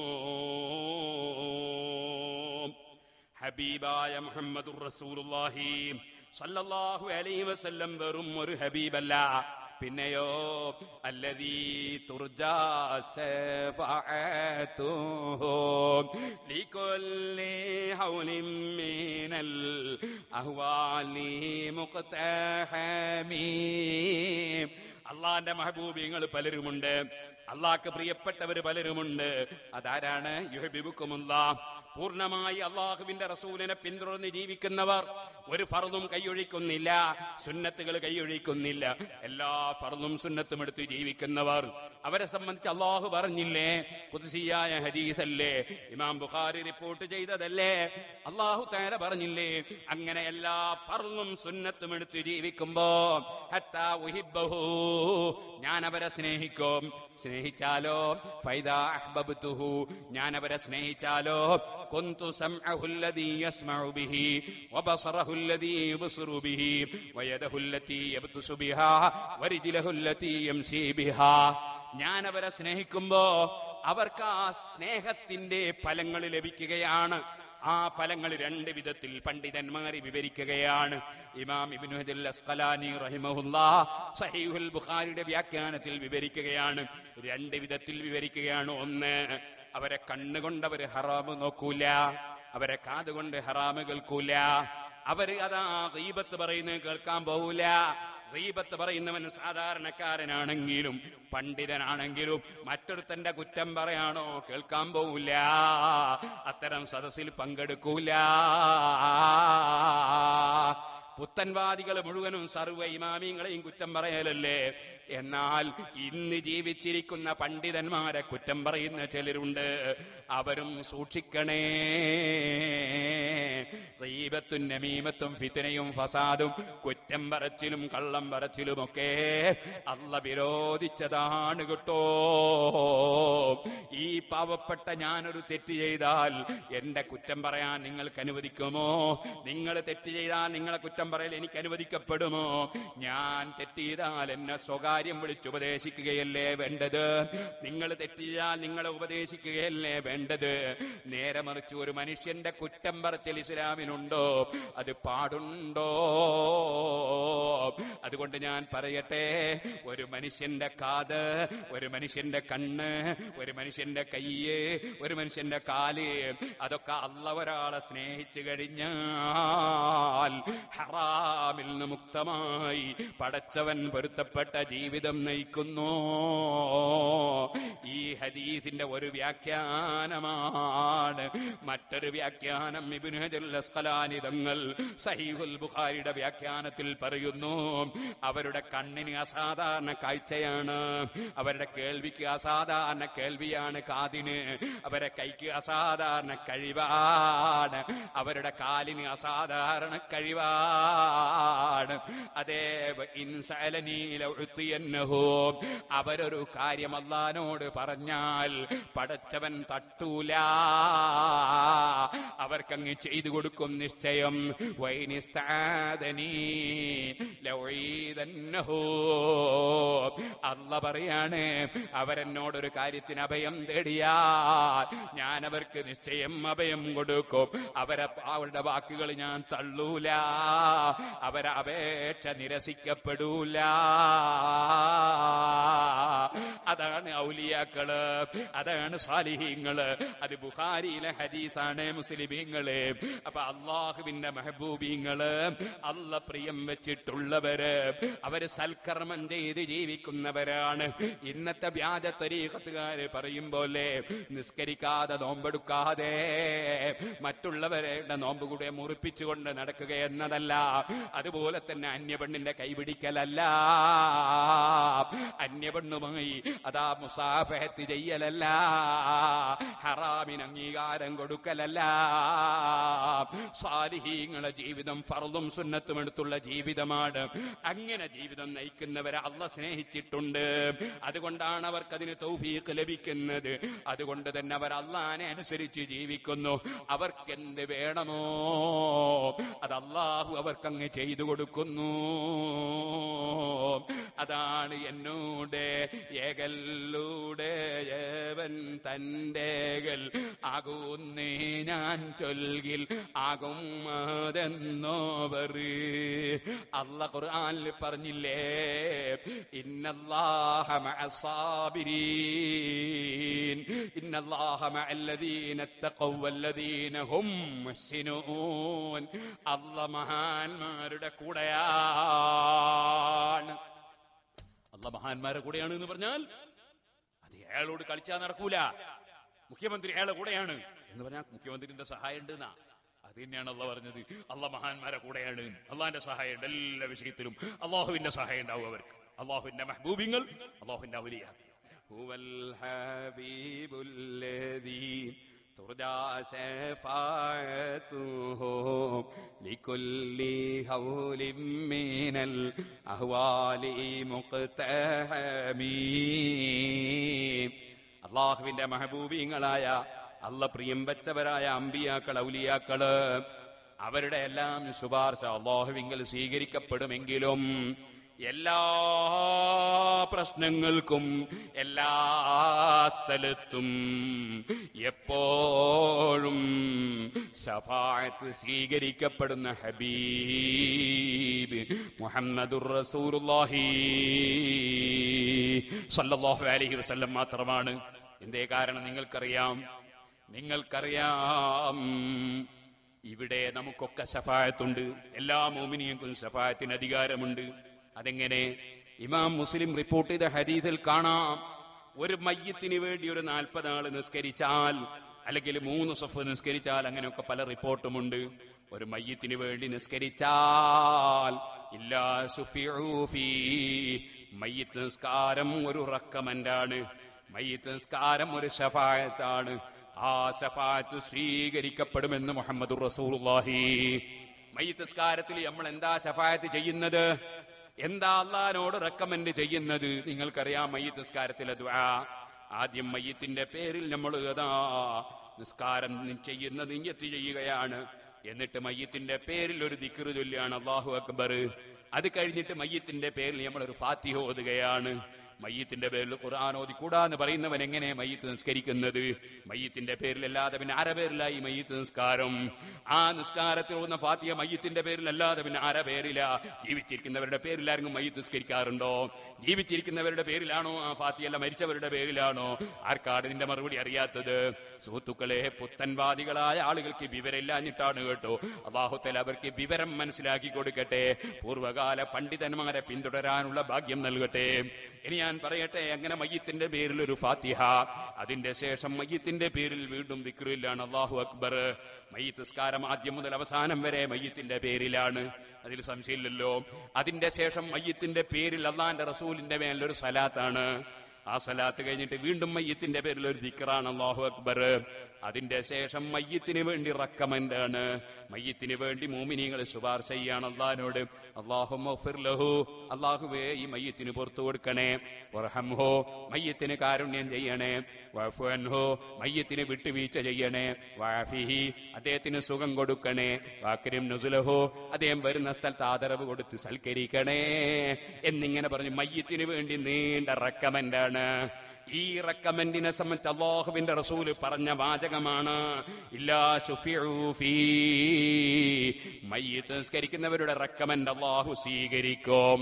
ഹബീബായ മുഹമ്മദുർ റസൂലുള്ളാഹി സല്ലല്ലാഹു അലൈഹി വസല്ലം വെറും ഒരു ഹബീബല്ല പിന്നെയോ അല്ലതീ തുർജാ ശഫാഅത്തുഹു ലികുല്ലി ഹൗലിൻ മിനൽ അഹ്വാലി മുഖ്തഹമീ അള്ളാന്റെ മഹബൂബിങ്ങൾ പലരുമുണ്ട് അള്ളാഹ്ക്ക് പ്രിയപ്പെട്ടവർ പലരുമുണ്ട് അതാരാണ് യുഹബിബുക്കുമുള്ള പൂർണ്ണമായി അള്ളാഹുവിന്റെ റസൂലിനെ പിന്തുടർന്ന് ജീവിക്കുന്നവർ ഒരു ഫർദും കൈയൊഴിക്കുന്നില്ല സുന്നത്തുകൾ കൈയൊഴിക്കുന്നില്ല എല്ലാ ഫർദും സുന്നത്തും എടുത്ത് ജീവിക്കുന്നവർ അവരെ സംബന്ധിച്ച് അള്ളാഹു പറഞ്ഞില്ലേ പുതുസിയായ ഹരീസല്ലേ ഇമാം ബുഖാരി റിപ്പോർട്ട് ചെയ്തതല്ലേ അള്ളാഹു തേല പറഞ്ഞില്ലേ അങ്ങനെ എല്ലാ ഫർദും സുന്നത്തും എടുത്ത് ജീവിക്കുമ്പോ ഹത്താ ഉഹിബ്ബഹു ഞാൻ അവരെ സ്നേഹിക്കും സ്നേഹിച്ചാലോ ഫൈദ അഹ്ബബ്തുഹു ഞാൻ അവരെ സ്നേഹിച്ചാലോ കുന്തു സംഅഹു الذي يسمع به وبصره الذي يبصر به ويده التي يبطش بها ورجله التي يمشي بها ഞാൻ അവരെ സ്നേഹിക്കുമ്പോ അവർക്ക് ആ സ്നേഹത്തിന്റെ ഫലങ്ങൾ ലഭിക്കുകയാണ് ആ ഫലങ്ങൾ രണ്ട് വിധത്തിൽ പണ്ഡിതന്മാരെ വിവരിക്കുകയാണ് ഇമാം ഇബ്നുൽ അസ്കലാനി റഹിമഹുല്ലാ സഹീഹുൽ ബുഖാരിയുടെ വ്യാഖ്യാനത്തിൽ വിവരിക്കുകയാണ് രണ്ട് വിധത്തിൽ വിവരിക്കുകയാണ് ഒന്ന് അവരെ കണ്ണുകൊണ്ട് അവർ ഹറാമ് നോക്കൂല അവരെ കാതുകൊണ്ട് ഹറാമ് കേൾക്കൂല അവര് അതാ ഗീബത്ത് പറയുന്നത് കേൾക്കാൻ പോകൂല ഗീബത്ത് പറയുന്നവൻ സാധാരണക്കാരനാണെങ്കിലും പണ്ഡിതനാണെങ്കിലും മറ്റൊരുത്തന്റെ കുറ്റം പറയാണോ കേൾക്കാൻ പോവില്ല അത്തരം സദസ്സിൽ പങ്കെടുക്കൂല പുത്തൻവാദികൾ മുഴുവനും സർവ്വ ഇമാമിങ്ങളെയും കുറ്റം പറയലല്ലേ എന്നാൽ ഇന്ന് ജീവിച്ചിരിക്കുന്ന പണ്ഡിതന്മാരെ കുറ്റം പറയുന്ന ചിലരുണ്ട് അവരും സൂക്ഷിക്കണേ റീബത്തും നമീമത്തും ഫിത്തനയും ഫസാദും കുറ്റം പറച്ചിലും കള്ളം പറച്ചിലുമൊക്കെ അല്ല വിരോധിച്ചതാണ് കേട്ടോ ഈ പാവപ്പെട്ട ഞാനൊരു തെറ്റ് ചെയ്താൽ എന്റെ കുറ്റം പറയാൻ നിങ്ങൾക്ക് അനുവദിക്കുമോ നിങ്ങൾ തെറ്റ് ചെയ്താൽ നിങ്ങളെ കുറ്റം പറയൽ എനിക്ക് അനുവദിക്കപ്പെടുമോ ഞാൻ തെറ്റ് ചെയ്താൽ എന്നെ സ്വകാര്യം വിളിച്ചുപദേശിക്കുകയല്ലേ വേണ്ടത് നിങ്ങൾ തെറ്റ് ചെയ്താൽ നിങ്ങളെ ഉപദേശിക്കുകയല്ലേ വേണ്ടത് നേരെ മറിച്ച് ഒരു മനുഷ്യന്റെ കുറ്റം പറച്ചൽ ഇസ്ലാമിനുണ്ടോ അത് പാടുണ്ടോ അതുകൊണ്ട് ഞാൻ പറയട്ടെ ഒരു മനുഷ്യന്റെ കാത് ഒരു മനുഷ്യന്റെ കണ്ണ് ഒരു മനുഷ്യന്റെ കയ്യ് ഒരു മനുഷ്യന്റെ കാല് അതൊക്കെ അല്ല ഒരാളെ സ്നേഹിച്ചു കഴിഞ്ഞാൽ ഹറാമിൽ നിന്ന് മുക്തമായി പടച്ചവൻ പൊരുത്തപ്പെട്ട ജീവിതം നയിക്കുന്നു ഈ ഹദീസിന്റെ ഒരു വ്യാഖ്യാനമാണ് മറ്റൊരു വ്യാഖ്യാനം ഇബ്നു ഹജറുൽ അസ്കലാനിതങ്ങൾ സഹീഹുൽ ബുഖാരിയുടെ വ്യാഖ്യാനത്തിൽ പറയുന്നു അവരുടെ കണ്ണിന് അസാധാരണ കാഴ്ചയാണ് അവരുടെ കേൾവിക്ക് അസാധാരണ കേൾവിയാണ് കാതിന് അവരുടെ കൈക്ക് അസാധാരണ കഴിവാണ് അവരുടെ കാലിന് അസാധാരണ കഴിവാണ് അതേ ഇൻസലനീലോ അവരൊരു കാര്യം അള്ളഹാനോട് പറഞ്ഞാൽ പടച്ചവൻ തട്ടൂല അവർക്കങ്ങ് ചെയ്തു കൊടുക്കും നിശ്ചയം വൈനിസ്താദനീ ലൗഈദന്നഹു. അല്ല പറയാണ് അവരെന്നോടൊരു കാര്യത്തിന് അഭയം തേടിയാൽ ഞാൻ അവർക്ക് നിശ്ചയം അഭയം കൊടുക്കും അവരെ അവരുടെ വാക്കുകൾ ഞാൻ തള്ളൂല അവരെ അപേക്ഷ നിരസിക്കപ്പെടൂല അതാണ് ഔലിയാക്കള് അതാണ് സാലിഹീങ്ങള് അത് ബുഖാരിയിലെ ഹദീസാണ് മുസ്ലിമീങ്ങള് അപ്പൊ അള്ളാഹുവിന്റെ മെഹബൂബീങ്ങള് അല്ല പ്രിയം വെച്ചിട്ടുള്ളവര് അവര് സൽക്കർമ്മം ചെയ്ത് ജീവിക്കുന്നവരാണ് ഇന്നത്തെ വ്യാജ തരീഖത്തുകാര് പറയും പോലെ നിസ്കരിക്കാതെ നോമ്പെടുക്കാതെ മറ്റുള്ളവരുടെ നോമ്പ് കൂടെ മുറിപ്പിച്ചുകൊണ്ട് നടക്കുക എന്നതല്ല അതുപോലെ തന്നെ അന്യപെണ്ണിന്റെ കൈപിടിക്കലല്ല അന്യപെണ്ണുമായി അതാ മുസാഫഹത്ത് ചെയ്യലല്ല ഹറാമിന് അംഗീകാരം കൊടുക്കലല്ല സാലിഹീങ്ങളെ ജീവിതം ഫർദും സുന്നത്തും എടുത്തുള്ള ജീവിതമാണ് അങ്ങനെ ജീവിതം നയിക്കുന്നവരെ അല്ല സ്നേഹിച്ചിട്ടുണ്ട് അതുകൊണ്ടാണ് അവർക്ക് അതിന് തൗഫീഖ് ലഭിക്കുന്നത് അതുകൊണ്ട് തന്നെ അവർ അള്ളാനെ അനുസരിച്ച് ജീവിക്കുന്നു അവർക്ക് എന്ത് വേണമോ അത് അള്ളാഹു അവർക്കങ്ങ് ചെയ്തു കൊടുക്കുന്നു അതാണ് എന്നോട് ഏകല്ലൂടെ ഏവൻ തന്റേകൾ ആകുന്നേ ഞാൻ ചൊൽകിൽ ആകും അതെന്നോവർ അല്ല ഖുർആനിൽ പറഞ്ഞില്ലേ ഇന്നല്ലാഹ മഅസാബിരീൻ ഇന്നല്ലാഹ മഅല്ലദീന തഖവ വല്ലദീന ഹും മുഹ്സിനൂൻ അല്ല മഹാന്മാരുടെ കൂടെയാണ് അല്ല മഹാന്മാരുടെ കൂടെയാണ് എന്ന് പറഞ്ഞാൽ അത് അയാളോട് കളിച്ചാൽ നടക്കൂല മുഖ്യമന്ത്രി അയാളെ കൂടെയാണ് എന്ന് പറഞ്ഞാൽ മുഖ്യമന്ത്രിന്റെ സഹായം ഉണ്ട് എന്നാ അത് തന്നെയാണ് അല്ല പറഞ്ഞത് അല്ല മഹാന്മാരെ കൂടെയാണ് അള്ളാന്റെ സഹായം ഉണ്ട് എല്ലാ വിഷയത്തിലും അള്ളാഹുവിന്റെ സഹായം ഉണ്ടാവും അവർക്ക് അള്ളാഹുവിന്റെ മെഹബൂബിങ്ങൾ അള്ളാഹുവിന്റെ അവലിയ هو الحبيب الذي ترجى شفاعته لكل هول من الأهوال مقتحمين അള്ളാഹുവിന്റെ മഹബൂബീങ്ങളായ അല്ല പ്രിയം വെച്ചവരായ അമ്പിയാക്കൾ ഔലിയാക്കള് അവരുടെ എല്ലാം ശുപാർശ അള്ളാഹുവിങ്കൽ സ്വീകരിക്കപ്പെടുമെങ്കിലും എല്ലാ പ്രശ്നങ്ങൾക്കും എല്ലാ സ്ഥലത്തും എപ്പോഴും ശഫായത്ത് സ്വീകരിക്കപ്പെടുന്ന ഹബീബ് മുഹമ്മദുർ റസൂലുള്ളാഹി സല്ലല്ലാഹു അലൈഹി വസല്ലം മാത്രമാണ് എന്തേ കാരണം നിങ്ങൾക്കറിയാം നിങ്ങൾക്കറിയാം ഇവിടെ നമുക്കൊക്കെ ശഫായത്തുണ്ട് എല്ലാ മോമിനിയക്കും ശഫായത്തിന് അധികാരമുണ്ട് അതെങ്ങനെ ഇമാം മുസ്ലിം റിപ്പോർട്ട് ചെയ്ത ഹദീസിൽ കാണാം ഒരു മയ്യത്തിന് വേണ്ടി ഒരു നാൽപ്പത് ആള് നിസ്കരിച്ചാൽ അല്ലെങ്കിൽ മൂന്ന് സഫ് നിസ്കരിച്ചാൽ അങ്ങനെയൊക്കെ പല റിപ്പോർട്ടുമുണ്ട് ഒരു മയ്യത്തിന് വേണ്ടി നിസ്കരിച്ചാൽ ഇല്ലാ സുഫിഊഫി മയ്യത്ത് നിസ്കാരം ഒരു റക്കമന്റാണ് മയ്യത്ത് നിസ്കാരം ഒരു ഷഫായത്താണ് ആ ഷഫായത്ത് സ്വീകരിക്കപ്പെടുമെന്ന് മുഹമ്മദ് റസൂലുള്ളാഹി മയ്യത്ത് നിസ്കാരത്തിൽ നമ്മൾ എന്താ ഷഫായത്ത് ചെയ്യുന്നത് എന്താ അള്ളഹാനോട് റെക്കമെൻഡ് ചെയ്യുന്നത് നിങ്ങൾക്കറിയാം മയ്യത്ത് നിസ്കാരത്തിലെ ദ്വാ ആദ്യം മയ്യത്തിന്റെ പേരിൽ നമ്മൾ ഏതാ നിസ്കാരം ചെയ്യുന്നത് നിയ്യത്ത് ചെയ്യുകയാണ് എന്നിട്ട് മയ്യത്തിന്റെ പേരിൽ ഒരു ദിക്റ് ചൊല്ലുകയാണ് അള്ളാഹു അക്ബർ അത് കഴിഞ്ഞിട്ട് മയ്യത്തിന്റെ പേരിൽ നമ്മൾ ഒരു ഫാത്തിഹ ഓതുകയാണ് മയ്യത്തിന്റെ പേരിൽ ഖുർആൻ ഓതിക്കൂടാന്ന് പറയുന്നവൻ എങ്ങനെ മയ്യത്ത് നിസ്കരിക്കുന്നത് മയ്യത്തിന്റെ പേരിലല്ലാതെ പിന്നെ ആര പേരിലായി മയ്യത്ത് നിസ്കാരം ആ നിസ്കാരത്തിൽ ഓതുന്ന ഫാത്തിഹ മയ്യത്തിന്റെ പേരിലല്ലാതെ പിന്നെ ആര പേരില ജീവിച്ചിരിക്കുന്നവരുടെ പേരിലാരെങ്കിലും മയ്യത്ത് നിസ്കരിക്കാറുണ്ടോ ജീവിച്ചിരിക്കുന്നവരുടെ പേരിലാണോ ആ ഫാത്തിഹ അല്ല മരിച്ചവരുടെ പേരിലാണോ ആർക്കാണ് ഇതിന്റെ മറുപടി അറിയാത്തത് സുഹൃത്തുക്കളെ പുത്തൻവാദികളായ ആളുകൾക്ക് വിവരമില്ലാഞ്ഞിട്ടാണ് കേട്ടോ അള്ളാഹുത്തൽ അവർക്ക് വിവരം മനസ്സിലാക്കി കൊടുക്കട്ടെ പൂർവകാല പണ്ഡിതന്മാരെ പിന്തുടരാനുള്ള ഭാഗ്യം നൽകട്ടെ ഇനി ഞാൻ പറയട്ടെ അങ്ങനെ മയ്യത്തിന്റെ പേരിൽ ഒരു ഫാത്തിഹ അതിന്റെ ശേഷം മയ്യത്തിന്റെ പേരിൽ വീണ്ടും വിക്രില്ലാണ് അള്ളാഹു അക്ബർ മയ്യത്ത് സ്കാരം ആദ്യം മുതൽ അവസാനം വരെ മയ്യത്തിന്റെ പേരിലാണ് അതിൽ സംശയമില്ലല്ലോ അതിന്റെ ശേഷം മയ്യത്തിന്റെ പേരിൽ അള്ളാന്റെ റസൂലിന്റെ മേലൊരു സലാത്താണ് ആ സലാത്ത് കഴിഞ്ഞിട്ട് വീണ്ടും മയ്യത്തിന്റെ പേരിൽ ഒരു ദിക്കറാണ് അള്ളാഹു അക്ബർ അതിന്റെ ശേഷം മയ്യത്തിന് വേണ്ടി റക്കമന്റ് ആണ് മയ്യത്തിന് വേണ്ടി മൂമിനിങ്ങൾ ശുപാർശ ചെയ്യാണ് അള്ളഹാനോട് അള്ളാഹു അള്ളാഹുവേ ഈ മയ്യത്തിന് പുറത്തു കൊടുക്കണേ വർഹംഹോ മയ്യത്തിന് കാരുണ്യം ചെയ്യണേ വഫുഅൻഹു മയ്യത്തിന് വിട്ടുവീഴ്ച ചെയ്യണേ വാഫിഹി അദ്ദേഹത്തിന് സുഖം കൊടുക്കണേ വാക്കരിം നുസുലഹോ അദ്ദേഹം വരുന്ന സ്ഥലത്ത് ആദരവ് കൊടുത്ത് സൽക്കരിക്കണേ എന്നിങ്ങനെ പറഞ്ഞു മയ്യത്തിന് വേണ്ടി നീണ്ട റക്കമന്റാണ് ഈ റക്കമെന്റിനെ സംബന്ധിച്ച് അള്ളാഹുവിന്റെ റസൂല് പറഞ്ഞ വാചകമാണ് ഇല്ലാ ശുഫിഉ ഫീ. മയ്യത്ത് നിസ്കരിക്കുന്നവരുടെ റക്കമെന്റ് അള്ളാഹു സ്വീകരിക്കും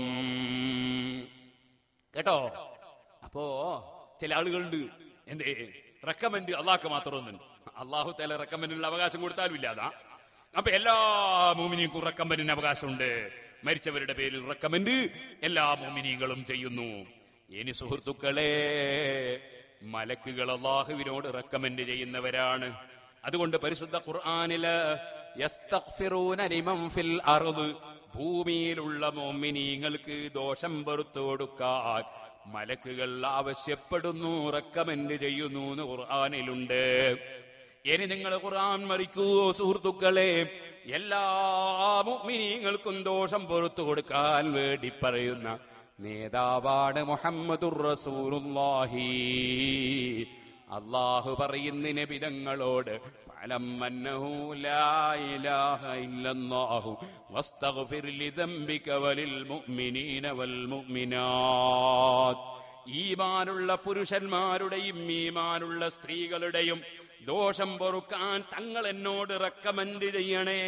കേട്ടോ അപ്പോ ചില ആളുകളുണ്ട് എന്തേ റെക്കമെന്റ് അള്ളാഹ്ക്ക് മാത്രമൊന്നും അള്ളാഹു തല റെക്കമെന്റിനുള്ള അവകാശം കൊടുത്താലും ഇല്ലാതാ അപ്പൊ എല്ലാ മോമിനിക്കും റെക്കമെന്റിന് അവകാശമുണ്ട് മരിച്ചവരുടെ പേരിൽ റെക്കമെന്റ് എല്ലാ മോമിനികളും ചെയ്യുന്നു ഇനി സുഹൃത്തുക്കളെ മലക്കുകൾ അള്ളാഹുവിനോട് റെക്കമെന്റ് ചെയ്യുന്നവരാണ് അതുകൊണ്ട് പരിശുദ്ധ ഖുർആനില് യസ്തഗ്ഫിറൂന ലിമൻ ഫിൽ അർദ് ഭൂമിയിലുള്ള മോമിനീങ്ങൾക്ക് ദോഷം പൊറത്തു കൊടുക്കാൻ മലക്കുകൾ ആവശ്യപ്പെടുന്നു റെക്കമെന്റ് ചെയ്യുന്നു എന്ന് ഖുർആനിലുണ്ട് ഇനി നിങ്ങൾ ഖുർആൻ മറിക്കൂ സുഹൃത്തുക്കളെ എല്ലാ മുഅ്മിനീങ്ങൾക്കും ദോഷം പൊറത്തു കൊടുക്കാൻ വേണ്ടി പറയുന്ന നേതാവാണ് മുഹമ്മദുർ റസൂലുള്ളാഹി അള്ളാഹു പറയുന്ന നബിതങ്ങളോട് ഫലം അന്നഹു ലാ ഇലാഹ ഇല്ലല്ലാഹു വസ്തഗ്ഫിർ ലിദംബിക വലിൽ മുഅ്മിനീന വൽ മുഅ്മിനാത്ത് ഈമാനുള്ള പുരുഷന്മാരുടെയും ഈമാനുള്ള സ്ത്രീകളുടെയും ദോഷം പൊറുക്കാൻ തങ്ങൾ എന്നോട് റെക്കമെന്റ് ചെയ്യണേ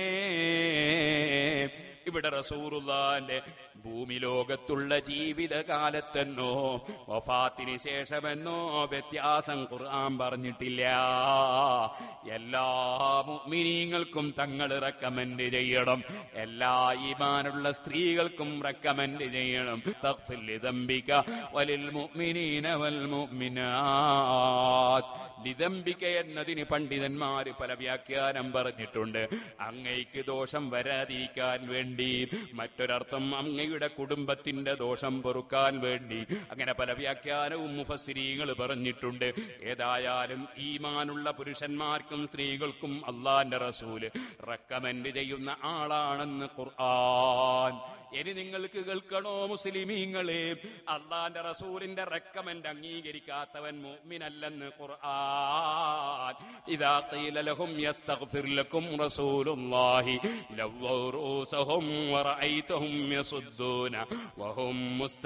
ഇവിടെ റസൂറുല്ലാന്റെ ഭൂമി ലോകത്തുള്ള ജീവിതകാലത്തെന്നോ വഫാത്തിന് ശേഷമെന്നോ വ്യത്യാസം ഖുർആൻ പറഞ്ഞിട്ടില്ല എല്ലാ മുഅ്മിനീങ്ങൾക്കും തങ്ങൾ റെക്കമെന്റ് ചെയ്യണം എല്ലാ ഈമാനുള്ള സ്ത്രീകൾക്കും റെക്കമെന്റ് ചെയ്യണം തഗ്ഫിർ ലിദംബിക വലിൽ മുഅ്മിനീന വൽ മുഅ്മിനാത്ത് ലിദംബിക എന്നതിന് പണ്ഡിതന്മാര് പല വ്യാഖ്യാനം പറഞ്ഞിട്ടുണ്ട് അങ്ങയ്ക്ക് ദോഷം വരാതിരിക്കാൻ വേണ്ടി മറ്റൊരർത്ഥം അങ്ങയുടെ കുടുംബത്തിന്റെ ദോഷം പൊറുക്കാൻ വേണ്ടി അങ്ങനെ പല വ്യാഖ്യാനവും മുഫസിരീകൾ പറഞ്ഞിട്ടുണ്ട് ഏതായാലും ഈമാനുള്ള പുരുഷന്മാർക്കും സ്ത്രീകൾക്കും അള്ളാന്റെ റസൂല് റെക്കമെന്റ് ചെയ്യുന്ന ആളാണെന്ന് ഖുർആൻ ഇനി നിങ്ങൾക്ക് കേൾക്കണോ മുസ്ലിമീങ്ങളെ അള്ളാന്റെ റസൂലിന്റെ റെക്കമെന്റ് അംഗീകരിക്കാത്തവൻ മുഅ്മിനല്ലെന്ന് ഖുർആൻ ഇദാ ഖീല ലഹും യസ്തഗ്ഫിർ ലക്കും റസൂലുള്ളാഹി ലവ്വൗ റൂസഹും വറഅയ്തഹും യസുദ്ദൂന വഹും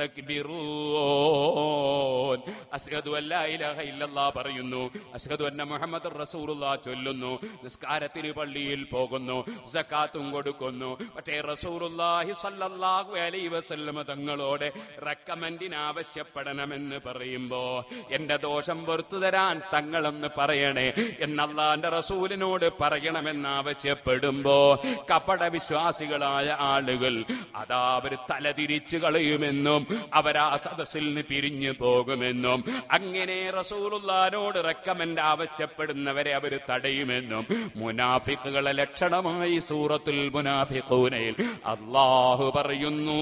മുസ്തക്ബിറൂൻ അസ്ഹദു അല്ലാ ഇലാഹ ഇല്ലല്ലാഹ് പറയുന്നു അസ്ഹദു അന്ന മുഹമ്മദ് റസൂലുള്ളാഹ് ചൊല്ലുന്നു നിസ്കാരത്തിന് പള്ളിയിൽ പോകുന്നു സക്കാത്തും കൊടുക്കുന്നു പക്ഷേ റസൂലുള്ളാഹി സല്ലല്ലാഹു അലൈഹി വസല്ലമ തങ്ങളോട് റെക്കമെന്റിന് ആവശ്യപ്പെടണമെന്ന് പറയുമ്പോ എന്റെ ദോഷം പൊറത്തു തരാൻ തങ്ങളെന്ന് പറയണേ എന്നല്ലാന്റെ റസൂലിനോട് പറയണമെന്ന് ആവശ്യപ്പെടുമ്പോ കപട വിശ്വാസികളായ ആളുകൾ അതാ അവർ തലതിരിച്ചു കളയുമെന്നും അവരാ സദസ്സിൽ നിന്ന് പിരിഞ്ഞു പോകുമെന്നും അങ്ങനെ റസൂലുള്ളാനോട് റെക്കമെന്റ് ആവശ്യപ്പെടുന്നവരെ അവർ തടയുമെന്നും മുനാഫിക്കുകളെ ലക്ഷണമായി സൂറത്തുൽ മുനാഫിഖൂനയിൽ അള്ളാഹു പറയുന്നു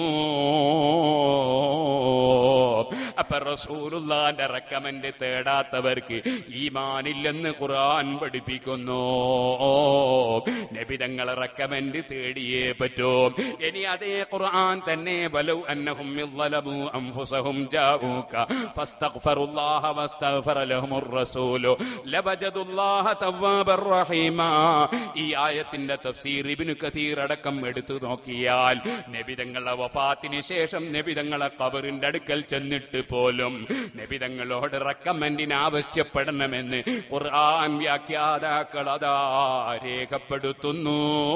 അപ്പൊ റസൂലുള്ളാന്റെ റെക്കമെന്റ് തേടാത്തവർക്ക് ഈമാനില്ലെന്ന് ഖുർആൻ പഠിപ്പിക്കുന്നു നബിതങ്ങളെ റെക്കമെന്റ് തേടിയേ പറ്റൂ ഇനി അതേ ഖുർആൻ തന്നെ വലൗ അന്നഹും യظلموا أنفسهم جاءوك فاستغفروا الله واستغفر لهم الرسول لوجدوا الله توابا رحيما ഈ ആയത്തിന്റെ തഫ്സീർ ഇബ്നു കഥീർ അടക്കം എടുത്തു നോക്കിയാൽ നബിതങ്ങളെ വഫാത്തിന് ശേഷം നബിതങ്ങളെ കബറിന്റെ അടുക്കൽ ചെന്നിട്ട് പോലും നബിതങ്ങളോട് റെക്കമെന്റിന് ആവശ്യപ്പെടണമെന്ന് ഖുർആൻ വ്യാഖ്യാതാക്കൾ അതാ രേഖപ്പെടുത്തുന്നു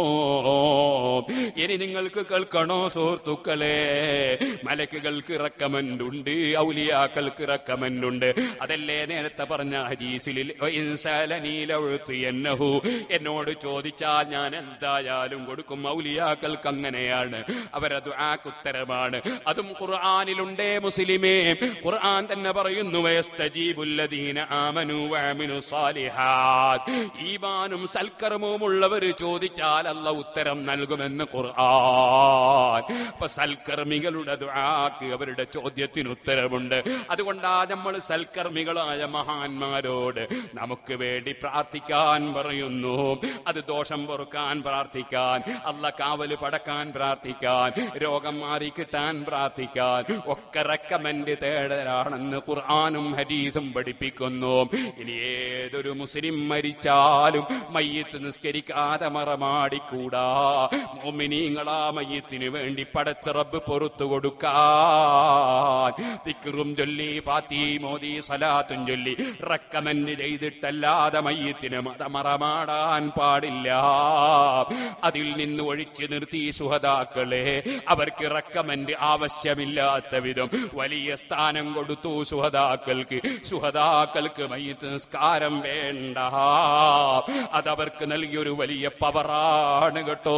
ഇനി നിങ്ങൾക്ക് കേൾക്കണോ സുഹൃത്തുക്കളെ മലക്കുകൾക്ക് റെക്കമെന്റ് ഉണ്ട് ഔലിയാക്കൾക്ക് റെക്കമെന്റ് ഉണ്ട് അതല്ലേ നേരത്തെ പറഞ്ഞ ഹരീസിൽ എന്നോട് ചോദിച്ചാൽ ഞാൻ എന്തായാലും കൊടുക്കും ഔലിയാക്കൾക്ക് അങ്ങനെയാണ് അവർ അവരെ ദുആക്ക് ഉത്തരമാണ് അതും ഖുർആനിലുണ്ടേ മുസ്ലിമേ ഖുർആൻ തന്നെ പറയുന്നു വയസ്തജീബുല്ലദീന ആമനു വഅമിനു സാലിഹാത്ത് ഈമാനും സൽക്കർമ്മവും ഉള്ളവർ ചോദിച്ചാൽ അല്ല ഉത്തരം നൽകുമെന്ന് ഖുർആൻ അപ്പൊ സൽക്കർമ്മികളുടെ ദുആക്ക് അവരുടെ ചോദ്യത്തിന് ഉത്തരമുണ്ട് അതുകൊണ്ടാ നമ്മൾ സൽക്കർമ്മികളായ മഹാന്മാരോട് നമുക്ക് വേണ്ടി പ്രാർത്ഥിക്കാൻ പറയുന്നു അത് ദോഷം പൊറുക്കാൻ പ്രാർത്ഥിക്കാൻ അല്ല കാവല് പടക്കാൻ പ്രാർത്ഥിക്കാൻ രോഗം മാറി കിട്ടാൻ പ്രാർത്ഥിക്കാൻ ഒക്കെ റെക്കമെന്റ് തേടലാണെന്ന് ഖുർആാനും ഹദീസും പഠിപ്പിക്കുന്നു ഇനി ഏതൊരു മുസ്ലിം മരിച്ചാലും മയ്യത്ത് നിസ്കരിക്കാതെ മറമാടിക്കൂടാ മോമിനീങ്ങളാ മയ്യത്തിന് വേണ്ടി പടച്ച റബ്ബ് പൊറത്തു കൊടുക്കാൻ ദിക്റും ചൊല്ലി ഫാത്തി മോദി സലാത്തും ചൊല്ലി റെക്കമെന്റ് ചെയ്തിട്ടല്ലാതെ മയ്യത്തിന് മതമറമാടാൻ പാടില്ല അതിൽ നിന്ന് ഒഴിച്ചു നിർത്തി സുഹതാക്കളെ അവർക്ക് റെക്കമെന്റ് ആവശ്യമില്ലാത്ത വിധം വലിയ സ്ഥാനം കൊടുത്തു സുഹതാക്കൾക്ക് സുഹതാക്കൾക്ക് മയ്യത്ത് നിസ്കാരം വേണ്ട അതവർക്ക് നൽകിയൊരു വലിയ പവറാണ് കേട്ടോ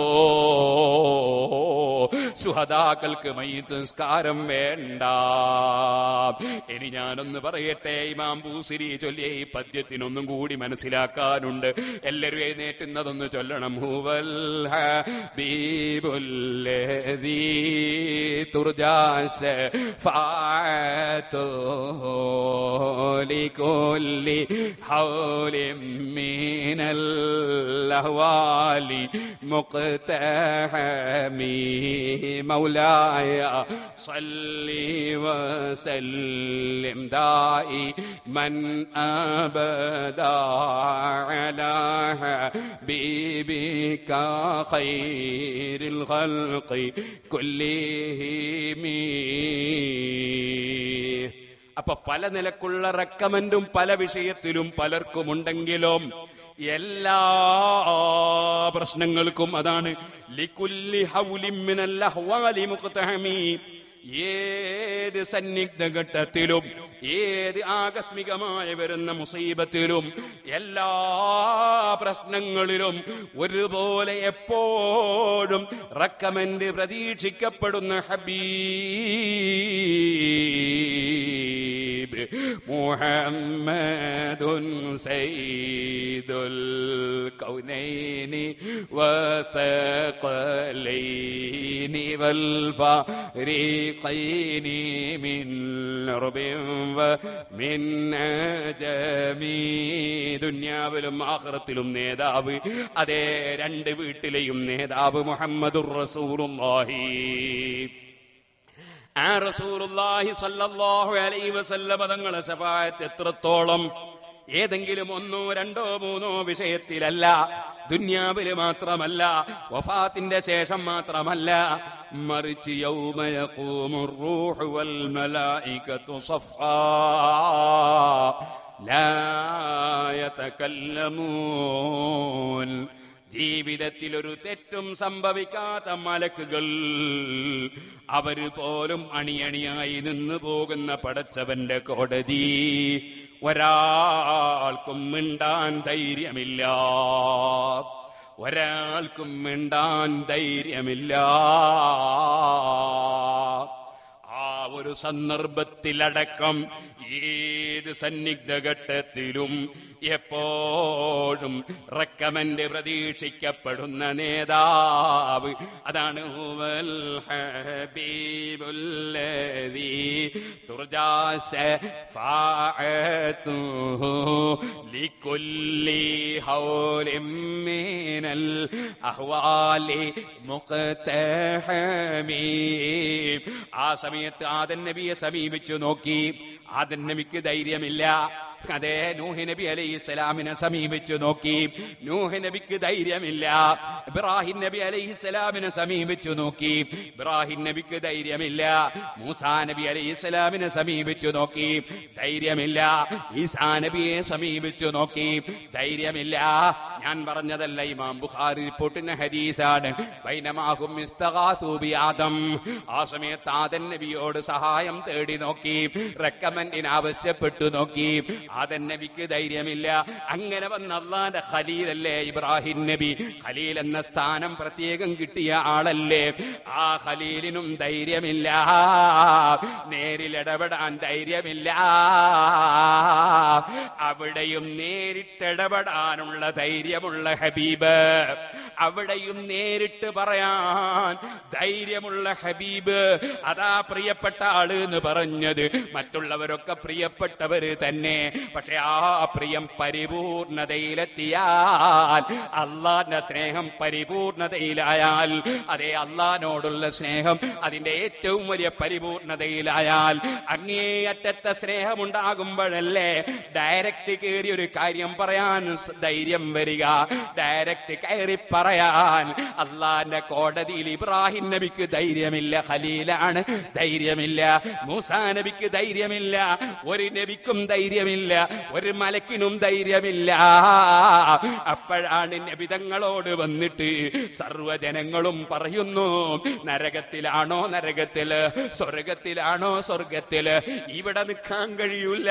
സുഹതാക്കൾക്ക് മയ്യത്ത് നിസ്കാരം വേണ്ട ഇനി ഞാനൊന്ന് പറയട്ടെ ഇമാം പൂസിരി ചൊല്ലിയ ഈ പദ്യത്തിനൊന്നും കൂടി മനസ്സിലാക്കാനുണ്ട് എല്ലാവരും എഴുന്നേറ്റുന്നതൊന്ന് ചൊല്ലണം ഹുവൽ ഹബീബുല്ലദീ തുർജാസ لكل حول من الأهوال مقتحمي مولاي صل وسلم دائما أبدا على حبيبك خير الخلق كلهم അപ്പൊ പല നിലക്കുള്ള റെക്കമെന്റും പല വിഷയത്തിലും പലർക്കും ഉണ്ടെങ്കിലും എല്ലാ പ്രശ്നങ്ങൾക്കും അതാണ് ലിക്കുല്ലി ഹൗലിൻ മിനൽ അഹ്വാലി മുഖ്തഹമി ഏത് സന്നിഗ്ധ ഘട്ടത്തിലും ഏത് ആകസ്മികമായി വരുന്ന മുസീബത്തിലും എല്ലാ പ്രശ്നങ്ങളിലും ഒരുപോലെ എപ്പോഴും റെക്കമെന്റ് പ്രതീക്ഷിക്കപ്പെടുന്ന ഹബീബ് മുഹമ്മദുൻ സയ്യിദുൽ കൗനൈനി വസഖലൈനി والفريقين من عرب ومن عجم ദുന്യാവിലും ആഖിറത്തിലും നേതാവ് അതേ രണ്ട് വീട്ടിലെയും നേതാവ് മുഹമ്മദുർ റസൂലുള്ളാഹി ആ റസൂലുള്ളാഹി സല്ലല്ലാഹു അലൈഹി വസല്ലമ തങ്ങളെ ശഫായത്ത് എത്രത്തോളം ഏതെങ്കിലും ഒന്നോ രണ്ടോ മൂന്നോ വിഷയത്തിലല്ല ദുന്യാവില് മാത്രമല്ല വഫാത്തിന്റെ ശേഷം മാത്രമല്ല മറിച്ച് യൗമയഖൂമുർ റൂഹു വൽ മലായികതു സഫാ ലാ യതകല്ലമൂൻ ജീവിതത്തിൽ ഒരു തെറ്റും സംഭവിക്കാത്ത മലക്കുകൾ അവര് പോലും അണിയണിയായി നിന്നു പോകുന്ന പടച്ചവന്റെ കോടതി ഒരാൾക്കും മിണ്ടാൻ ധൈര്യമില്ല ഒരാൾക്കും മിണ്ടാൻ ധൈര്യമില്ല ആ ഒരു സന്ദർഭത്തിലടക്കം ഏത് സന്നിഗ്ധ ഘട്ടത്തിലും എപ്പോഴും റെക്കമെന്റ് പ്രതീക്ഷിക്കപ്പെടുന്ന നേതാവ് അതാണ് ഹുവൽ ഹബീബുല്ലദീ തുർജാ ശഫാഅത്തുഹു ലികുല്ലി ഹൗലിൻ മിനൽ അഹ്വാലി മുഖ്തഹമീ ആ സമയത്ത് ആദൻ നബിയെ സമീപിച്ചു നോക്കി ആദൻ നബിക്ക് ധൈര്യമില്ല അതെ നൂഹ് നബി അലൈഹി സ്വലാമിനെ സമീപിച്ചു നോക്കി നൂഹ് നബിക്ക് ധൈര്യമില്ല ഇബ്രാഹിം നബി അലൈഹി സ്വലാമിനെ സമീപിച്ചു നോക്കി ഇബ്രാഹിം നബിക്ക് ധൈര്യമില്ല മൂസാ നബി അലൈഹി സ്വലാമിനെ സമീപിച്ചു നോക്കി ധൈര്യമില്ല ഈസാ നബിയെ സമീപിച്ചു നോക്കി ധൈര്യമില്ല ഞാൻ പറഞ്ഞതല്ല ഇമാം ബുഖാരി റിപ്പോർട്ടിന്റെ ഹദീസാണ് ബൈനമാഹും ഇസ്തഗാസു ബി ആദം ആ സമയത്ത് ആദൻ നബിയോട് സഹായം തേടി നോക്കി റെക്കമെൻഡിന് ആവശ്യപ്പെട്ടു നോക്കി ആദൻ നബിക്ക് ധൈര്യമില്ല അങ്ങനെ വന്ന അള്ളാന്റെ ഖലീലല്ലേ ഇബ്രാഹിം നബി ഖലീൽ എന്ന സ്ഥാനം പ്രത്യേകം കിട്ടിയ ആളല്ലേ ആ ഖലീലിനും ധൈര്യമില്ല നേരിലിടപെടാൻ ധൈര്യമില്ല അവിടെയും നേരിട്ടിടപെടാനുള്ള ധൈര്യമുള്ള ഹബീബ് അവിടെയും നേരിട്ട് പറയാൻ ധൈര്യമുള്ള ഹബീബ് അതാ പ്രിയപ്പെട്ട ആള് എന്ന് പറഞ്ഞത് മറ്റുള്ളവരൊക്കെ പ്രിയപ്പെട്ടവര് തന്നെ പക്ഷെ ആ പ്രിയം പരിപൂർണതയിലെത്തിയാൽ അള്ളാന്റെ സ്നേഹം പരിപൂർണതയിലായാൽ അതേ അള്ളഹാനോടുള്ള സ്നേഹം അതിന്റെ ഏറ്റവും വലിയ പരിപൂർണതയിലായാൽ അങ്ങേയറ്റത്തെ സ്നേഹമുണ്ടാകുമ്പോഴല്ലേ ഡയറക്റ്റ് കയറി ഒരു കാര്യം പറയാൻ സ് ധൈര്യം വരിക ഡയറക്റ്റ് കയറി പറയാൻ അള്ളാന്റെ കോടതിയിൽ ഇബ്രാഹിം നബിക്ക് ധൈര്യമില്ല ഖലീലാണ് ധൈര്യമില്ല മൂസാ നബിക്ക് ധൈര്യമില്ല ഒരു നബിക്കും ധൈര്യമില്ല ഒരു മലക്കിനും ധൈര്യമില്ല അപ്പോഴാണ് നബിതങ്ങളോട് വന്നിട്ട് സർവജനങ്ങളും പറയുന്നു നരകത്തിലാണോ നരകത്തില് സ്വർഗത്തിലാണോ സ്വർഗത്തില് ഇവിടെ നിൽക്കാൻ കഴിയൂല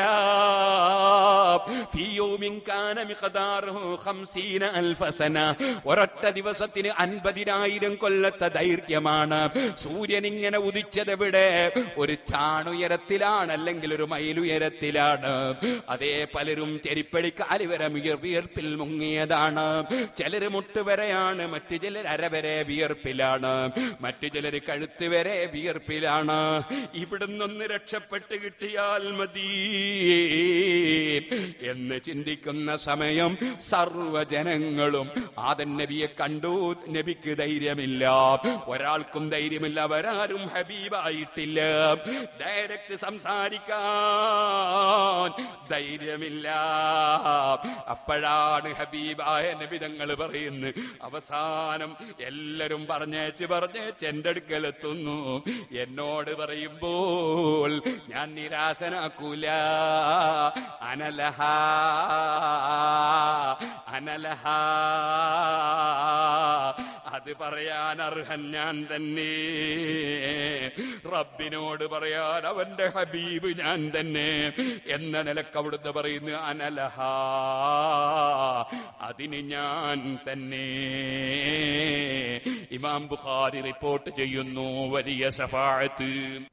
في يوم كان مقداره خمسين ألف سنة ഒരൊറ്റ ദിവസത്തിന് അൻപതിനായിരം കൊല്ലത്തെ ദൈർഘ്യമാണ് സൂര്യൻ ഇങ്ങനെ ഉദിച്ചതെവിടെ ഒരു ചാണുയരത്തിലാണ് അല്ലെങ്കിൽ ഒരു മയിലുയരത്തിലാണ് അതേ പലരും ചെരിപ്പടിക്കാലി വരെ വിയർ- വിയർപ്പിൽ മുങ്ങിയതാണ് ചിലര് മുട്ടുവരെയാണ് മറ്റു ചിലർ അരവരെ വിയർപ്പിലാണ് മറ്റു ചിലർ കഴുത്ത് വരെ വിയർപ്പിലാണ് ഇവിടുന്നൊന്ന് രക്ഷപ്പെട്ട് കിട്ടിയാൽ മതി എന്ന് ചിന്തിക്കുന്ന സമയം സർവജനങ്ങളും ആദൻ നബിയെ കണ്ടു നബിക്ക് ധൈര്യമില്ല ഒരാൾക്കും ധൈര്യമില്ല അവരാരും ഹബീബായിട്ടില്ല ഡയറക്റ്റ് സംസാരിക്കാൻ ധൈര്യമില്ല അപ്പോഴാണ് ഹബീബായ നബിതങ്ങൾ പറയുന്നത് അവസാനം എല്ലാരും പറഞ്ഞേച്ച് പറഞ്ഞേച്ച് എന്റെ അടുക്കലെത്തുന്നു എന്നോട് പറയുമ്പോൾ ഞാൻ നിരാശനാക്കൂല അനലഹ അനലഹ അത് പറയാൻ അർഹൻ ഞാൻ തന്നെ റബ്ബിനോട് പറയാൻ അവന്റെ ഹബീബ് ഞാൻ തന്നെ എന്ന നിലക്ക് അവിടുന്ന് പറയുന്നു അനലഹ അതിന് ഞാൻ തന്നെ ഇമാം ബുഖാരി റിപ്പോർട്ട് ചെയ്യുന്നു വലിയ സഫാഴത്ത്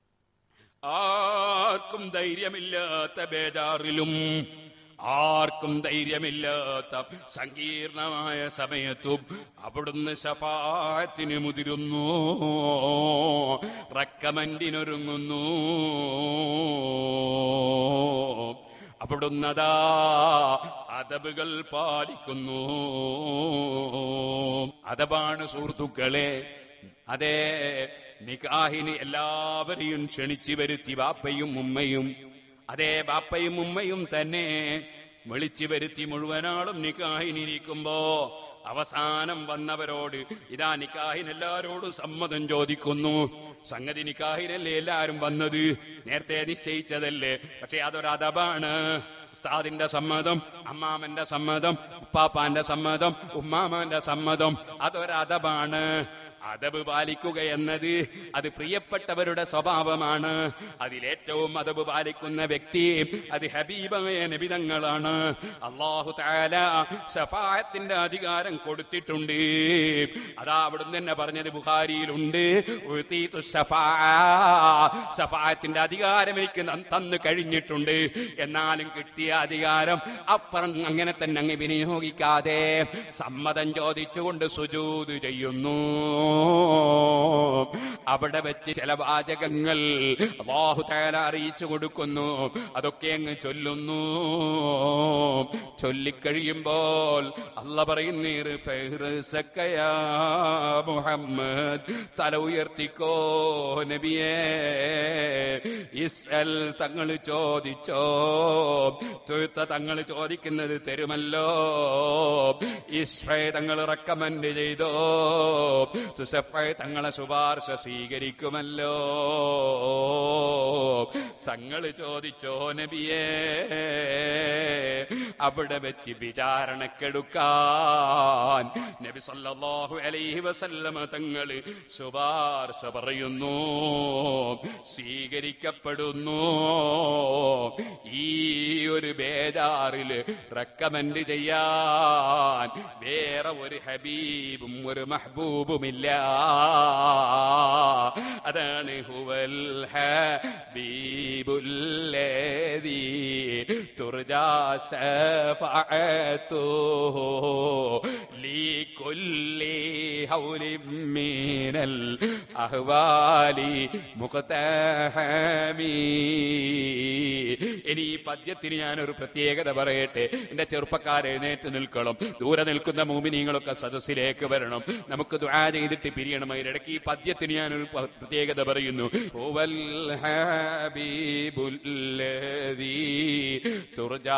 ആർക്കും ധൈര്യമില്ലാത്ത ബേജാറിലും ആർക്കും ധൈര്യമില്ലാത്ത സങ്കീർണമായ സമയത്തും അവിടുന്ന് ശഫാത്തിന് മുതിരുന്നു റക്കമന്റിനൊരുങ്ങുന്നു അവിടുന്നതാ അതബുകൾ പാലിക്കുന്നു അതബാണ് സുഹൃത്തുക്കളെ അതെ നിക്കാഹിന് എല്ലാവരെയും ക്ഷണിച്ചു വരുത്തി ബാപ്പയും ഉമ്മയും അതേ ബാപ്പയും ഉമ്മയും തന്നെ വിളിച്ചു വരുത്തി മുഴുവനാളും നിക്കാഹിനിരിക്കുമ്പോ അവസാനം വന്നവരോട് ഇതാ നിക്കാഹിന് എല്ലാരോടും സമ്മതം ചോദിക്കുന്നു സംഗതി നിക്കാഹിനല്ലേ എല്ലാരും വന്നത് നേരത്തെ നിശ്ചയിച്ചതല്ലേ പക്ഷെ അതൊരു അതബാണ് ഉസ്താദിന്റെ സമ്മതം അമ്മാമന്റെ സമ്മതം ഉപ്പാപ്പാന്റെ സമ്മതം ഉമ്മാമന്റെ സമ്മതം അതൊരു അതബാണ് അതബ് പാലിക്കുക എന്നത് അത് പ്രിയപ്പെട്ടവരുടെ സ്വഭാവമാണ് അതിലേറ്റവും അതബ് പാലിക്കുന്ന വ്യക്തി അത് ഹബീബായ നബിതങ്ങളാണ് അള്ളാഹു താല സഫായത്തിന്റെ അധികാരം കൊടുത്തിട്ടുണ്ട് അതാ അവിടുന്ന് തന്നെ പറഞ്ഞത് ബുഖാരിയിലുണ്ട് ഉഴ്ത്തീത്തു ശഫാ. സഫായത്തിന്റെ അധികാരം എനിക്ക് ന- തന്നു കഴിഞ്ഞിട്ടുണ്ട് എന്നാലും കിട്ടിയ അധികാരം അപ്പുറം അങ്ങനെ തന്നെ അങ്ങ് വിനിയോഗിക്കാതെ സമ്മതം ചോദിച്ചുകൊണ്ട് സുജൂത് ചെയ്യുന്നു അവിടെ വെച്ച് ചില വാചകങ്ങൾ അള്ളാഹു തയാല അറിയിച്ചു കൊടുക്കുന്നു അതൊക്കെ അങ്ങ് ചൊല്ലുന്നു ചൊല്ലിക്കഴിയുമ്പോൾ അല്ല പറയുന്നീർ മുഹമ്മദ് തല ഉയർത്തിക്കോ നബിയേ ഇസ്അൽ തങ്ങൾ ചോദിച്ചോ തൊഴുത്ത തങ്ങൾ ചോദിക്കുന്നത് തരുമല്ലോ ഇസ്ഫേ തങ്ങൾ റെക്കമെൻഡ് ചെയ്തോ തുസഫ തങ്ങളെ ശുപാർശ സ്വീകരിക്കുമല്ലോ തങ്ങൾ ചോദിച്ചോ നബിയേ അവിടെ വെച്ച് വിചാരണക്കെടുക്കാൻ നബി സല്ലല്ലാഹു അലൈഹി വസല്ലമ തങ്ങൾ ശുപാർശ പറയുന്നു സ്വീകരിക്കപ്പെടുന്നു ഈ ഒരു ബേജാറില് റെക്കമെൻഡ് ചെയ്യാൻ വേറെ ഒരു ഹബീബും ഒരു മഹബൂബുമില്ല അതാണ് ഹുവൽ ഹബീബുല്ലദീ തുർജാ ശഫാഅത്തുഹു ലികുല്ലി ഹൗലിൻ മിനൽ അഹ്വാലി മുഖതഹമീ ഇനി ഈ പദ്യത്തിന് ഞാനൊരു പ്രത്യേകത പറയട്ടെ എന്റെ ചെറുപ്പക്കാരെ എഴുന്നേറ്റ് നിൽക്കണം ദൂരെ നിൽക്കുന്ന മൂമിനീങ്ങളൊക്കെ സദസ്സിലേക്ക് വരണം നമുക്ക് ദുആ ചെയ്തിട്ട് പിരിയണം അതിനിടയ്ക്ക് ഈ പദ്യത്തിന് ഞാനൊരു പ- പ്രത്യേകത പറയുന്നു ഹുവൽ ഹബീബുല്ലദീ തുർജാ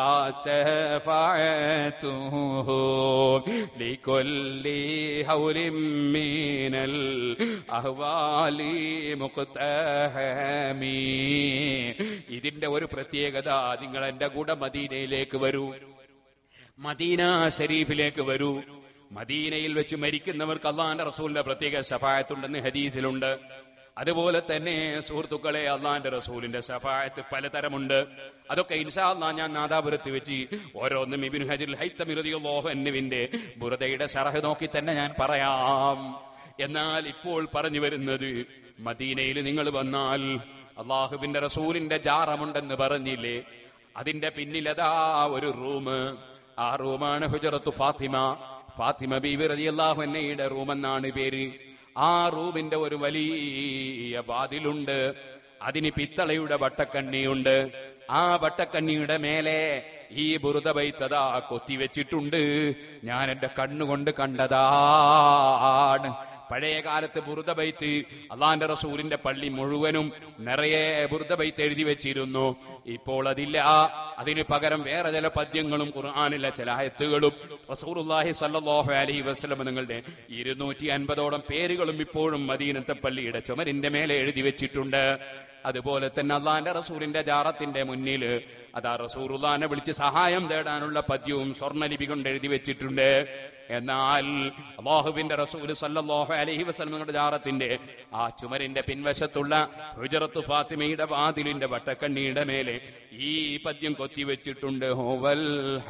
ശഫാഅത്തുഹു ലികുല്ലി ഹൗലിൻ മിനൽ അഹ്വാലി മുഖതഹമീ ഇതിന്റെ ഒരു പ്രത്യേകത നിങ്ങൾ എന്റെ കൂടെ മദീനയിലേക്ക് വരൂ മദീന ഷരീഫിലേക്ക് വരൂ മദീനയിൽ വെച്ച് മരിക്കുന്നവർക്ക് അള്ളാന്റെ റസൂലിന്റെ പ്രത്യേക സഫായത്തുണ്ടെന്ന് ഹദീസിലുണ്ട് അതുപോലെ തന്നെ സുഹൃത്തുക്കളെ അള്ളാന്റെ റസൂലിന്റെ സഫായത്ത് പലതരമുണ്ട് അതൊക്കെ ഇൻഷാ അള്ളാ ഞാൻ നാദാപുരത്ത് വെച്ച് ഓരോന്നും ഇബിൻ ഹജിൽ ഹൈത്തമിറുദിയോഹ് എന്നുവിന്റെ ബുറതയുടെ ഷറഹ് നോക്കി തന്നെ ഞാൻ പറയാം എന്നാൽ ഇപ്പോൾ പറഞ്ഞു വരുന്നത് മദീനയിൽ നിങ്ങൾ വന്നാൽ അള്ളാഹുവിന്റെ റസൂലിന്റെ ജാറമുണ്ടെന്ന് പറഞ്ഞില്ലേ അതിന്റെ പിന്നിലതാ ഒരു റൂം ആ റൂമാണ് ഹുജറത്തു ഫാത്തിമ ഫാത്തിമ ബീബി റളിയല്ലാഹു അൻഹയുടെ റൂം എന്നാണ് പേര് ആ റൂമിന്റെ ഒരു വലിയ വാതിലുണ്ട് അതിന് പിത്തളയുടെ വട്ടക്കണ്ണിയുണ്ട് ആ വട്ടക്കണ്ണിയുടെ മേലെ ഈ ബുറുദ ബൈത്തതാ കൊത്തിവെച്ചിട്ടുണ്ട് ഞാൻ എന്റെ കണ്ണുകൊണ്ട് കണ്ടതാണ് പഴയ കാലത്ത് ബുറുദ ബൈത്ത് അള്ളാന്റെ റസൂലിന്റെ പള്ളി മുഴുവനും നിറയെ ബുറുദ ബൈത്ത് എഴുതി വെച്ചിരുന്നു ഇപ്പോൾ അതില്ല അതിന് പകരം വേറെ ചില പദ്യങ്ങളും ഖുർആാനിലെ ചില ആയത്തുകളും റസൂറുല്ലാഹി സല്ലല്ലാഹു അലൈഹി വസല്ലം നിങ്ങളുടെ ഇരുന്നൂറ്റി അൻപതോളം പേരുകളും ഇപ്പോഴും മദീനത്തെ പള്ളിയുടെ ചുമരിന്റെ മേലെ എഴുതി വെച്ചിട്ടുണ്ട് അതുപോലെ തന്നെ അള്ളാന്റെ റസൂലിന്റെ ജാറത്തിന്റെ മുന്നിൽ അതാ റസൂറുല്ലാനെ വിളിച്ച് സഹായം തേടാനുള്ള പദ്യവും സ്വർണ്ണലിപി കൊണ്ട് എഴുതി വെച്ചിട്ടുണ്ട് എന്നാൽ അള്ളാഹുവിന്റെ റസൂല് സല്ലല്ലാഹു അലൈഹി വസല്ലമയുടെ ജാറത്തിന്റെ ആ ചുമരിന്റെ പിൻവശത്തുള്ള ഹുജറത്തു ഫാത്തിമയുടെ വാതിലിന്റെ വട്ടക്കണ്ണിയുടെ മേലെ ഈ പദ്യം കൊത്തിവെച്ചിട്ടുണ്ട് ഹുവൽ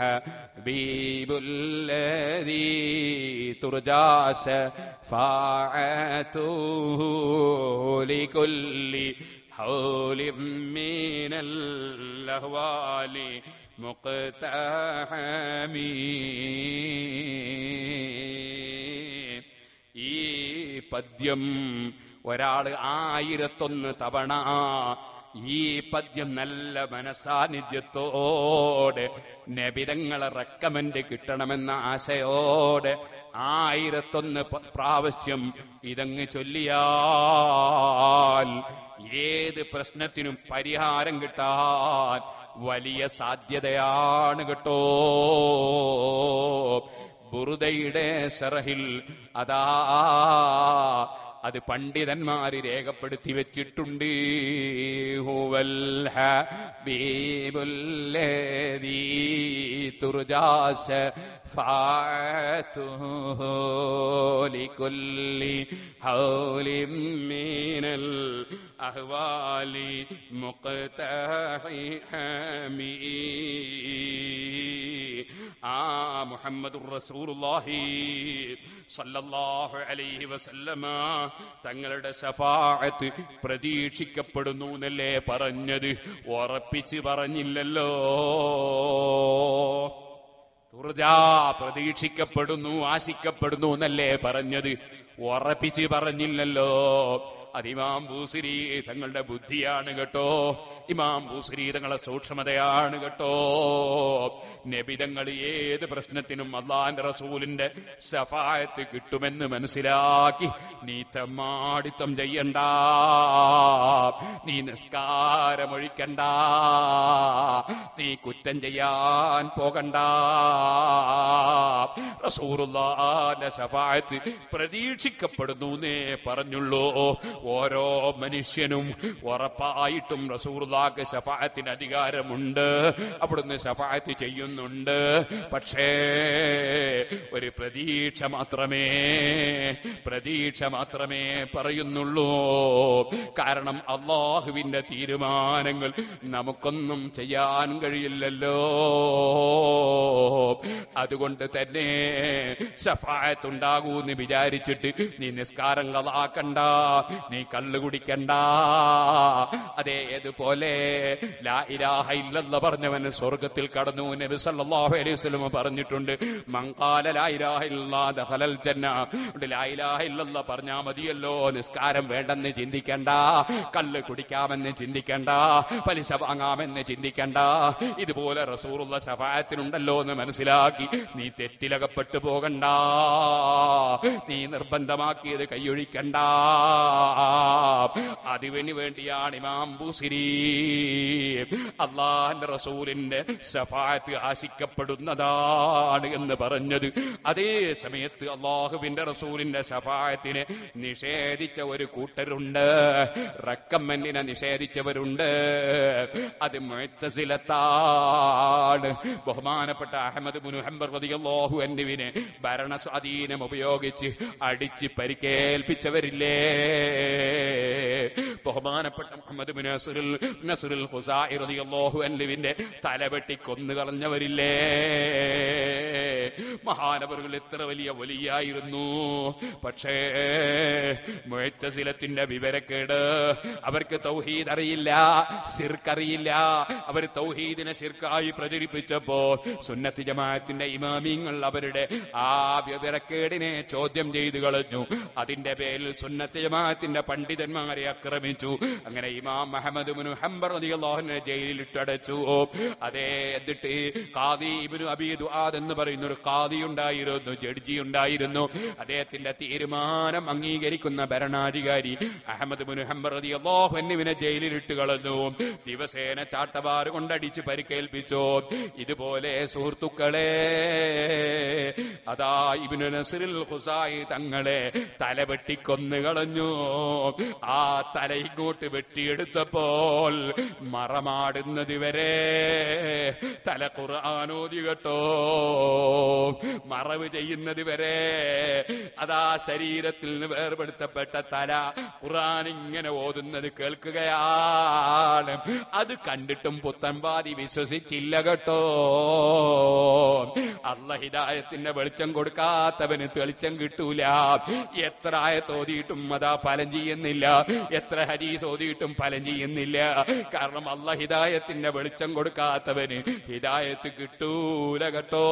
ഹബീബുല്ലദീ തുർജാ ശഫാഅത്തുഹു ലികുല്ലി حول من الأهوال مقتحمي ഈ പദ്യം ഒരാൾ ആയിരത്തൊന്ന് തവണ ഈ പദ്യം നല്ല മനസാന്നിധ്യത്തോടെ നബിതങ്ങളെ റെക്കമെന്റ് കിട്ടണമെന്ന ആശയോടെ ആയിരത്തൊന്ന് പ- പ്രാവശ്യം ഇതങ്ങ് ചൊല്ലിയാൽ ഏത് പ്രശ്നത്തിനും പരിഹാരം കിട്ടാൻ വലിയ സാധ്യതയാണ് കേട്ടോ ബുറുദയുടെ സറഹിൽ അതാ അത് പണ്ഡിതന്മാര് രേഖപ്പെടുത്തി വെച്ചിട്ടുണ്ട് ഹുവൽ ഹബീബുല്ലദീ തുർജാസ ഫാത്തുഹു ലികുല്ലി ഹൗലിൻ മിനൽ അഹ്വാലി മുഖ്തഹിമീ ആ മുഹമ്മദുർ റസൂലുള്ളാഹി സല്ലല്ലാഹു അലൈഹി വസല്ലമ തങ്ങളുടെ ശഫാഅത്ത് പ്രതീക്ഷിക്കപ്പെടുന്നു എന്നല്ലേ പറഞ്ഞത് ഉറപ്പിച്ച് പറഞ്ഞില്ലല്ലോ തുർജാ പ്രതീക്ഷിക്കപ്പെടുന്നു ആശിക്കപ്പെടുന്നു എന്നല്ലേ പറഞ്ഞത് ഉറപ്പിച്ച് പറഞ്ഞില്ലല്ലോ അത് ഇമാം ബൂസിരി തങ്ങളുടെ ബുദ്ധിയാണ് കേട്ടോ ഇമാം ബൂസിരി തങ്ങളെ സൂക്ഷ്മതയാണ് കേട്ടോ നബിതങ്ങൾ ഏത് പ്രശ്നത്തിനും അള്ളാന്റെ റസൂലിന്റെ സഫായത്ത് കിട്ടുമെന്ന് മനസ്സിലാക്കി നീ തെമ്മാടിത്തം ചെയ്യണ്ട നീ നിസ്കാരമൊഴിക്കണ്ട നീ കുറ്റം ചെയ്യാൻ പോകണ്ട റസൂറുല്ലാന്റെ ശഫായത്ത് പ്രതീക്ഷിക്കപ്പെടുന്നു എന്നേ പറഞ്ഞുള്ളൂ ഓരോ മനുഷ്യനും ഉറപ്പായിട്ടും റസൂറുല്ലാക്ക് ശഫായത്തിന് അധികാരമുണ്ട് അവിടുന്ന് ശഫായത്ത് ചെയ്യുന്നുണ്ട് പക്ഷേ ഒരു പ്രതീക്ഷ മാത്രമേ പ്രതീക്ഷ മാത്രമേ പറയുന്നുള്ളൂ കാരണം അള്ളാഹുവിന്റെ തീരുമാനങ്ങൾ നമുക്കൊന്നും ചെയ്യാൻ കഴിയില്ലല്ലോ അതുകൊണ്ട് തന്നെ ശഫായത്തുണ്ടാകൂ എന്ന് വിചാരിച്ചിട്ട് നീ നിസ്കാരം കളാക്കണ്ട നീ കള്ളു കുടിക്കണ്ട അതേ ഏതുപോലെ ലാ ഇലാഹ ഇല്ലല്ല പറഞ്ഞവൻ സ്വർഗത്തിൽ കടന്നു നബി സല്ലല്ലാഹു അലൈഹി വസല്ലം പറഞ്ഞിട്ടുണ്ട് മങ്കാല ലാ ഇലാഹ ഇല്ലല്ലാ ദഖലൽ ജന്ന ഉണ്ട് ലാ ഇലാഹ ഇല്ലല്ല പറഞ്ഞാ മതിയല്ലോ നിസ്കാരം വേണ്ടെന്ന് ചിന്തിക്കണ്ട കള്ള് കുടിക്കാമെന്ന് ചിന്തിക്കണ്ട പലിശ വാങ്ങാമെന്ന് ചിന്തിക്കണ്ട ഇതുപോലെ റസൂറുള്ള ശഫായത്തിനുണ്ടല്ലോ എന്ന് മനസ്സിലാക്കി നീ തെറ്റിലകപ്പെട്ടു പോകണ്ട നീ നിർബന്ധമാക്കിയത് കൈയൊഴിക്കണ്ട അതിവിന് വേണ്ടിയാണ് ഇമാം ബുസിരി അള്ളാന്റെ റസൂലിന്റെ ശഫായത്ത് ആശിക്കപ്പെടുന്നതാണ് എന്ന് പറഞ്ഞത് അതേ സമയത്ത് അള്ളാഹുവിന്റെ റസൂലിന്റെ ശഫായത്തിനെ നിഷേധിച്ച ഒരു കൂട്ടരുണ്ട് റക്കമ്മന്നിനെ നിഷേധിച്ചവരുണ്ട് അത് മുഴത്തസിലത്താണ് ബഹുമാനപ്പെട്ട അഹമ്മദ് മുൻ ഹംബർ റളിയല്ലാഹു അൻഹുവിനെ ഭരണ സ്വാധീനം ഉപയോഗിച്ച് അടിച്ച് പരിക്കേൽപ്പിച്ചവരില്ലേ ബഹുമാനപ്പെട്ട മുഹമ്മദ് ബിൻ നസ്റുൽ നസ്റുൽ ഖുസാഇ റളിയല്ലാഹു അൻഹുവിന്റെ തലവെട്ടി കൊന്നു കളഞ്ഞവരില്ലേ മഹാനവറുകൾ എത്ര വലിയ വലിയായിരുന്നു പക്ഷേ മുഴത്തസിലത്തിന്റെ വിവരക്കേട് അവർക്ക് തൗഹീദ് അറിയില്ല സിർക്കറിയില്ല അവർ തൗഹീദിനെ സിർക്കായി പ്രചരിപ്പിച്ചപ്പോ സുന്നത്ത് ജമാഅത്തിന്റെ ഇമാമിങ്ങൾ അവരുടെ ആ വിവരക്കേടിനെ ചോദ്യം ചെയ്തു കളഞ്ഞു അതിന്റെ പേരിൽ സുന്നത്ത് ജമാഅത്തിന്റെ പണ്ഡിതന്മാരെ ആക്രമിച്ചു അങ്ങനെ ഇമാം മുഹമ്മദ് മുനു ഹംബർ റളിയല്ലാഹുവിനെ ജയിലിൽ ഇട്ടടച്ചു അതേ എന്നിട്ട് ഖാദി ഇബ്നു അബീ ദുആദ് എന്ന് പറയുന്ന ഒരു ഖാദി ഉണ്ടായിരുന്നു ജഡ്ജി ഉണ്ടായിരുന്നു അദ്ദേഹത്തിന്റെ തീരുമാനം അംഗീകരിക്കുന്ന ഭരണാധികാരി അഹമ്മദ് മുനു ഹംബർ റളിയല്ലാഹു അൻഹുവിനെ ജയിലിൽ ഇട്ട് കളഞ്ഞു ദിവസേന ചാട്ടവാറ് കൊണ്ടടിച്ച് പരിക്കേൽപ്പിച്ചു ഇതുപോലെ സുഹൃത്തുക്കളെ അതാ ഇബ്നു നസ്റിൽ ഖുസായി തങ്ങളെ തല വെട്ടിക്കൊന്നു കളഞ്ഞു ആ തല ഇങ്ങോട്ട് വെട്ടിയെടുത്തപ്പോൾ മറമാടുന്നത് വരെ തല ഖുർആാനോദി കേട്ടോ മറവ് ചെയ്യുന്നത് വരെ അതാ ശരീരത്തിൽ നിന്ന് വേർപെടുത്തപ്പെട്ട തല ഖുർആൻ ഇങ്ങനെ ഓതുന്നത് കേൾക്കുകയാണ് അത് കണ്ടിട്ടും പുത്തൻപാതി വിശ്വസിച്ചില്ല കേട്ടോ അല്ല ഹിദായത്തിന്റെ വെളിച്ചം കൊടുക്കാത്തവന് തെളിച്ചം കിട്ടൂല എത്ര ആയത്തോതിയിട്ടും അതാ ഫലം ചെയ്യുന്നില്ല എത്ര ഹരീസ് ഓതിയിട്ടും ഫലം ചെയ്യുന്നില്ല കാരണം അല്ല ഹിദായത്തിന്റെ വെളിച്ചം കൊടുക്കാത്തവന് ഹിദായത്ത് കിട്ടൂല കേട്ടോ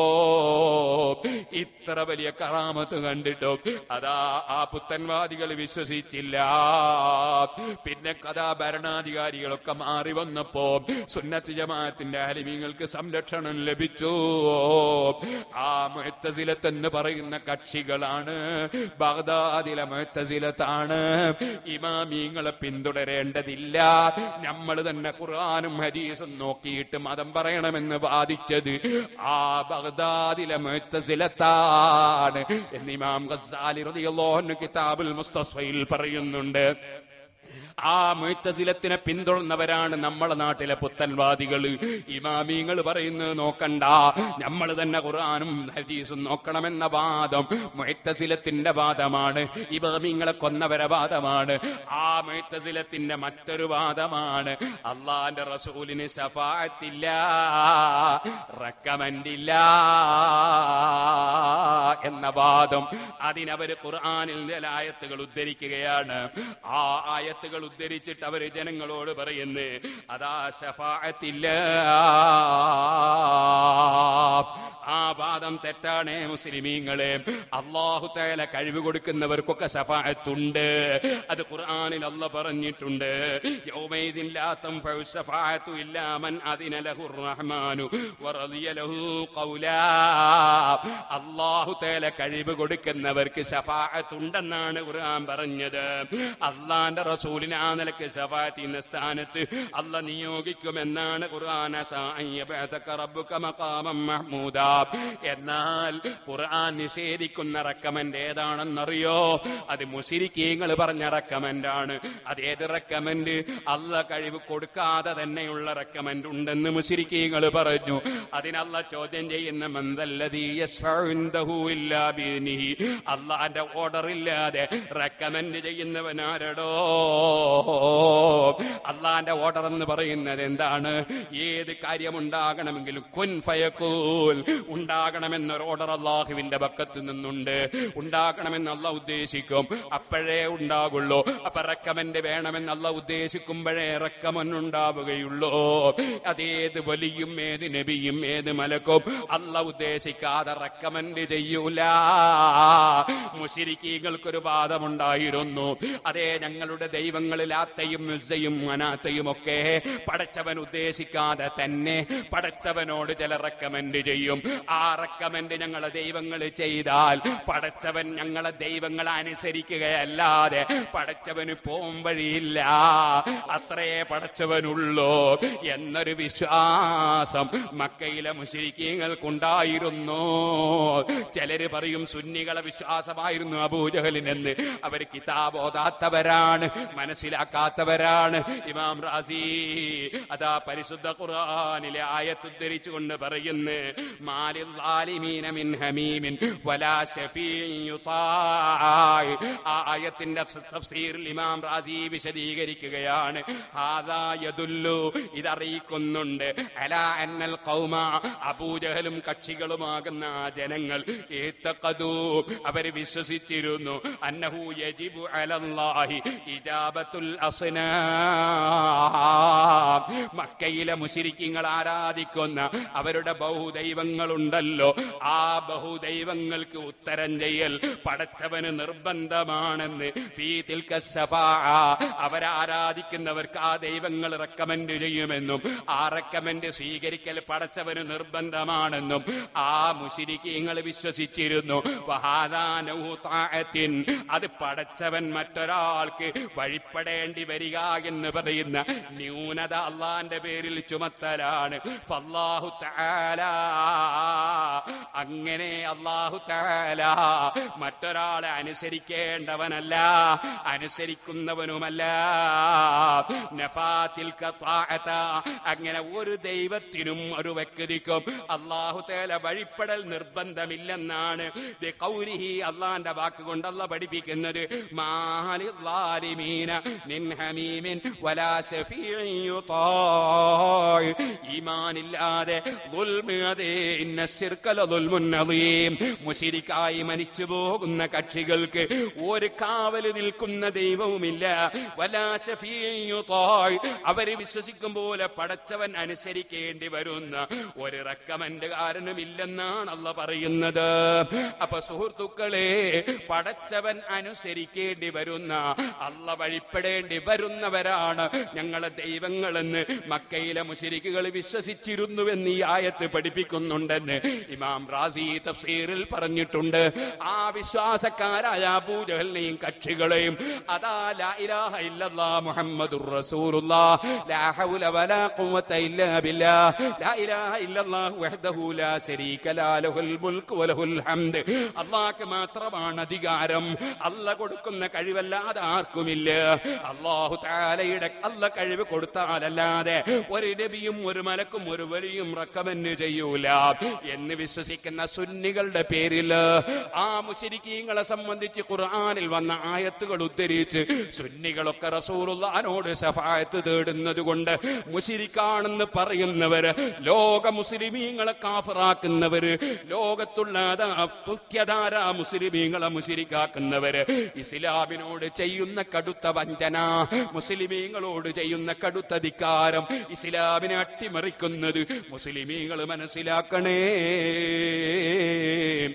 ഇത്ര വലിയ കറാമത്ത് കണ്ടിട്ടോ അതാ ആ പുത്തൻവാദികൾ വിശ്വസിച്ചില്ല പിന്നെ കഥാ ഭരണാധികാരികളൊക്കെ മാറി വന്നപ്പോ സുന്നത്ത് ജമാഅത്തിന്റെ അലിമീങ്ങൾക്ക് സംരക്ഷണം ലഭിച്ചു ആ മുഴത്തസിലത്ത് എന്ന് പറയുന്ന കക്ഷികളാണ് ബഗ്ദാദിലെ മുഴത്തസിലത്താണ് ഇമാമീങ്ങളെ പിന്തുടരേണ്ടതില്ല നമ്മൾ തന്നെ ഖുർആാനും ഹദീസും നോക്കിയിട്ട് മതം പറയണമെന്ന് വാദിച്ചത് ആ ബഗ്ദാദിലെ മുഴത്തസിലത്താണ് എന്ന് ഇമാം ഗസാലി റളിയല്ലാഹു അൻഹു കിതാബുൽ മുസ്തസ്ഫയിൽ പറയുന്നുണ്ട് ആ മുത്തസിലത്തിനെ പിന്തുടർന്നവരാണ് നമ്മളെ നാട്ടിലെ പുത്തൻവാദികൾ ഇമാമീങ്ങൾ പറയുന്നത് നോക്കണ്ട നമ്മൾ തന്നെ ഖുർആാനും ഹദീസും നോക്കണമെന്ന വാദം മുത്തസിലത്തിന്റെ വാദമാണ് ഇമാമീങ്ങളെ കൊന്നവരെ വാദമാണ് ആ മുത്തസിലത്തിന്റെ മറ്റൊരു വാദമാണ് അള്ളാന്റെ റസൂലിന് ശഫാത്തില്ല റെക്കമെൻഡ് ഇല്ല എന്ന വാദം അതിനവര് ഖുർആാനിൽ ആയത്തുകൾ ഉദ്ധരിക്കുകയാണ് ആ ആയത്തുകൾ ഉദ്ധരിച്ചിട്ട് അവര് ജനങ്ങളോട് പറയുന്നു അതാ ശഫാഅത്തില്ല ആ വാദം തെറ്റാണ് മുസ്ലിമീങ്ങളെ അള്ളാഹു തേല കഴിവ് കൊടുക്കുന്നവർക്കൊക്കെ ശഫാഅത്തുണ്ട് അത് ഖുർആനിൽ അല്ല പറഞ്ഞിട്ടുണ്ട് യൗമൈദിൻ ലാ തൻഫഉ ശഫാഅത്തു ഇല്ലാ മൻ അദിന ലഹു റഹ്മാനു വറദിയ ലഹു ഖൗലാ അള്ളാഹു തേല കഴിവ് കൊടുക്കുന്നവർക്ക് ശഫാഅത്തുണ്ടെന്നാണ് ഖുർആൻ പറഞ്ഞത് അള്ളാന്റെ റസൂലിന് ആ നിലക്ക് ശഫാഅത്തിന്റെ സ്ഥാനത്ത് അല്ല നിയോഗിക്കുമെന്നാണ് ഖുർആൻ അസാ അൻ യബഅതക റബ്ബുക മഖാമം മഹ്മൂദാ എന്നാൽ ഖുർആൻ നിഷേധിക്കുന്ന റെക്കമെന്റ് ഏതാണെന്നറിയോ അത് മുഷിരിക്കീങ്ങൾ പറഞ്ഞ റെക്കമെന്റ് ആണ് അത് ഏത് റെക്കമെന്റ് അല്ല കഴിവ് കൊടുക്കാതെ തന്നെയുള്ള റെക്കമെന്റ് ഉണ്ടെന്ന് മുഷിരിക്കീങ്ങൾ പറഞ്ഞു അതിനല്ല ചോദ്യം ചെയ്യുന്ന മന്ദല്ലതീ അള്ളാന്റെ ഓർഡർ ഇല്ലാതെ റെക്കമെന്റ് ചെയ്യുന്നവനാരടോ അള്ളാന്റെ ഓർഡർ എന്ന് പറയുന്നത് എന്താണ് ഏത് കാര്യമുണ്ടാകണമെങ്കിലും കുൻ ഫയക്കൂൽ ഉണ്ടാകണമെന്നൊരു ഓർഡർ അള്ളാഹുവിന്റെ പക്കത്ത് നിന്നുണ്ട് ഉണ്ടാകണമെന്ന് അല്ല ഉദ്ദേശിക്കും അപ്പോഴേ ഉണ്ടാകുള്ളൂ അപ്പൊ റെക്കമെന്റ് വേണമെന്ന് അല്ല ഉദ്ദേശിക്കുമ്പോഴേ റെക്കമെന്റ് ഉണ്ടാവുകയുള്ളൂ അതേത് വലിയും ഏത് നബിയും ഏത് മലക്കും അല്ല ഉദ്ദേശിക്കാതെ റെക്കമെന്റ് ചെയ്യൂല മുഷിരിക്കീകൾക്കൊരു വാദമുണ്ടായിരുന്നു അതേ ഞങ്ങളുടെ ദൈവങ്ങളിൽ ആത്തയും മുസയും മനാത്തയും ഒക്കെ പടച്ചവൻ ഉദ്ദേശിക്കാതെ തന്നെ പടച്ചവനോട് ചില റെക്കമെന്റ് ചെയ്യും ആ റെക്കമെന്റ് ഞങ്ങളെ ദൈവങ്ങൾ ചെയ്താൽ പടച്ചവൻ ഞങ്ങളെ ദൈവങ്ങളെ അനുസരിക്കുകയല്ലാതെ പടച്ചവന് പോം വഴിയില്ല അത്രയേ പടച്ചവനുള്ളൂ എന്നൊരു വിശ്വാസം മക്കയിലെ മുശരിക്കീങ്ങൾക്കുണ്ടായിരുന്നു ചിലര് പറയും സുന്നികളെ വിശ്വാസമായിരുന്നു അബൂജഹലിനെന്ന് അവർ കിതാബ് ഓതാത്തവരാണ് മനസ്സിലാക്കാത്തവരാണ് ഇമാം റാസി അതാ പരിശുദ്ധ ഖുർആനിലെ ആയത്ത് ഉദ്ധരിച്ചുകൊണ്ട് പറയുന്നു മാലിൽ ളാലിമീന മിൻ ഹമീമിൻ വലാ ശഫീഇൻ യുതാഅ് ആ ആയത്തിന്റെ തഫ്സീറിൽ ഇമാം റാസി വിശദീകരിക്കുകയാണ് ഹാദാ യദുല്ലു ഇതറിയിക്കുന്നുണ്ട് അലാ അന്നൽ ഖൗമ അബൂജഹലും കക്ഷികളുമാകുന്ന ആ ജനങ്ങൾ ഏത്തഖദൂ അവര് വിശ്വസിച്ചിരുന്നു അന്നഹു യജിബു അലല്ലാഹി ഇജാബത്തുൽ അസ്നാം മക്കയിലെ മുശിരിക്കങ്ങൾ ആരാധിക്കുന്ന അവരുടെ ബഹുദൈവങ്ങളുണ്ടല്ലോ ആ ബഹുദൈവങ്ങൾക്ക് ഉത്തരം ചെയ്യൽ പടച്ചവന് നിർബന്ധമാണെന്ന് ഫീ തിൽക സഫാഅ. അവരാരാധിക്കുന്നവർക്ക് ആ ദൈവങ്ങൾ റെക്കമെന്റ് ചെയ്യുമെന്നും ആ റെക്കമെന്റ് സ്വീകരിക്കൽ പടച്ചവന് നിർബന്ധമാണെന്നും ആ മുശിരിക്കങ്ങൾ വിശ്വസിച്ചിരുന്നു വഹാദാനഹു താഅത്തിൻ. അത് പടച്ചവൻ മറ്റൊരാൾക്ക് വഴിപ്പെടേണ്ടി വരിക എന്ന് പറയുന്ന ന്യൂനത അള്ളാന്റെ പേരിൽ ചുമത്തലാണ് ഫല്ലാഹു തആല അങ്ങനെ അള്ളാഹു തആല മറ്റൊരാളെ അനുസരിക്കേണ്ടവനല്ല അനുസരിക്കുന്നവനുമല്ല നഫാത്തിൽ കത്താഅത. അങ്ങനെ ഒരു ദൈവത്തിനും ഒരു വ്യക്തിക്കും അള്ളാഹു തേല വഴിപ്പെടൽ നിർബന്ധമില്ലെന്നാണ് ബിഖൗലിഹി അള്ളാന്റെ വാക്ക് കൊണ്ട് അല്ല പഠിപ്പിക്കുന്നത് മാലി ളാലിമീന മിൻ ഹമീമിൻ വലാ ശഫീഇൻ യുതാഅ്. ഈമാനില്ലാതെ ദുൽമ് അതേ ഇന്ന ശിർക്കല ദുൽമുൻ അദീം. മുശിരിക്കായി മരിച്ചു പോകുന്ന കക്ഷികൾക്ക് ഒരു കാവല് നിൽക്കുന്ന ദൈവവുമില്ല വലാ ശഫീഇൻ യുതാഅ്. അവര് വിശ്വസിക്കും പോലെ പടച്ചവൻ അനുസരിക്കേണ്ടി വരുന്ന ഒരു റെക്കമെന്റ് കാരണമില്ലെന്നാണ് അല്ല പറയുന്നത് അപ്പൊ സുഹൃത്തുക്കളെ പടച്ചവൻ അനുസരിക്കേണ്ടി വരുന്ന അല്ല വഴിപ്പെടേണ്ടി വരുന്നവരാണ് ഞങ്ങളെ ദൈവങ്ങളെന്ന് മക്കയിലെ മുശരിക്കുകൾ വിശ്വസിച്ചിരുന്നുവെന്ന് ഈ ആയത്ത് പഠിപ്പിക്കുന്നുണ്ടെന്ന് ഇമാം റാസി തഫ്സീറിൽ പറഞ്ഞിട്ടുണ്ട് ആ വിശ്വാസക്കാരായ പൂജകളെയും കക്ഷികളെയും അതാ ലാ ഇലാഹ ഇല്ലല്ലാ മുഹമ്മദുർ റസൂലുള്ളാഹ് ലാ ഹൗല വലാ ഖുവത ഇല്ലാ ബില്ലാഹ് ലാ ഇലാഹ ഇല്ലല്ലാഹു വഹ്ദഹു ലാ ശരീക ലാ ലഹുൽ മുൽക്ക് വലഹുൽ ഹംദ് അള്ളാഹ്ക്ക് മാത്രമാണ് അധികാരം അല്ല കൊടുക്കുന്ന കഴിവല്ലാതെ ആർക്കുമില്ല അള്ളാഹു താലയുടെ അല്ല കഴിവ് കൊടുത്താലല്ലാതെ ഒരു നബിയും ഒരു മലക്കും ഒരു വലിയും റക്കമെന്റ് ചെയ്യൂല എന്ന് വിശ്വസിക്കുന്ന സുന്നികളുടെ പേരിൽ ആ മുശരിക്കീങ്ങളെ സംബന്ധിച്ച് ഖുർആനിൽ വന്ന ആയത്തുകൾ ഉദ്ധരിച്ച് സുന്നികളൊക്കെ റസൂലുള്ളാനോട് ശഫായത്ത് തേടുന്നത് കൊണ്ട് മുശിരിക്കാണെന്ന് പറയുന്നവര് ലോക മുസ്ലിമീങ്ങളെ കാഫറാക്കുന്നവര് ലോകത്തുള്ള അതാ മുഖ്യധാര മുസ്ലിമീങ്ങളെ മുശിരിക്കാക്കുന്നവര് ഇസ്ലാമിനോട് ചെയ്യുന്ന കടുത്ത വഞ്ചന മുസ്ലിമീങ്ങളോട് ചെയ്യുന്ന കടുത്ത ധിക്കാരം ഇസ്ലാമിനെ അട്ടിമറിക്കുന്നത് മുസ്ലിമീങ്ങൾ മനസ്സിലാക്കണേ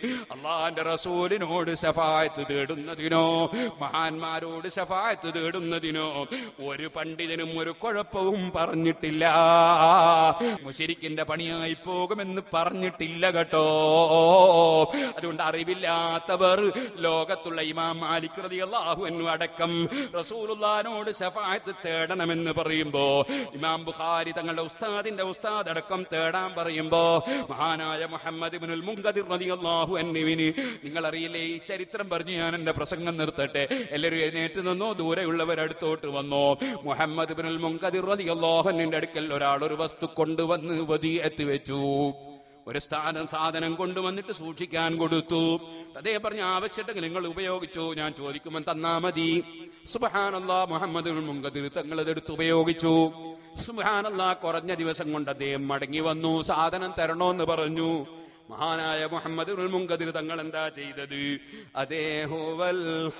അള്ളാന്റെ റസൂലിനോട് ശഫായത്ത് തേടുന്നതിനോ മഹാന്മാരോട് ശഫായത്ത് തേടുന്നതിനോ ഒരു പണ്ഡിതനും ഒരു കുഴപ്പവും പറഞ്ഞിട്ടില്ല മുശരിക്കിന്റെ പണിയായി പോകുമെന്ന് പറഞ്ഞിട്ടില്ല കേട്ടോ അതുകൊണ്ട് അറിവില്ലാത്തവർ ലോകത്തുള്ള ഇമാം മാലിക് റളിയല്ലാഹു അൻഹു അടക്കം റസൂലുള്ളാഹിനോട് ശഫായത്ത് തേടണമെന്ന് പറയുമ്പോ ഇമാം ബുഖാരി തങ്ങളുടെ ഉസ്താദിന്റെ ഉസ്താദ് അടക്കം തേടാൻ പറയുമ്പോ മഹാനായ മുഹമ്മദ് ഇബ്നുൽ മുൻകദിർ റളിയല്ലാഹു അൻഹുവിന് നിങ്ങൾ അറിയില്ലേ ഈ ചരിത്രം പറഞ്ഞ് ഞാൻ എന്റെ പ്രസംഗം നിർത്തട്ടെ എല്ലാവരും എഴുന്നേറ്റ് നിന്നോ ദൂരെയുള്ളവർ അടുത്തോട്ട് വന്നോ മുഹമ്മദ് ഇബ്നുൽ മുൻകദിർ റളിയല്ലാഹു അൻഹുവിന്റെ അടുക്കൽ ഒരാൾ ഒരു വസ്തു കൊണ്ടുവന്ന് വദിയത്ത് വെച്ചു ഒരു സ്ഥാനം സാധനം കൊണ്ടുവന്നിട്ട് സൂക്ഷിക്കാൻ കൊടുത്തു അതേ പറഞ്ഞ ആവശ്യമെങ്കിൽ നിങ്ങൾ ഉപയോഗിച്ചു ഞാൻ ചോദിക്കുമ്പോൾ തന്നാ മതി സുബഹാനല്ലാ മുഹമ്മദ് മുങ്കതിർ തങ്ങൾ അതെടുത്ത് ഉപയോഗിച്ചു സുബഹാനല്ലാ കുറഞ്ഞ ദിവസം കൊണ്ട് അദ്ദേഹം മടങ്ങി വന്നു സാധനം തരണോന്ന് പറഞ്ഞു മഹാനായ മുഹമ്മദ് മുങ്കതിർ തങ്ങൾ എന്താ ചെയ്തത് അതേ ഹുവൽ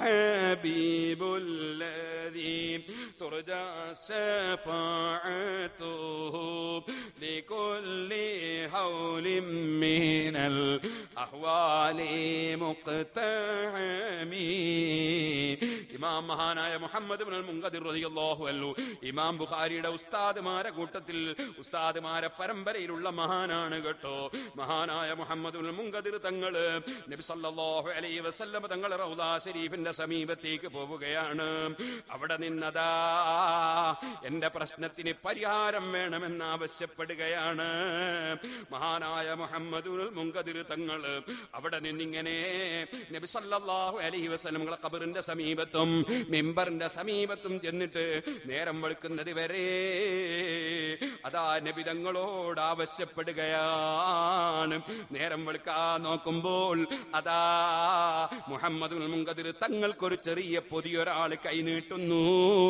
ഹബീബുല്ലദീ തുർജാ ശഫാഅത്തുഹു ലികുല്ലി ഹൗലിൻ മിനൽ അഹ്വാലി മുഖ്തഅമി ഇമാം മഹാനായ മുഹമ്മദ് ഇബ്നുൽ മുങ്കദിർ റളിയല്ലാഹു അൻഹു ഇമാം ബുഖാരിയുടെ ഉസ്താദുമാരെ കൂട്ടത്തിൽ ഉസ്താദുമാരെ പരമ്പരയിലുള്ള മഹാനാണ് കേട്ടോ മഹാനായ മുഹമ്മദ് ഇബ്നുൽ മുങ്കദിർ തങ്ങള് നബി സല്ലല്ലാഹു അലൈഹി വസല്ലം തങ്ങൾ റൗദാ ഷരീഫിന്റെ സമീപത്തേക്ക് പോവുകയാണ് അവിടെ നിന്നതാ എന്റെ പ്രശ്നത്തിന് പരിഹാരം വേണമെന്ന് ആവശ്യപ്പെടുകയാണ് മഹാനായ മുഹമ്മദ് ഇബ്നുൽ മുങ്കദിർ തങ്ങൾ അവിടെ നിന്നിങ്ങനെ നബി സല്ലല്ലാഹു അലൈഹി വസല്ലം ഖബറിന്റെ സമീപത്തും മിമ്പറിന്റെ സമീപത്തും ചെന്നിട്ട് നേരം വെളുക്കുന്നത് വരെ അതാ നബി തങ്ങളോട് ആവശ്യപ്പെടുകയാണ് നേരം വെളുക്കാൻ നോക്കുമ്പോൾ അതാ മുഹമ്മദ് മുങ്കതിർ തങ്ങൾക്കൊരു ചെറിയ പൊതിയൊരാൾ കൈനീട്ടുന്നു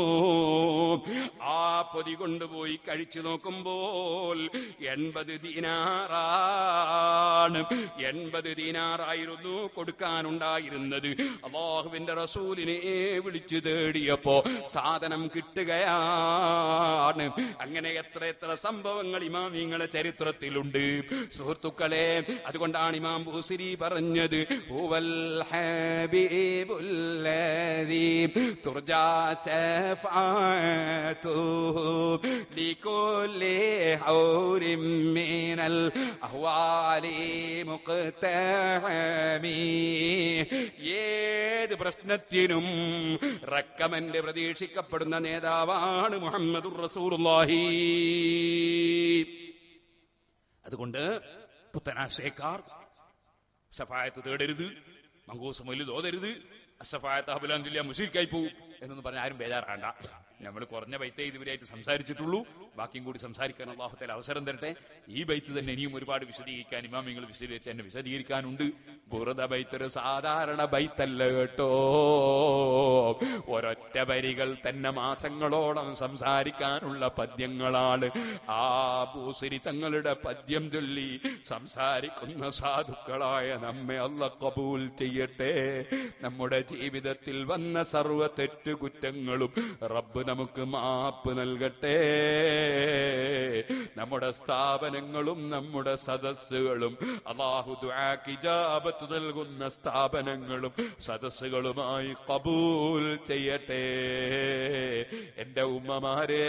ആ പൊതി കൊണ്ടുപോയി കഴിച്ചു നോക്കുമ്പോൾ എൺപത് ദീനാറാണ് എൺപത് ദീനാറായിരുന്നു കൊടുക്കാനുണ്ടായിരുന്നത് അള്ളാഹുവിന്റെ റസൂലിനെ വിളിച്ചു തേടിയപ്പോ സാധനം കിട്ടുകയാണ് അങ്ങനെ എത്ര എത്ര സംഭവങ്ങൾ ഇമാമിങ്ങളെ ചരിത്രത്തിലുണ്ട് സുഹൃത്തുക്കളെ അതുകൊണ്ടാണ് ഇമാം ബൂസിരി പറഞ്ഞത് ഹുവൽ ഹബീബുല്ലദീ തുർജാ ശഫാഅത്തുഹു ലികുല്ലി ഹൗരിൻ മിനൽ അഹ്വാലി മുഖ്തഹമി ഏത് പ്രശ്നത്തിനും റക്കമന്റ് പ്രതീക്ഷിക്കപ്പെടുന്ന നേതാവാണ് മുഹമ്മദുർ റസൂലുള്ളാഹി അതുകൊണ്ട് പുത്തനാശയക്കാർ സഫായത്ത് തേടരുത് മങ്കൂസ് മൊല്ലി തോതരുത് അസഫായത്ത് അബുലാന്തില്ല മുഷീക്കായി പോവും എന്നൊന്നും പറഞ്ഞ ആരും ബേജാറാണ്ട നമ്മൾ കുറഞ്ഞ ബൈത്തേ ഇതുവരെയായിട്ട് സംസാരിച്ചിട്ടുള്ളൂ ബാക്കിയും കൂടി സംസാരിക്കാൻ അള്ളാഹുത്തേൽ അവസരം തരട്ടെ ഈ ബൈത്ത് തന്നെ ഇനിയും ഒരുപാട് വിശദീകരിക്കാൻ ഇമാമിങ്ങൾ വിശദീകരിച്ച് എന്നെ വിശദീകരിക്കാനുണ്ട് ബുറദ ബൈത്തൊരു സാധാരണ ബൈത്തല്ല കേട്ടോ ഒരൊറ്റ വരികൾ തന്നെ മാസങ്ങളോളം സംസാരിക്കാനുള്ള പദ്യങ്ങളാണ് ആ ഭൂസരി തങ്ങളുടെ പദ്യം ചൊല്ലി സംസാരിക്കുന്ന സാധുക്കളായ നമ്മെ അല്ല കബൂൽ ചെയ്യട്ടെ നമ്മുടെ ജീവിതത്തിൽ വന്ന സർവ തെറ്റുകുറ്റങ്ങളും റബ്ബ് നമുക്ക് മാപ്പ് നൽകട്ടെ നമ്മുടെ സ്ഥാപനങ്ങളും നമ്മുടെ സദസ്സുകളും അള്ളാഹു ഇജാബത്ത് നൽകുന്ന സ്ഥാപനങ്ങളും സദസ്സുകളുമായി കബൂൽ ചെയ്യട്ടെ എന്റെ ഉമ്മമാരെ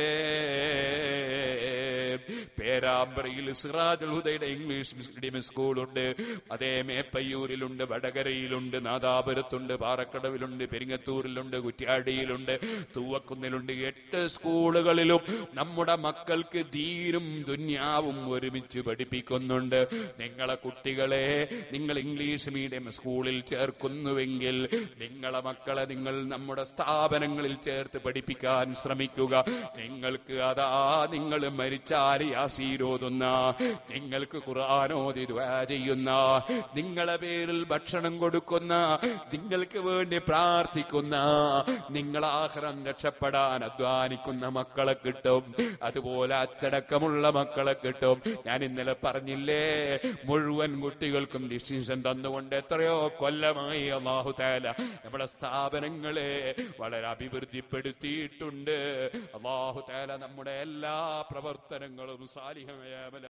പേരാമ്പ്രയിൽ സിറാജുൽ ഹുദയുടെ ഇംഗ്ലീഷ് മീഡിയം സ്കൂളുണ്ട് അതേ മേപ്പയ്യൂരിലുണ്ട് വടകരയിലുണ്ട് നാദാപുരത്തുണ്ട് പാറക്കടവിലുണ്ട് പെരിങ്ങത്തൂരിലുണ്ട് കുറ്റ്യാടിയിലുണ്ട് തൂവക്കുന്നിലുണ്ട് എട്ട് സ്കൂളുകളിലും നമ്മുടെ മക്കൾക്ക് ദീനും ദുന്യാവും ഒരുമിച്ച് പഠിപ്പിക്കുന്നുണ്ട് നിങ്ങളെ കുട്ടികളെ നിങ്ങൾ ഇംഗ്ലീഷ് മീഡിയം സ്കൂളിൽ ചേർക്കുന്നുവെങ്കിൽ നിങ്ങളെ മക്കളെ നിങ്ങൾ നമ്മുടെ സ്ഥാപനങ്ങളിൽ ചേർത്ത് പഠിപ്പിക്കാൻ ശ്രമിക്കുക നിങ്ങൾക്ക് അതാ നിങ്ങൾ മരിച്ചാൽ യാസീരോതുന്ന നിങ്ങൾക്ക് ഖുർആാനോദി ദുആ ചെയ്യുന്ന നിങ്ങളെ പേരിൽ ഭക്ഷണം കൊടുക്കുന്ന നിങ്ങൾക്ക് വേണ്ടി പ്രാർത്ഥിക്കുന്ന നിങ്ങളാഹ്റം രക്ഷപ്പെടാൻ അധ്വാനിക്കുന്ന മക്കളെ കിട്ടും അതുപോലെ അച്ചടക്കമുള്ള മക്കളെ കിട്ടും ഞാൻ ഇന്നലെ പറഞ്ഞില്ലേ മുഴുവൻ കുട്ടികൾക്കും ഡിസിഷൻ തന്നുകൊണ്ട് എത്രയോ കൊല്ലമായി അള്ളാഹു താല നമ്മുടെ സ്ഥാപനങ്ങളെ വളരെ അഭിവൃദ്ധിപ്പെടുത്തിയിട്ടുണ്ട് അള്ളാഹു താല നമ്മുടെ എല്ലാ പ്രവർത്തനങ്ങളും സാലിഹമായ